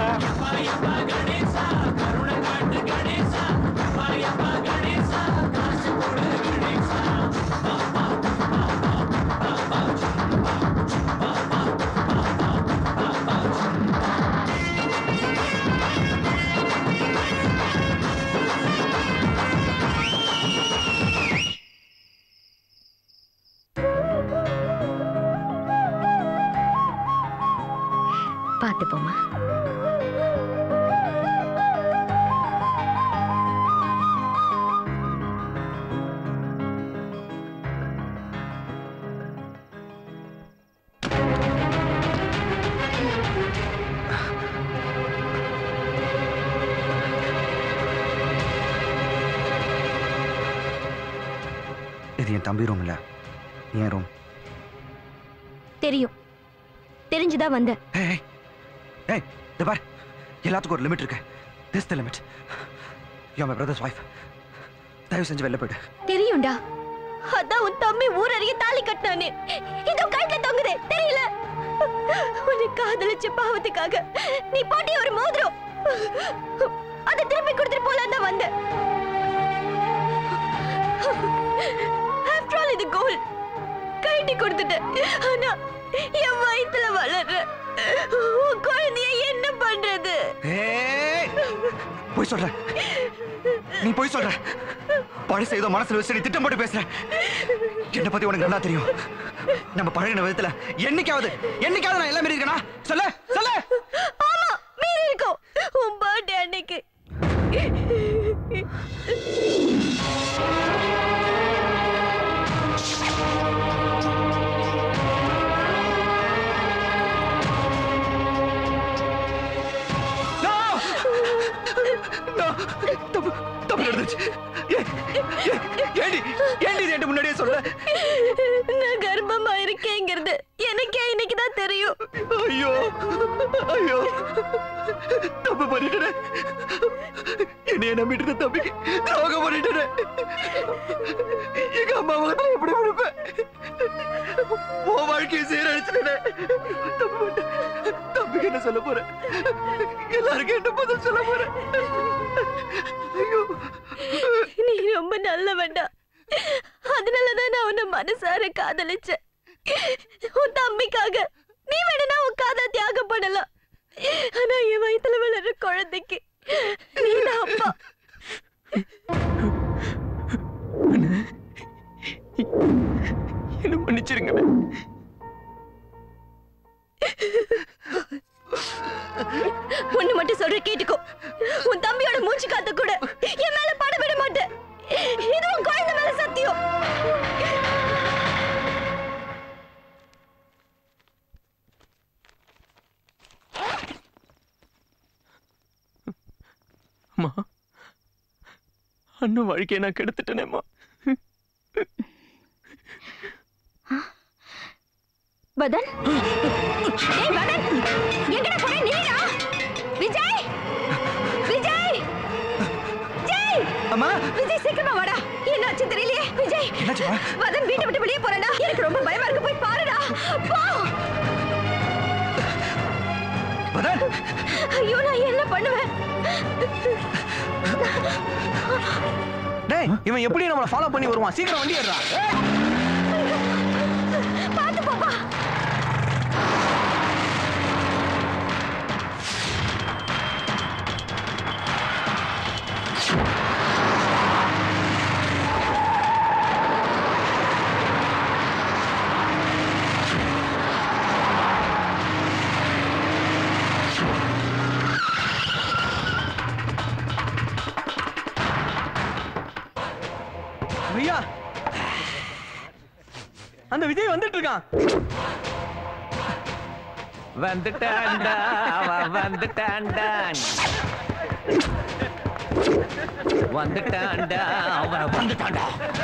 பார்த்து போமா இது என் தம்பி ரூம் இல்ல என் ரூம் தெரியும் தெரிஞ்சுதான் வந்த ஏய் ஏய் இந்த பார் எல்லாத்துக்கும் ஒரு லிமிட் இருக்கு this the limit you my brother's wife தயவு செஞ்சு வெளில போயிடு தெரியும்டா அதான் உன் தம்பி ஊரறிய தாலி கட்டினானே இதோ கழுத்துல தொங்குதே தெரியல உன்னை காதலிச்ச பாவத்துக்காக நீ போட்டிய ஒரு மோதிரம் அதை திருப்பி கொடுத்துட்டு போலாம் தான் வந்த ஆஃப்டர் ஆல் இது கோல் கழட்டி கொடுத்துட்டேன் ஆனா என் வயித்துல வளர்ற உன் குழந்தைய என்ன பண்றது ஏய் போய் சொல்ற நீ போய் சொல்ற பழச ஏதோ மனசுல வச்சு நீ திட்டம் போட்டு பேசுற என்ன பத்தி உனக்கு நல்லா தெரியும் நம்ம பழகின விதத்துல என்னைக்காவது என்னைக்காவது நான் எல்லாம் மீறி இருக்கேனா சொல்ல சொல்ல ஆமா மீறி இருக்கும் உன் பர்த்டே அன்னைக்கு தப்பு தப்பு நடந்துச்சு ஏ- ஏ- ஏண்டி ஏண்டி இது என்கிட்ட முன்னாடியே சொல்ல நான் கர்ப்பமா இருக்கேங்கிறது எனக்கே இன்னைக்கு தான் தெரியும் ஐயோ ஐயோ தப்பு பண்ணிட்டேனே என்னைய நம்பிட்டு இருந்த தம்பிக்கு துரோகம் பண்ணிட்டேனே எங்க அம்மா முகத்துல எப்படி கொடுப்பேன் உன் வாழ்க்கையை சீரழிச்சிட்டேனே தப்பு பண்ணிட்டேன். தம்பிக்கு என்ன சொல்ல போறேன் எல்லாருக்கும் என்ன பதில் சொல்ல போறேன் ஐயோ நீ ரொம்ப நல்லவன்டா அதனாலதான் நான் உன்னை மனசார காதலிச்சேன் உன் தம்பிக்காக நீ வேணும்னா உன் காதல் தியாகம் பண்ணலாம் ஆனா என் வயித்துல வளர்ற குழந்தைக்கு நீ தான் அப்பா என்ன மன்னிச்சிருங்க ஒண்ணு மட்டும் சொல்ற கேட்டுக்கோ உன் தம்பியோட மூச்சு காத்து கூட என் மேல பட விட மாட்டேன் இது உன் குழந்தை மேல சத்தியம் அம்மா அண்ணன் வாழ்க்கையை நான் கெடுத்துட்டேனேம்மா பதன் ஏய் பதன் எங்கடா போற நீடா விஜய் விஜய் விஜய் அம்மா விஜய் சீக்கிரமா வாடா என்னாச்சு தெரியலையே விஜய் என்னாச்சுமா? வதன் வீட்டை விட்டு வெளியே போறேன்டா எனக்கு ரொம்ப பயமா இருக்கு போய் பாருடா போ பதன் ஐயோ நான் என்ன பண்ணுவேன் டேய் இவன் எப்படி நம்மள ஃபாலோ பண்ணி வருவான் சீக்கிரம் வண்டி ஏறுடா பாத்து போப்பா ஐயா அந்த விஜய் வந்துட்டு இருக்கான் வந்துட்டான்டா அவன் வந்துட்டான்டா வந்துட்டான்டா அவன் வந்துட்டான்டா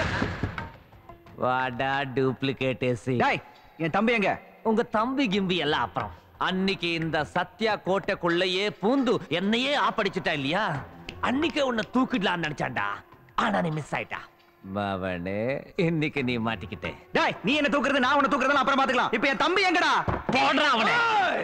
வாடா டூப்ளிகேட் ஏசி டேய் என் தம்பி எங்க உங்க தம்பி கிம்பி எல்லாம் அப்புறம் அன்னைக்கு இந்த சத்யா கோட்டைக்குள்ளேயே பூந்து என்னையே ஆப்படிச்சுட்டா இல்லையா அன்னைக்கு உன்னை தூக்கிடலாம்னு நினைச்சான்டா ஆனா நீ மிஸ் ஆயிட்டா மவனே இன்னைக்கு நீ மாட்டிக்கிட்டே டேய் நீ என்ன தூக்குறது நான் உன்னை தூக்குறது அப்புறம் பாத்துக்கலாம் இப்போ என் தம்பி எங்கடா போடுறான் அவனை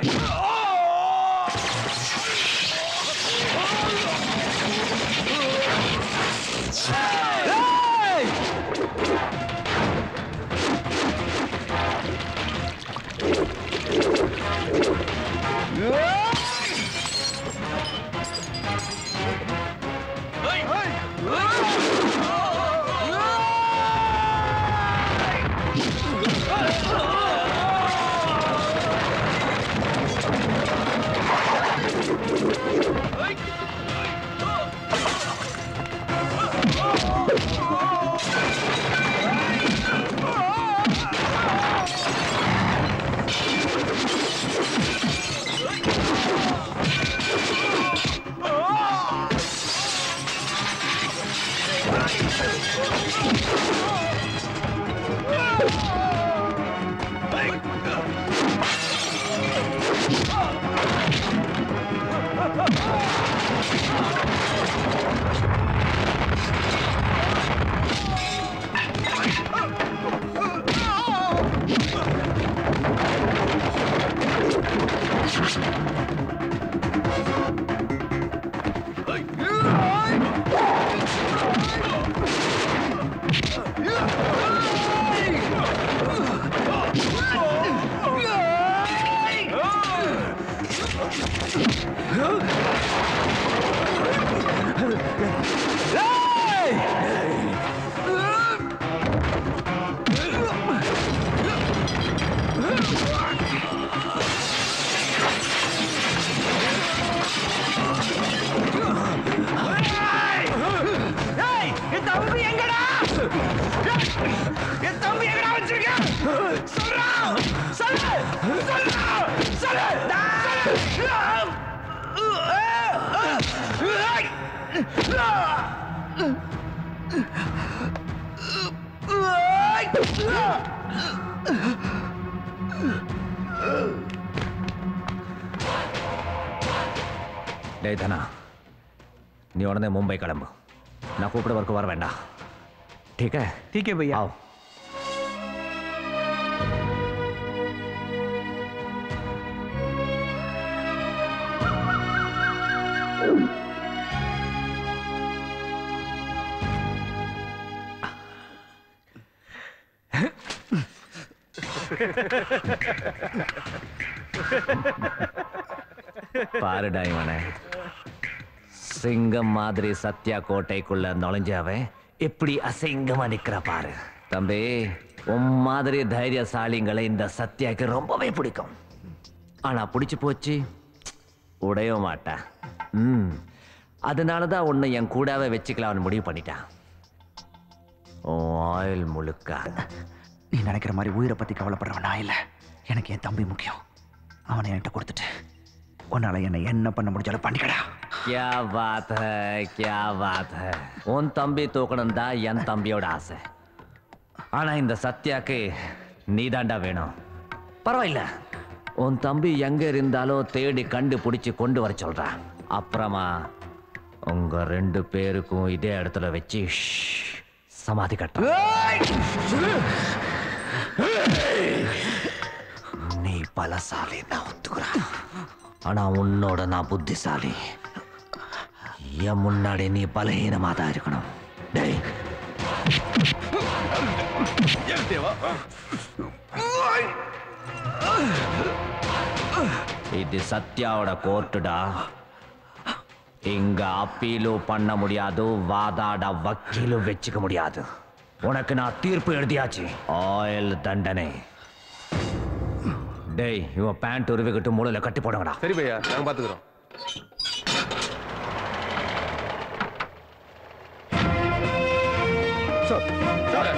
டேய் என் தம்பி எங்கடா என் தம்பி எங்கடா வச்சிருக்க சொல்றா சொல்லு சொல்றா சொல்லு டேய் தனா நீ உடனே மும்பை கிளம்பு நான் கூப்பிட வரைக்கும் வர வேண்டாம் ठीक है ठीक है भैया आओ பாருடா இவனை சிங்கம் மாதிரி சத்யா கோட்டைக்குள்ள நுழைஞ்சவன் எப்படி அசிங்கமா நிக்கிற பாரு தம்பி உன் மாதிரி தைரியசாலிங்களை இந்த சத்யாக்கு ரொம்பவே பிடிக்கும் ஆனா பிடிச்சு போச்சு உடைய மாட்டா ம் அதனாலதான் உன்னை என் கூடவே வச்சுக்கலாம்னு முடிவு பண்ணிட்டான் உன் ஆயில் முழுக்க நீ நினைக்கிற மாதிரி உயிரை பத்தி கவலைப்படுறவன் நான் இல்ல எனக்கு என் தம்பி முக்கியம் அவனை என்கிட்ட கொடுத்துட்டு உன்னால என்னை என்ன பண்ண முடிஞ்சாலும் பண்ணிக்கடா क्या बात है क्या बात है உன் தம்பி தூக்கணும் தான் என் தம்பியோட ஆசை ஆனா இந்த சத்யாக்கு நீதாண்டா வேணும் பரவாயில்ல உன் தம்பி எங்க இருந்தாலும் தேடி கண்டுபிடிச்சு கொண்டு வர சொல்றான் அப்புறமா உங்க ரெண்டு பேருக்கும் இதே இடத்துல வச்சு ஷ், சமாதி கட்டுறேன் நீ பலசாலி நான் ஒத்துக்கிறேன் ஆனா உன்னோட நான் புத்திசாலி என் முன்னாடி நீ பலஹீனமா தான் இருக்கணும் டேய் இது சத்யாவோட கோர்ட்டுடா இங்க அப்பீலும் பண்ண முடியாது வாதாட வக்கீலும் வச்சுக்க முடியாது உனக்கு நான் தீர்ப்பு எழுதியாச்சு ஆயில் தண்டனை டேய் இவன் பேண்ட் உருவிக்கிட்டு மூளையில கட்டி போடுங்கடா சரி பையா நாங்க பாத்துக்கிறோம் sir sir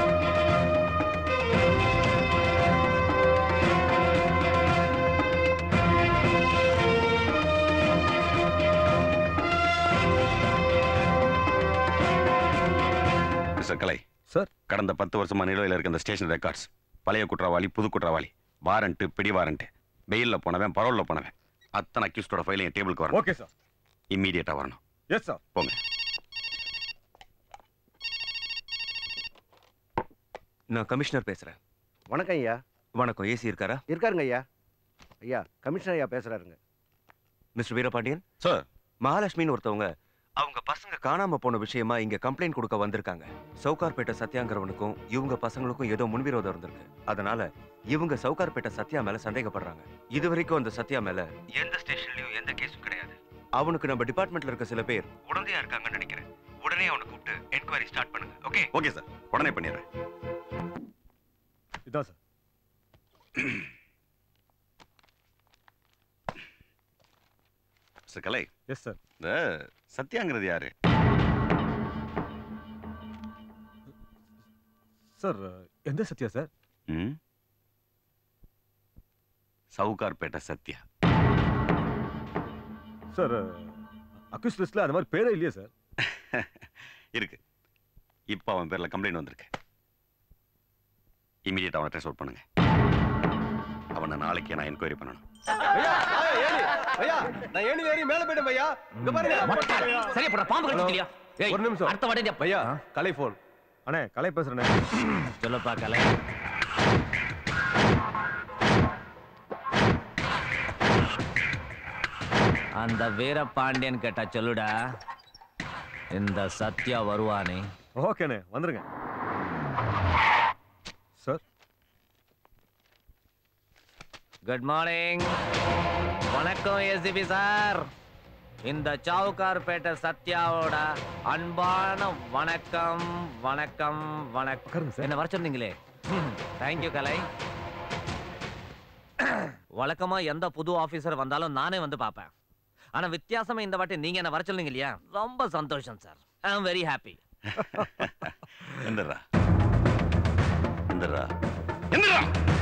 mister Kalai sir கடந்த பத்து வருஷமா நிலுவையில் இருக்க இந்த ஸ்டேஷன் ரெக்கார்ட்ஸ் பழைய குற்றவாளி புது குற்றவாளி வாரண்ட் பிடி வாரண்ட் பெயில்ல போனவன் பரோல்ல போனவன் அத்தனை அக்யூஸ்டோட ஃபைலையும் டேபிளுக்கு வரணும் ஓகே சார் இம்மீடியட்டா வரணும் எஸ் சார் போங்க நான் கமிஷனர் பேசுறேன் வணக்கம் ஐயா வணக்கம் ஏசி இருக்காரா இருக்காருங்க ஐயா ஐயா கமிஷனர் ஐயா பேசுறாருங்க மிஸ்டர் வீரபாண்டியன் சார் மகாலட்சுமின்னு ஒருத்தவங்க அவங்க பசங்க காணாம போன விஷயமா இங்க கம்ப்ளைண்ட் கொடுக்க வந்திருக்காங்க சவுகார்பேட்டை சத்யாங்கிறவனுக்கும் இவங்க பசங்களுக்கும் ஏதோ முன்விரோதம் இருந்திருக்கு அதனால இவங்க சவுகார்பேட்டை சத்யா மேல சந்தேகப்படுறாங்க இது வரைக்கும் அந்த சத்யா மேல எந்த ஸ்டேஷன்லயும் எந்த கேஸும் கிடையாது அவனுக்கு நம்ம டிபார்ட்மெண்ட்ல இருக்க சில பேர் உடனே இருக்காங்கன்னு நினைக்கிறேன் உடனே அவனை கூப்பிட்டு என்கொயரி ஸ்டார்ட் பண்ணுங்க ஓகே ஓகே சார் உடனே பண்ணிடுறேன் இதான் sir mister Kalai yes sir இந்த சத்யாங்கிறது யாரு சார் எந்த சத்யா சார் ம் சவுகார்பேட்டை சத்யா சார் அக்யூஸ் லிஸ்ட்ல அந்த மாதிரி பேரே இல்லையே சார் இருக்கு இப்போ அவன் பேர்ல கம்ப்ளைண்ட் வந்திருக்கு இமீடியட் அவனை ட்ரெஸ் அவுட் பண்ணுங்க அவனை நாளைக்கே நான் என்கொயரி பண்ணணும் ஐயா ஏணி ஐயா நான் ஏணி ஏறி மேல போயிட்டேன் ஐயா இங்க பாருங்க சரியா போடா பாம்பு கடிச்சிட்டியா ஏய் ஒரு நிமிஷம் அடுத்த வாட்டி ஐயா கலை ஃபோன் அண்ணே கலை பேசுறேனே சொல்லப்பா கலை அந்த வீரபாண்டியன் கேட்டா சொல்லுடா இந்த சத்யா வருவானே ஓகேண்ணே வந்துருங்க சார் குட் மார்னிங் வணக்கம் ஏசிபி சார் இந்த சவுகார்பேட்டை சத்யாவோட அன்பான வணக்கம் வணக்கம் வணக்கம் என்ன வர சொன்னீங்களே தேங்க்யூ கலை வழக்கமா எந்த புது ஆபீசர் வந்தாலும் நானே வந்து பார்ப்பேன் ஆனா வித்தியாசமா இந்த வாட்டி நீங்க என்ன வர சொன்னீங்க இல்லையா ரொம்ப சந்தோஷம் sir I am very happy எந்திரா எந்திரா எந்திரா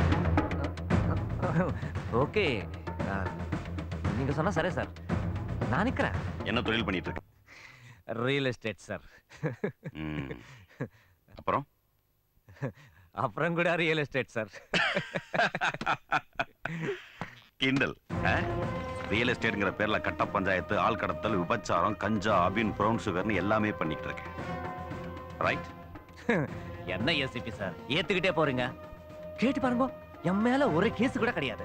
ஓகே நீங்க சொன்னா சரி சார் நான் நிக்கிறேன் என்ன தொழில் பண்ணிட்டு இருக்க ரியல் எஸ்டேட் சார் ம். அப்புறம் அப்புறம் கூட ரியல் எஸ்டேட் சார் கிண்டல் ரியல் எஸ்டேட்ங்கிற பேர்ல கட்ட பஞ்சாயத்து ஆள் கடத்தல் விபச்சாரம் கஞ்சா அபின் ப்ரௌன் சுகர்னு எல்லாமே பண்ணிட்டு இருக்கேன் ரைட் என்ன ஏசிபி சார் ஏத்துக்கிட்டே போறீங்க கேட்டு பாருங்க என் மேல ஒரு கேஸ் கூட கிடையாது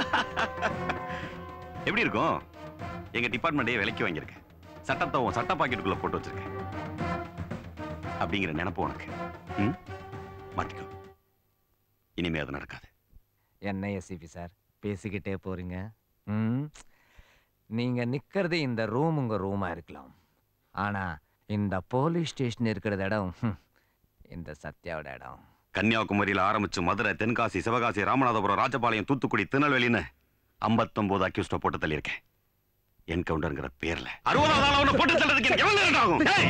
எப்படி இருக்கும் எங்க டிபார்ட்மெண்ட்டே விலைக்கு வாங்கியிருக்கேன் சட்டத்தை உன் சட்ட பாக்கெட்டுக்குள்ள போட்டு வச்சிருக்கேன் அப்படிங்கிற நினைப்பு உனக்கு ம் மாத்திக்கோ இனிமே அது நடக்காது என்ன ஏசிபி சார் பேசிக்கிட்டே போறீங்க ம் நீங்க நிக்கிறது இந்த ரூம் உங்க ரூமா இருக்கலாம் ஆனா இந்த போலீஸ் ஸ்டேஷன் இருக்கிற இடம் ஹம், இந்த சத்யாவோட இடம் கன்னியாகுமரியில ஆரம்பிச்சு மதுரை தென்காசி சிவகாசி ராமநாதபுரம் ராஜபாளையம் தூத்துக்குடி திருநெல்வேலின்னு ஐம்பத்தொன்பது அக்யூஸ்ட போட்டு தள்ளியிருக்கேன் என்கவுண்டர்ங்கிற பேர்ல அறுபதாவது ஆளா உன்னை போட்டு தள்ளுறதுக்கு எனக்கு எவ்வளவு நேரம் ஆகும் டேய்!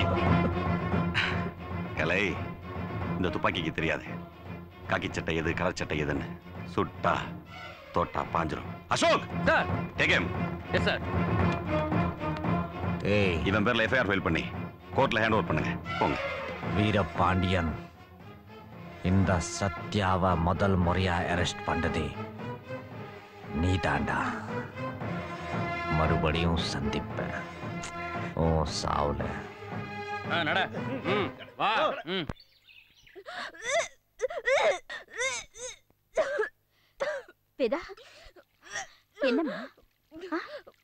கலை இந்த துப்பாக்கிக்கு தெரியாது காக்கி சட்டை எது கலர் சட்டை எதுன்னு சுட்டா தோட்டா பாஞ்சிரும் Ashok sir take him yes sir ஏய் இவன் பேர்ல எஃப்ஐஆர் ஃபைல் பண்ணி கோர்ட்ல ஹேண்ட் ஓவர் பண்ணுங்க போங்க வீரபாண்டியன் இந்த சத்யாவை முதல் முறையா அரெஸ்ட் பண்ணது நீ தாண்டா மறுபடியும் சந்திப்பேன் ஓ சாவுல நட ம் வா ம் வேதா என்னம்மா ஆ?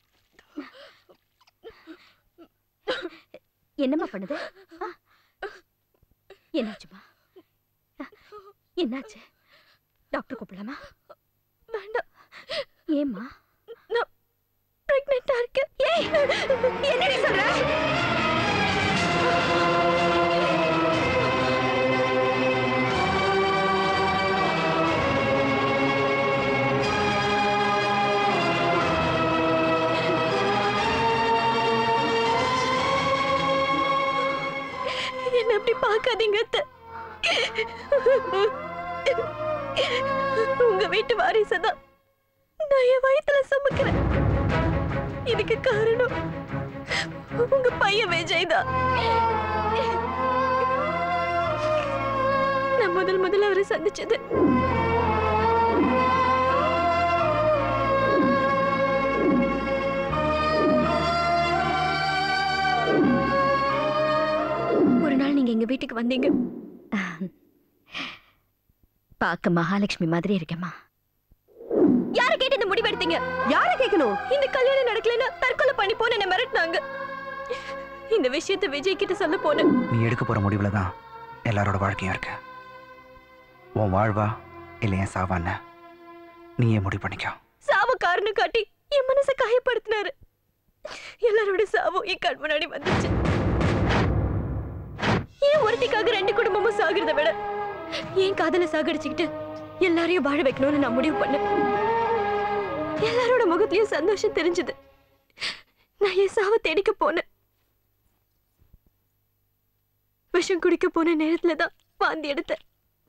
என்னம்மா பண்ணுது ஆ? என்னாச்சுமா ஆ, என்னாச்சு டாக்டர் கூப்பிடலாமா வேண்டாம் ஏம்மா நான் பிரெக்னெண்டா இருக்கேன் ஏய் என்னடி சொல்ற என்ன அப்படி பார்க்காதீங்க அத்தை. உங்க வீட்டு வாரிசதான் நான் என் வயித்துல சுமக்கிறேன் இதுக்கு காரணம் உங்க பையன் விஜய் தான் நான் முதல் முதல்ல அவரை சந்திச்சது ஒரு நாள் நீங்க எங்க வீட்டுக்கு வந்தீங்க பார்க்க மகாலட்சுமி மாதிரி இருக்கேம்மா யார கேட்டு இந்த முடிவு எடுத்தீங்க யார கேட்கணும் இந்த கல்யாணம் நடக்கலன்னா தற்கொலை பண்ணி போன என்ன மிரட்டினாங்க இந்த விஷயத்தை விஜய் கிட்ட சொல்ல போனேன் நீ எடுக்க போற முடிவுல தான் எல்லாரோட வாழ்க்கையும் இருக்கு உன் வாழ்வா இல்லை என் சாவான்னு நீயே முடிவு பண்ணிக்கோ சாவு காரணம் காட்டி என் மனசை காயப்படுத்தினாரு எல்லாரோட சாவும் என் கண் முன்னாடி வந்துச்சு ஏன் ஒருத்திக்காக ரெண்டு குடும்பமும் சாகிறத விட ஏன் காதல சாகடிச்சுக்கிட்டு எல்லாரையும் வாழ வைக்கணும்னு நான் முடிவு பண்ணேன் எல்லாரோட முகத்திலயும் சந்தோஷம் தெரிஞ்சது நான் என் சாவை தேடிக்க போனேன் விஷம் குடிக்க போன நேரத்துல தான் வாந்தி எடுத்தேன்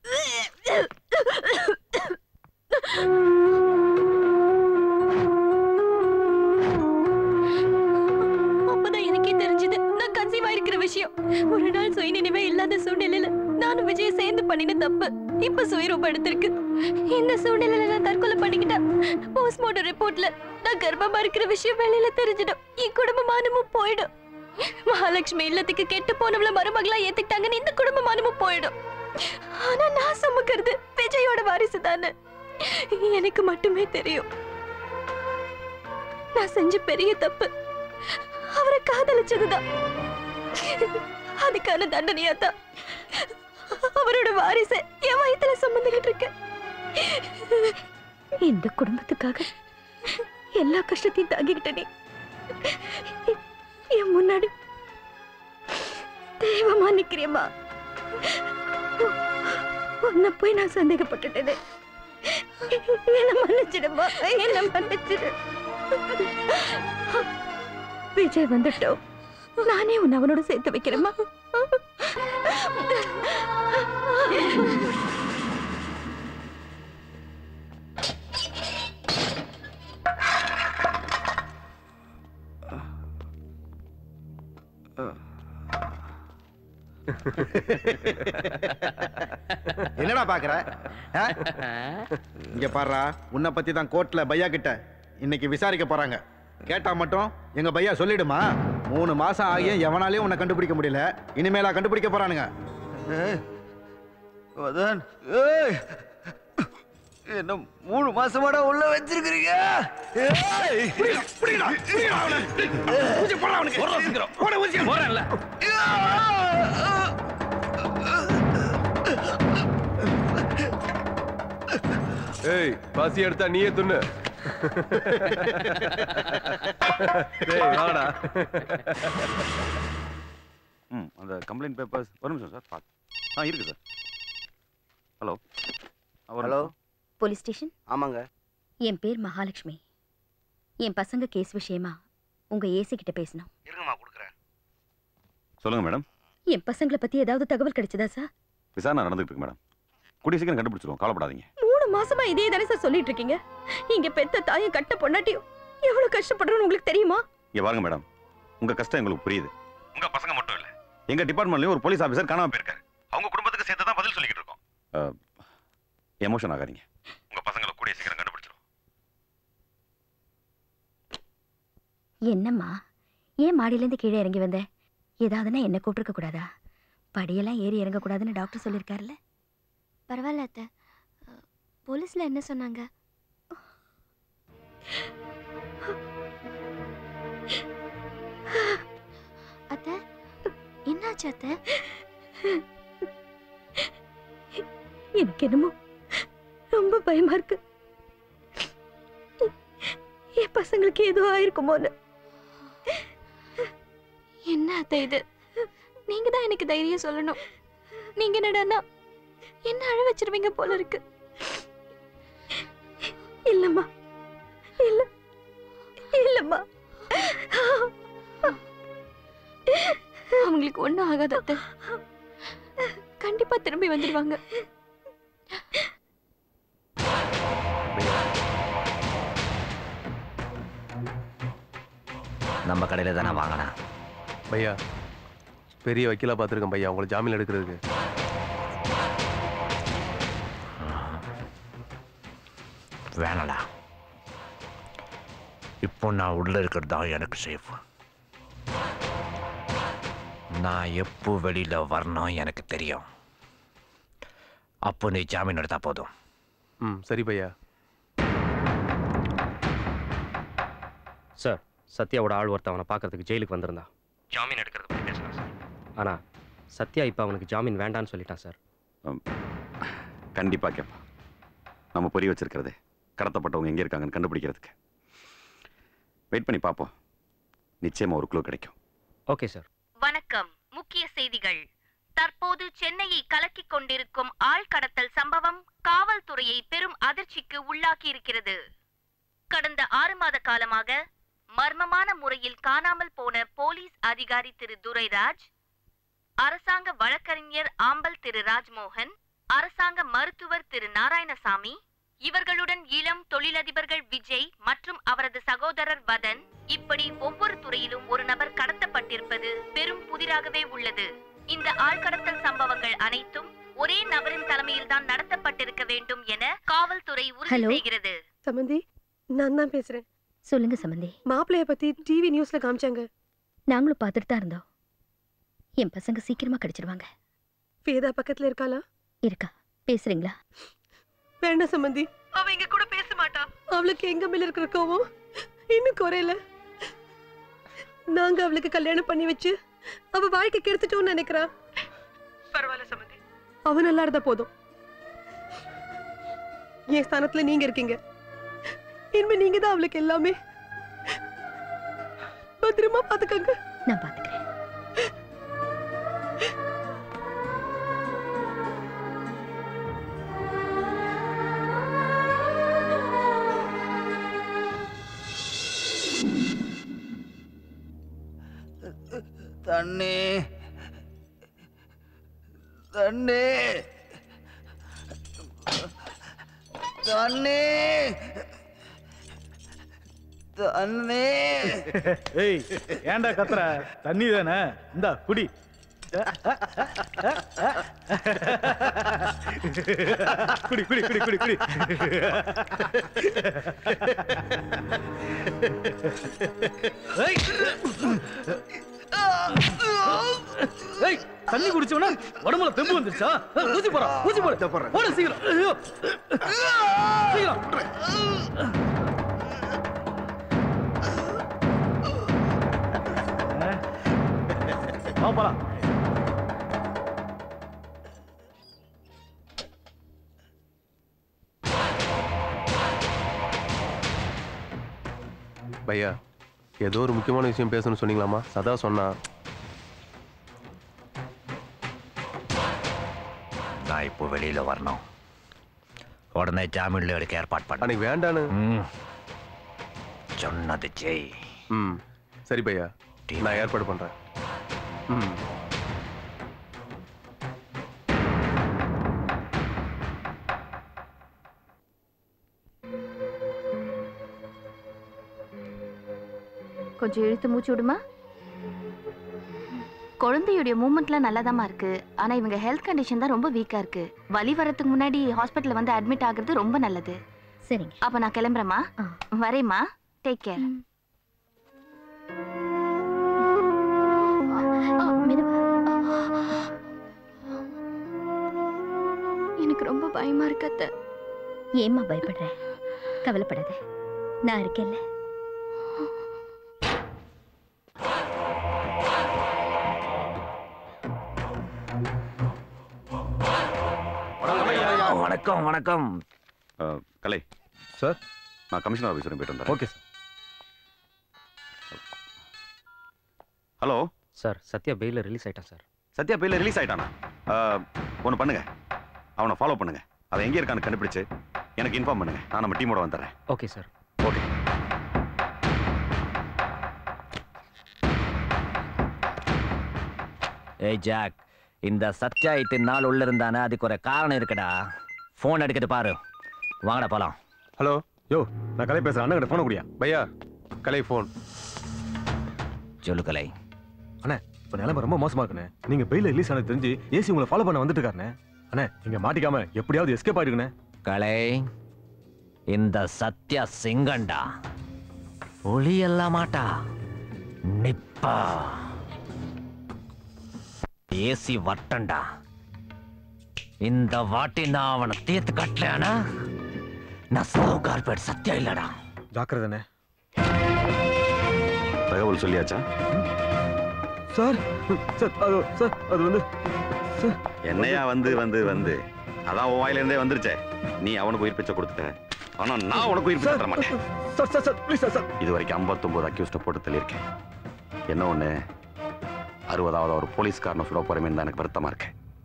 அப்பதான் எனக்கே தெரிஞ்சது நான் கன்சீவ் ஆயிருக்கிற விஷயம் ஒரு நாள் சுய நினைவே இல்லாத சூழ்நிலையில நானும் விஜய் சேர்ந்து பண்ணின தப்பு இப்ப சுயரூபம் எடுத்திருக்கு இந்த சூழ்நிலையில நான் தற்கொலை பண்ணிக்கிட்டேன் போஸ்ட்மார்ட்டம் ரிப்போர்ட்ல நான் கர்ப்பமா இருக்கிற விஷயம் வெளியில தெரிஞ்சிடும் என் குடும்ப மானமும் போயிடும் மகாலட்சுமி இல்லத்துக்கு கெட்டு போனவள மருமகளா ஏத்துக்கிட்டாங்கன்னு இந்த குடும்ப மானமும் போயிடும் ஆனா நான் சுமக்கிறது விஜயோட வாரிசு தானே எனக்கு மட்டுமே தெரியும் நான் செஞ்ச பெரிய தப்பு அவரை காதலிச்சதுதான் அதுக்கான தண்டனையா தான் அவரோட வாரிசை என் வயித்துல சுமந்துகிட்டு இருக்கேன் இந்த குடும்பத்துக்காக எல்லா கஷ்டத்தையும் தாங்கிக்கிட்ட நீ என் முன்னாடி தெய்வமா நிக்கிறியம்மா உன்னை போய் நான் சந்தேகப்பட்டுட்டேனே என்ன மன்னிச்சிடுமா என்ன மன்னிச்சிடு விஜய் வந்துட்டோம் நானே உன்னை அவனோட சேர்த்து வைக்கிறேம்மா என்னடா பாக்குற ஆ? இங்க பாருடா உன்னை பத்தி தான் கோர்ட்ல பையா கிட்ட இன்னைக்கு விசாரிக்க போறாங்க கேட்டா மட்டும் எங்க பையா சொல்லிடுமா மூணு மாசம் ஆகியும் எவனாலையும் உன்னை கண்டுபிடிக்க முடியல இனிமேலா கண்டுபிடிக்க போறானுங்க மதன் ஏய் என்ன மூணு மாசமாடா உள்ள வச்சிருக்கிறீங்க ஏய்! ஏய் பசி எடுத்தா நீயே துண்ணு டேய் வாடா ம் அந்த கம்ப்ளைண்ட் பேப்பர்ஸ் ஒரு நிமிஷம் சார் பார்த்து ஆ இருக்கு sir hello hello police station ஆமாங்க என் பேர் மகாலட்சுமி என் பசங்க கேஸ் விஷயமா உங்க ஏசி கிட்ட பேசணும் இருங்கம்மா கொடுக்குறேன் சொல்லுங்க மேடம் என் பசங்களை பத்தி ஏதாவது தகவல் கிடைச்சதா சார் விசாரணை நடந்துட்டு இருக்கு மேடம் கூடிய சீக்கிரம் கண்டுபிடிச்சிருவோம் கவலைப்படாதீங்க மூணு மாசமா இதே தானே சார் சொல்லிட்டு இருக்கீங்க இங்க பெத்த தாயும் கட்ட பொண்டாட்டியும் எவ்வளவு கஷ்டப்படுறோம்னு உங்களுக்கு தெரியுமா இங்க பாருங்க மேடம் உங்க கஷ்டம் எங்களுக்கு புரியுது உங்க பசங்க மட்டும் இல்ல எங்க டிபார்ட்மெண்ட்லயும் ஒரு போலீஸ் ஆபீசர் காணாம போயிருக்காரு அவங்க குடும்பத்துக்கு சேர்த்து தான் பதில் சொல்லிக்கிட்டு இருக்கோம் எமோஷன் ஆகாதீங்க உங்க பசங்களை கூடிய சீக்கிரம் கண்டுபிடிச்சிரும் என்னம்மா ஏன் மாடியிலேருந்து கீழே இறங்கி வந்த ஏதாவதுன்னா என்ன கூப்பிட்டுருக்க கூடாதா படியெல்லாம் ஏறி இறங்கக்கூடாதுன்னு டாக்டர் சொல்லியிருக்காருல்ல பரவாயில்ல அத்தை அஹ், போலீஸ்ல என்ன சொன்னாங்க அத்தை என்னாச்சு அத்தை எனக்கு என்னமோ ரொம்ப பயமா இருக்கு என் பசங்களுக்கு ஏதோ ஆயிருக்குமோன்னு என்ன அத்தை இது நீங்க தான் எனக்கு தைரியம் சொல்லணும் நீங்க என்னடான்னா என்ன அழ வச்சிருவீங்க போல இருக்கு இல்லம்மா இல்ல இல்லம்மா அவங்களுக்கு ஒண்ணும் ஆகாது அத்தை கண்டிப்பா திரும்பி வந்துடுவாங்க நம்ம கடையில் தானே வாங்கினேன் பையா பெரிய வக்கீலா பார்த்துருக்கேன் பையா உங்களை ஜாமீன் எடுக்கிறதுக்கு வேணடா இப்போ நான் உள்ள இருக்கிறது தான் எனக்கு சேஃப் நான் எப்போ வெளியில வரணும் எனக்கு தெரியும் அப்போ நீ ஜாமீன் எடுத்தா போதும் ம் சரி பையா சார் சத்யாவோட ஆள் ஒருத்தன் அவனை பார்க்கறதுக்கு ஜெயிலுக்கு வந்திருந்தான் ஜாமீன் எடுக்கிறது பற்றி பேசலாம் சார் ஆனால் சத்யா இப்போ அவனுக்கு ஜாமீன் வேண்டான்னு சொல்லிட்டான் சார் கண்டிப்பா கேட்பா நம்ம பொறி வச்சிருக்கிறது கடத்தப்பட்டவங்க எங்க இருக்காங்கன்னு கண்டுபிடிக்கிறதுக்கு வெயிட் பண்ணி பார்ப்போம் நிச்சயமா ஒரு க்ளூ கிடைக்கும் ஓகே சார் வணக்கம் முக்கிய செய்திகள் தற்போது சென்னையை கலக்கிக் கொண்டிருக்கும் ஆழ்கடத்தல் சம்பவம் காவல்துறையை பெரும் அதிர்ச்சிக்கு உள்ளாக்கியிருக்கிறது கடந்த ஆறு மாத காலமாக மர்மமான முறையில் காணாமல் போன போலீஸ் அதிகாரி திரு துரைராஜ் அரசாங்க வழக்கறிஞர் ஆம்பல் திரு ராஜ்மோகன் அரசாங்க மருத்துவர் திரு நாராயணசாமி இவர்களுடன் இளம் தொழிலதிபர்கள் விஜய் மற்றும் அவரது சகோதரர் வதன் இப்படி ஒவ்வொரு துறையிலும் ஒரு நபர் கடத்தப்பட்டிருப்பது பெரும் புதிராகவே உள்ளது இந்த ஆழ்கடத்தல் சம்பவங்கள் அனைத்தும் ஒரே நபரின் தலைமையில்தான் நடத்தப்பட்டிருக்க வேண்டும் என காவல்துறை உறுதி Hello? செய்கிறது சமந்தி நான் தான் பேசுறேன் சொல்லுங்க சம்பந்தி மாப்பிள்ளைய பத்தி டிவி நியூஸ்ல காமிச்சாங்க நாங்களும் பார்த்துட்டு தான் இருந்தோம் என் பசங்க சீக்கிரமா கிடைச்சிருவாங்க வேதா பக்கத்துல இருக்காளா இருக்கா பேசுறீங்களா வேண்டாம் சம்பந்தி அவ எங்க கூட பேச மாட்டா அவளுக்கு எங்க மேல இருக்கிற கோவம் இன்னும் குறையல நாங்க அவளுக்கு கல்யாணம் பண்ணி வச்சு அவ வாழ்க்கை கெடுத்துட்டோம்னு நினைக்கிறா பரவாயில்ல சம்பந்தி அவ நல்லா இருந்தா போதும் என் ஸ்தானத்துல நீங்க இருக்கீங்க இனிமே நீங்க தான் அவளுக்கு எல்லாமே பத்திரமா பாத்துக்கங்க நான் பாத்துக்கிறேன் தண்ணி தண்ணி தண்ணி தண்ணி ஏய் ஏன்டா கத்துற தண்ணி தானே இந்தா குடி குடி குடி குடி குடி குடி ஏய். ஏய் தண்ணி குடிச்சவனா உடம்புல தெம்பு வந்துருச்சா அஹ், ஊசி போறா ஊசி போடு போடு சீக்கிரம் ஐயோ. சீக்கிரம் வா போலாம் பையா ஏதோ ஒரு முக்கியமான விஷயம் பேசணும்னு சொன்னீங்களாமா சதா சொன்னா நான் இப்போ வெளியில வரணும் உடனே ஜாமீன்ல எடுக்க ஏற்பாடு பண்ண அன்னைக்கு வேண்டான்னு சொன்னது ஜெய் ம் சரி பையா நான் ஏற்பாடு பண்றேன் ம் கொஞ்சம் இழுத்து மூச்சு விடுமா குழந்தையுடைய மூமெண்ட்லாம் நல்லாதாம்மா இருக்கு ஆனா இவங்க ஹெல்த் கண்டிஷன் தான் ரொம்ப வீக்கா இருக்கு வலி வரதுக்கு முன்னாடி ஹாஸ்பிட்டல் வந்து அட்மிட் ஆகுறது ரொம்ப நல்லது சரிங்க அப்ப நான் கிளம்புறேம்மா வரேம்மா டேக் கேர் எனக்கு ரொம்ப பயமா இருக்கு அத்தை ஏம்மா பயப்படுற கவலைப்படாத நான் இருக்கேன்ல வணக்கம் வணக்கம் கலை சார் நான் கமிஷனர் ஆஃபீஸ் வரையும் போயிட்டு வந்துடுறேன் okay sir hello sir Sathya பெயில ரிலீஸ் ஆயிட்டான் சார் சத்யா பேர்ல ரிலீஸ் ஆயிட்டானா ஒன்று பண்ணுங்க அவனை ஃபாலோ பண்ணுங்க அவன் எங்கே இருக்கான்னு கண்டுபிடிச்சு எனக்கு இன்ஃபார்ம் பண்ணுங்க நான் நம்ம டீமோட வந்துடுறேன் ஓகே சார் ஓகே ஏய் ஜாக் இந்த சத்யா இத்தனை நாள் உள்ள இருந்தானே அதுக்கு ஒரு காரணம் இருக்குடா ஃபோன் எடுக்கிட்டு பாரு வாங்கடா போலாம் ஹலோ யோ நான் கலை பேசுறேன் அண்ணன் கிட்ட போன குடியா பையா கலை ஃபோன் சொல்லு கலை அண்ணே இப்போ நிலைமை ரொம்ப மோசமா இருக்குண்ணே நீங்க பெயில ரிலீஸ் ஆனது தெரிஞ்சு ஏசி உங்களை ஃபாலோ பண்ண வந்துட்டு இருக்காருண்ணே அண்ணே நீங்க மாட்டிக்காம எப்படியாவது எஸ்கேப் ஆயிடுங்கண்ணே கலை இந்த சத்யா சிங்கண்டா ஒளியெல்லாம் மாட்டா நிப்பா ஏசி வட்டண்டா இந்த வாட்டி நான் அவனை தீர்த்து கட்டலையானா நான் சவு கார்பேட் சத்யா இல்லடா ஜாக்கிரதண்ணே தகவல் சொல்லியாச்சா சார் சார் அது சார் அது வந்து சார் என்னையா வந்து வந்து வந்து அதான் உன் வாயில இருந்தே வந்துருச்சே நீ அவனுக்கு உயிர் பிச்சை கொடுத்துட்ட ஆனா நான் உனக்கு உயிர் பிச்சை தர மாட்டேன் sir sir sir please sir sir இது வரைக்கும் ஐம்பத்தொன்பது அக்யூஸ்ட போட்டு தள்ளியிருக்கேன் என்ன ஒண்ணு அறுபதாவது ஒரு போலீஸ்காரனை சுட போறமே தான் எனக்கு வருத்தமா இருக்கு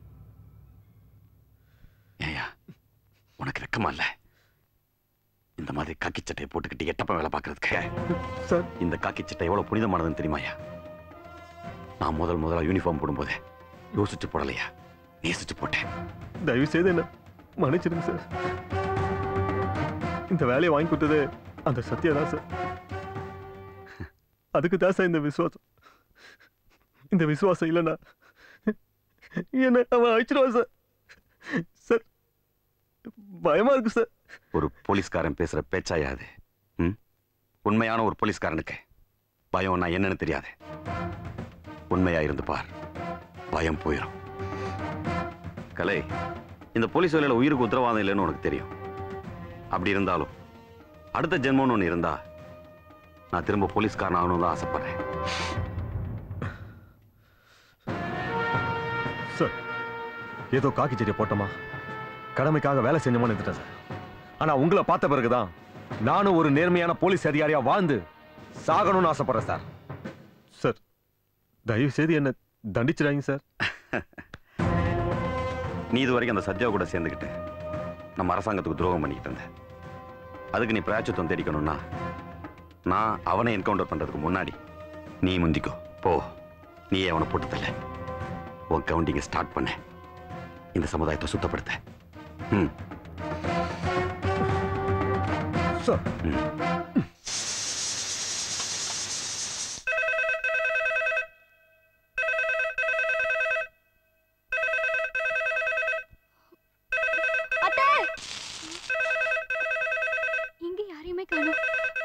ஏயா உனக்கு வெக்கமா இல்ல இந்த மாதிரி காக்கி சட்டையை போட்டுக்கிட்டு எட்டப்ப வேலை பார்க்கறதுக்கு சார் இந்த காக்கி சட்டை எவ்வளவு புனிதமானதுன்னு தெரியுமாயா நான் முதல் முதலா யூனிஃபார்ம் போடும்போது யோசிச்சு போடலையா நேசிச்சு போட்டேன் தயவு செய்து என்ன மன்னிச்சிடுங்க சார் இந்த வேலையை வாங்கி கொடுத்தது அந்த சத்யா தான் சார் அதுக்கு தான் சார் இந்த விசுவாசம் இந்த விசுவாசம் இல்லைன்னா என்ன அவன் அழிச்சிடுவான் சார் சார் பயமா இருக்கு சார் ஒரு போலீஸ்காரன் பேசுற பேச்சாயா அது ம்? உண்மையான ஒரு போலீஸ்காரனுக்கு பயம்னா என்னன்னு தெரியாது உண்மையா இருந்து பார் பயம் போயிடும் கலை இந்த போலீஸ் வேலையில உயிருக்கு உத்தரவாதம் இல்லைன்னு உனக்கு தெரியும் அப்படி இருந்தாலும் அடுத்த ஜென்மம்னு ஒன்று இருந்தா நான் திரும்ப போலீஸ்காரன் ஆகணும்னு தான் ஆசைப்படுறேன் சார் ஏதோ காக்கி செடியை போட்டோமா கடமைக்காக வேலை செஞ்சோமான்னு இருந்துட்டேன் சார் ஆனா உங்களை பார்த்த பிறகுதான் நானும் ஒரு நேர்மையான போலீஸ் அதிகாரியா வாழ்ந்து சாகணும்னு ஆசைப்படுறேன் சார் சார் தயவு செய்து என்ன தண்டிச்சிடாங்க சார் நீ இது வரைக்கும் அந்த சத்யா கூட சேர்ந்துக்கிட்டு நம்ம அரசாங்கத்துக்கு துரோகம் பண்ணிக்கிட்டு இருந்த அதுக்கு நீ பிராயச்சித்தம் தேடிக்கணும்னா நான் அவனை என்கவுண்டர் பண்றதுக்கு முன்னாடி நீ முந்திக்கோ போ நீ அவனை போட்டு தள்ள உன் கவுண்டிங்கை ஸ்டார்ட் பண்ண இந்த சமுதாயத்தை சுத்தப்படுத்த ம் சார் அத்தை இங்க யாரையுமே காணோம்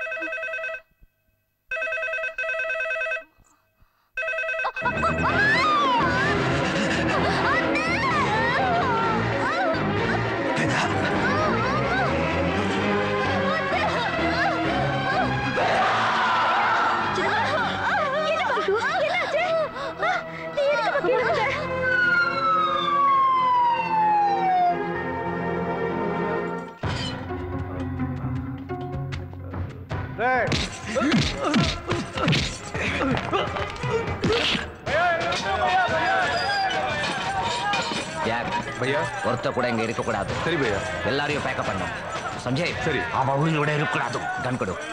யார் பையா ஒருத்த கூட இங்க இருக்க கூடாது சரி பையா எல்லாரையும் பேக்கப் பண்ணும் சஞ்சய் சரி அவன் உயிரோட இருக்கக்கூடாது கன் கொடு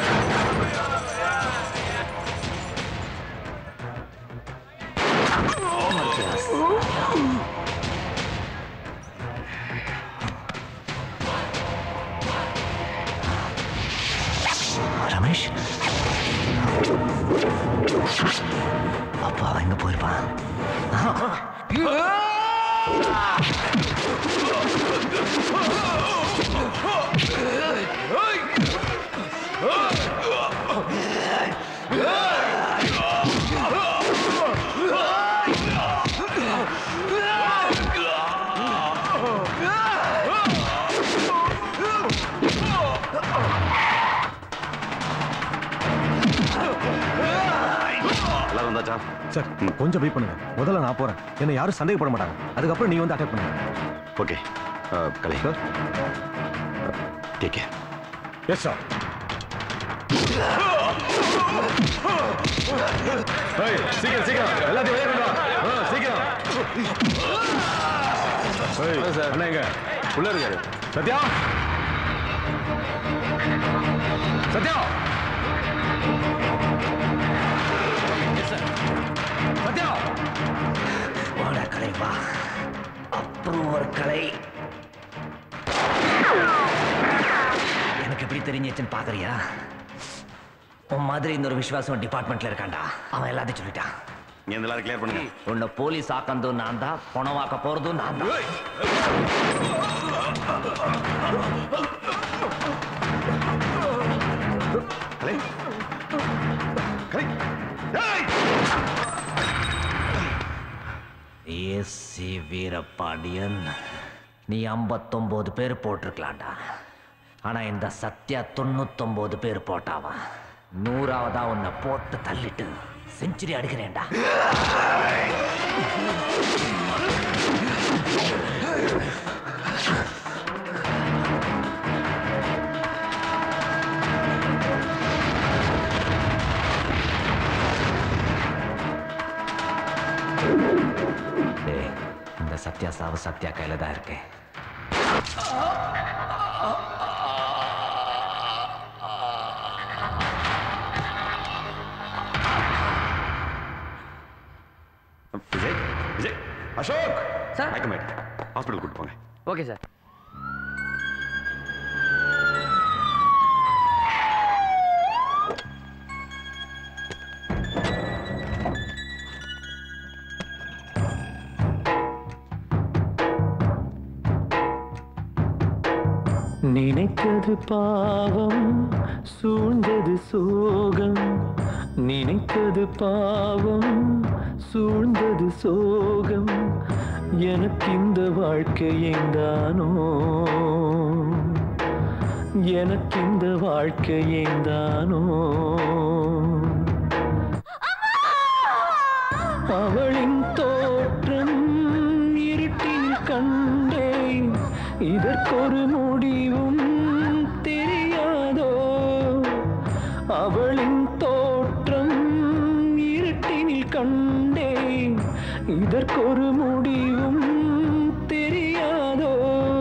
ரமேஷ் அப்பா அவன் எங்க போயிருப்பான் Ah! சார் கொஞ்சம் வெயிட் பண்ணுங்க முதல்ல நான் போறேன் என்ன யாரும் சந்தேகப்பட மாட்டாங்க அதுக்கப்புறம் நீ வந்து அட்டாக் பண்ணுங்க okay Kalai sir take care yes sir ஏய், சீக்கிரம் சீக்கிரம் எல்லாத்தையும் வெளியே கொண்டு வா ஆ, சீக்கிரம் ஏய், அண்ணா எங்க உள்ள இருக்காரு சத்யா சத்யா சத்யா வாடா கலை வா அப்புறம் ஒரு கலை எனக்கு எப்படி தெரிஞ்சிச்சுன்னு பாக்குறியா உன் மாதிரி இந்த ஒரு விசுவாசம் டிபார்ட்மெண்ட்ல இருக்கான்டா அவன் எல்லாத்தையும் சொல்லிட்டான் நீ இந்த எல்லாரும் கிளியர் பண்ணுங்க உன்னை போலீஸ் ஆக்கந்தும் நான் தான் பணமாக்க போறதும் நான் தான் கலை கலை ஏசி வீரபாண்டியன் நீ ஐம்பத்தொம்போது பேர் போட்டிருக்கலாம்டா ஆனா இந்த சத்யா தொண்ணூத்தொம்போது பேர் போட்டாவா நூறாவதா உன்னை போட்டு தள்ளிட்டு செஞ்சுரி அடிக்கிறேன்டா டேய், இந்த சத்யா சாவு சத்யா கையில தான் இருக்கேன் விஜய் விஜய் அசோக் சார் மயக்கமாயிட்டு ஹாஸ்பிட்டல் கூட்டு போங்க ஓகே சார் நினைத்தது பாவம் சூழ்ந்தது சோகம் நினைத்தது பாவம் சூழ்ந்தது சோகம் எனக்கு இந்த வாழ்க்கை ஏந்தானோ எனக்கு இந்த வாழ்க்கை ஏந்தானோ அவளின் தோற்றம் இருட்டில் கண்டேன் இதற்கொரு முடிவும் தெரியாதோ அவளின் தோற்றம் இருட்டினில் கண்டேன் இதற்கொரு முடிவும் தெரியாதோ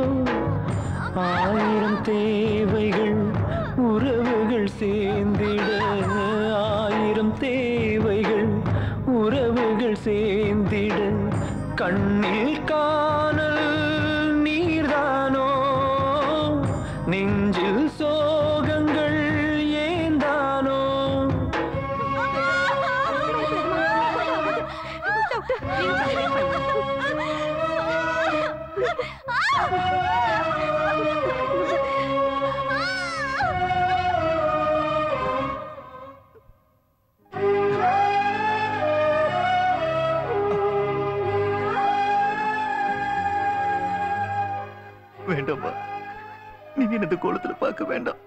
ஆயிரம் தேவைகள் உறவுகள் சேர்ந்திட ஆயிரம் தேவைகள் உறவுகள் சேர்ந்திட கண்ணில் காணல் நீர்தானோ நெஞ்சில் சோகங்கள் ஏந்தானோ வேண்டாம்மா நீங்க இந்த கோலத்துல பார்க்க வேண்டாம்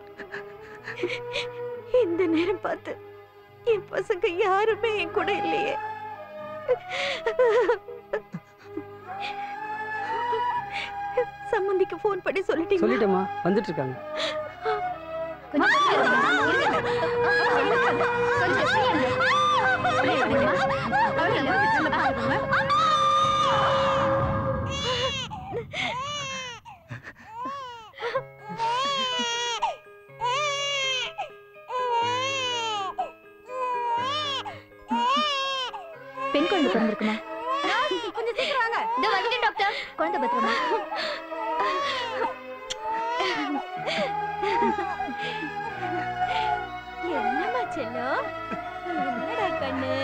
இந்த நேரம் பார்த்து என் பசங்க யாருமே என் கூட இல்லையே சம்மந்திக்கு ஃபோன் பண்ணி சொல்லிட்டீங்க சொல்லிட்டேம்மா வந்துட்டு இருக்காங்க பெண் குழந்தை பிறந்திருக்குமா கொஞ்சம் சீக்கிரம் வாங்க இதோ வந்துட்டேன் டாக்டர் குழந்தை பத்திரமா என்னம்மா செல்லம் என்னடா கண்ணு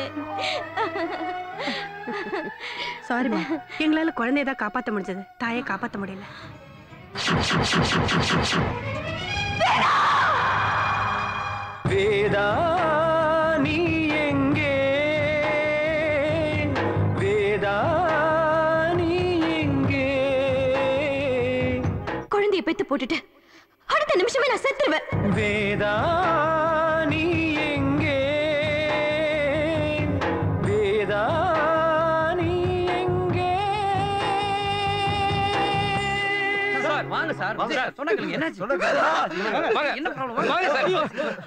சாரிம்மா எங்களால குழந்தைய தான் காப்பாத்த முடிஞ்சது தாயை காப்பாத்த முடியல வேதா நீ எங்கே வேதா நீ எங்கே குழந்தைய பெத்து போட்டுட்டு அடுத்த நிமிஷமே நான் செத்துருவேன் வேதா நீ எங்கே வேதா சார் வாங்க. சார் சொன்னா கேளுங்க என்னாச்சு சொன்னா கேளுங்க. வாங்க, வாங்க. என்ன ப்ராப்ளம் வாங்க சார்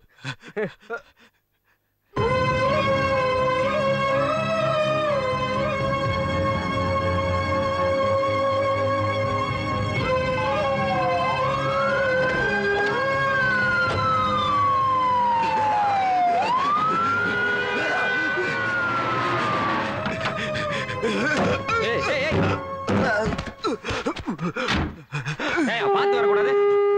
ஏய் ஏய் ஏய் ஏய் பார்த்து வரக்கூடாது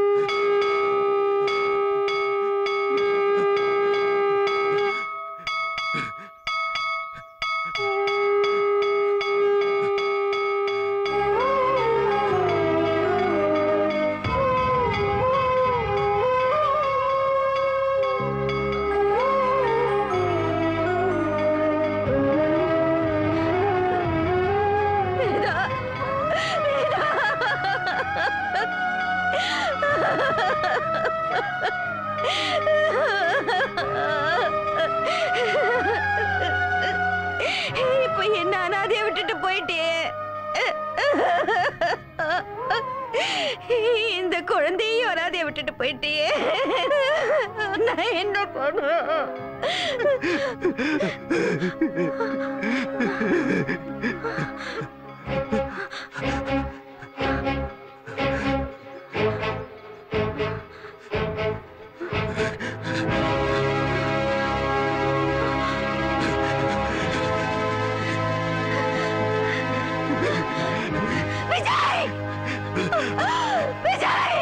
இப்ப என்ன அனாதைய விட்டுட்டு போயிட்டே இந்த குழந்தையும் அனாதைய விட்டுட்டு போயிட்டியே நான் என்ன பண்ணுவேன் விஜய் விஜய்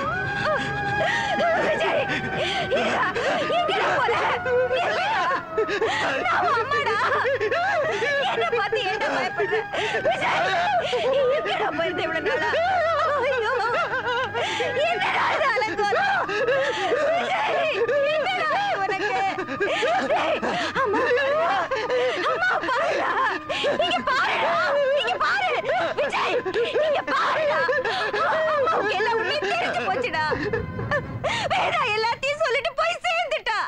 விஜய் எங்கடா போற எங்கடா? நான் உன் அம்மாடா என்ன பார்த்து என்ன பயப்படுற விஜய் எங்கடா போயிருந்த இவ்வளவு நாளா ஐயோ என்னடா இது அலங்கோலம் விஜய் என்னடா இது உனக்கு டேய், அம்மா பாருடா. அம்மா பாருடா இங்க பாருடா இங்க பாரு விஜய் இங்க பாருடா அம்மாவுக்கு எல்லாம் உண்மை தெரிஞ்சு போச்சுடா வேதா எல்லாத்தையும் சொல்லிட்டு போய் சேர்ந்துட்டா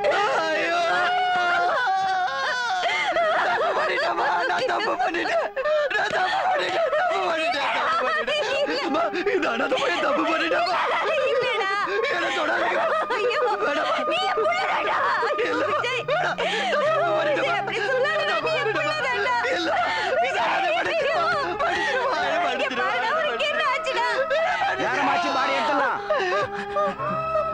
தப்பு பண்ணிட்டேன் நான் தப்பு பண்ணிட்டேன் தப்பு பண்ணிட்டேன் தப்பு பண்ணிட்டேன் அம்மா, இந்த அனாதை பையன் தப்பு பண்ணிட்டாமா இல்லடா என்ன தொடாதீங்க ஐயோ நீ என் புள்ளடாடா ஐயோ விஜய் விஜய் அப்படி சொல்லாதடா நீ என் புள்ளடாடா விஜய் ஐயோ இங்க பாருடா உனக்கு என்ன ஆச்சுடா நேரமாச்சு பாடி எடுத்துடலாம்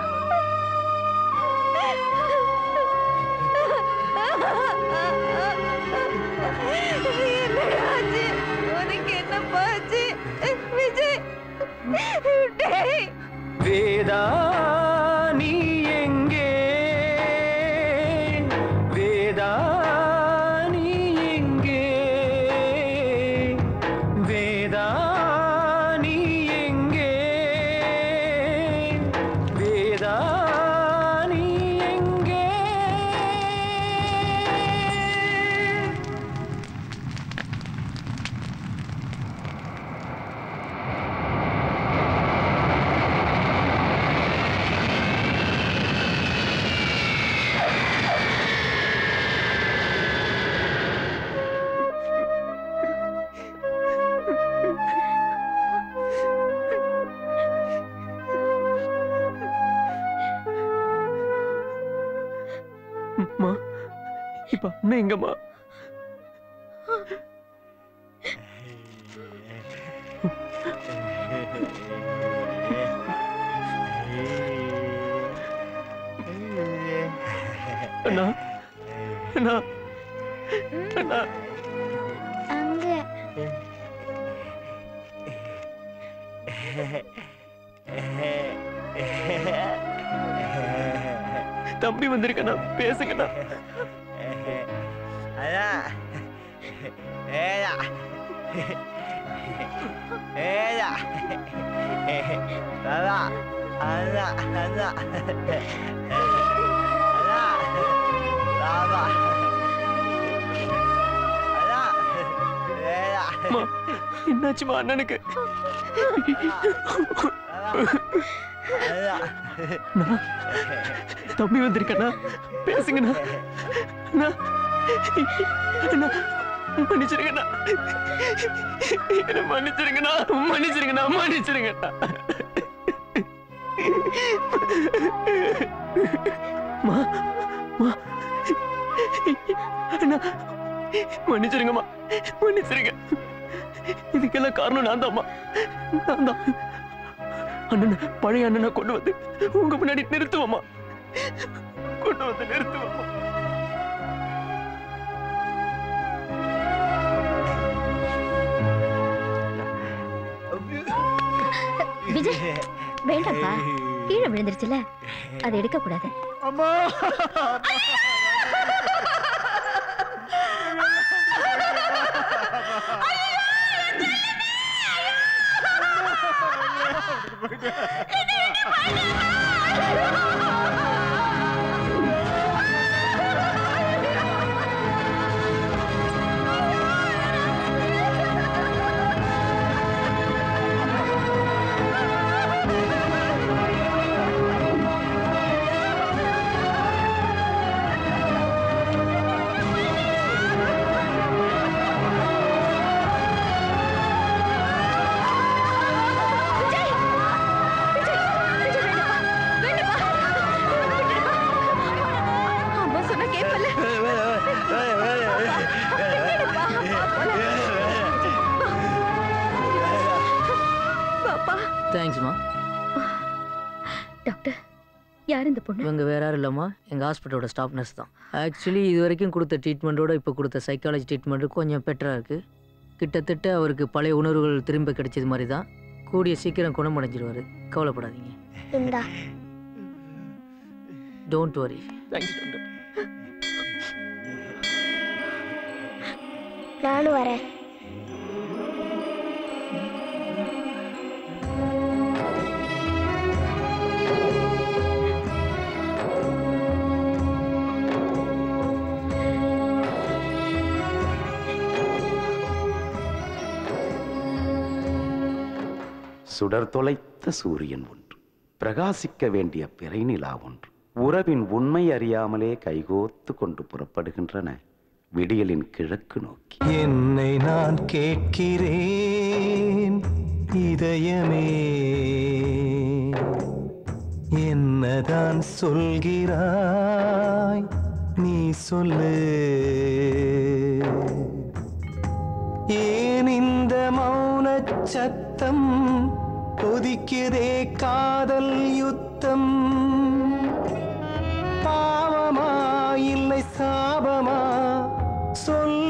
என்னடா ஆச்சு உனக்கு என்ன போச்சு விஜய் டேய் வேதா நீ எங்கே வேதா நீ எங்கே வேதா நீ எங்கே வேதா நீ எங்கே அம்மா இப்ப அண்ணன் எங்கம்மா அண்ணா அண்ணா அண்ணா அங்க தம்பி வந்திருக்கண்ணா பேசுங்கண்ணா அதான் ஏதா ஏதா அதான் அதான் அதான் அதான் பாபா அதான் ஏதா அம்மா என்னாச்சுமா அண்ணனுக்கு அதான் அண்ணா, தம்பி வந்திருக்கண்ணா பேசுங்கண்ணா அண்ணா அண்ணா மன்னிச்சிருங்கண்ணா என்ன மன்னிச்சிருங்கண்ணா மன்னிச்சிருங்கண்ணா மன்னிச்சிருங்கண்ணா மா மா அண்ணா மன்னிச்சிருங்கம்மா மன்னிச்சிருங்க இதுக்கெல்லாம் காரணம் நான் தான்மா நான் தான் அண்ணனை பழைய அண்ணனை கொண்டு வந்து உங்க முன்னாடி நிறுத்துவோமா கொண்டு வந்து நிறுத்துவோமா விஜய் வேண்டாம்ப்பா கீழே விழுந்துருச்சுல அதை எடுக்க கூடாது அம்மா அம்மா சொன்னா கேட்பல பாப்பா தேங்க்ஸ்மா டாக்டர் யார் இந்த பொண்ணு இவங்க வேற யாரும் இல்லைம்மா எங்கள் ஹாஸ்பிட்டலோட ஸ்டாஃப் நர்ஸ் தான் ஆக்சுவலி இது வரைக்கும் கொடுத்த ட்ரீட்மெண்ட்டோட இப்போ கொடுத்த சைக்காலஜி ட்ரீட்மெண்ட்டு கொஞ்சம் பெட்டராக இருக்குது கிட்டத்தட்ட அவருக்கு பழைய உணர்வுகள் திரும்ப கிடைச்சது மாதிரி தான் கூடிய சீக்கிரம் குணமடைஞ்சிருவார் கவலைப்படாதீங்க இந்தா டோன்ட் வரி தேங்க்ஸ் டாக்டர் நானும் வரேன் சுடர் தொலைத்த சூரியன் ஒன்று பிரகாசிக்க வேண்டிய பிறை நிலா ஒன்று உறவின் உண்மை அறியாமலே கைகோத்து கொண்டு புறப்படுகின்றன விடியலின் கிழக்கு நோக்கி என்னை நான் கேட்கிறேன் இதயமே என்னதான் சொல்கிறாய் நீ சொல்லு ஏன் இந்த மௌனச் சத்தம் கொதிக்குதே காதல் யுத்தம் பாவமா இல்லை சாபமா சொல்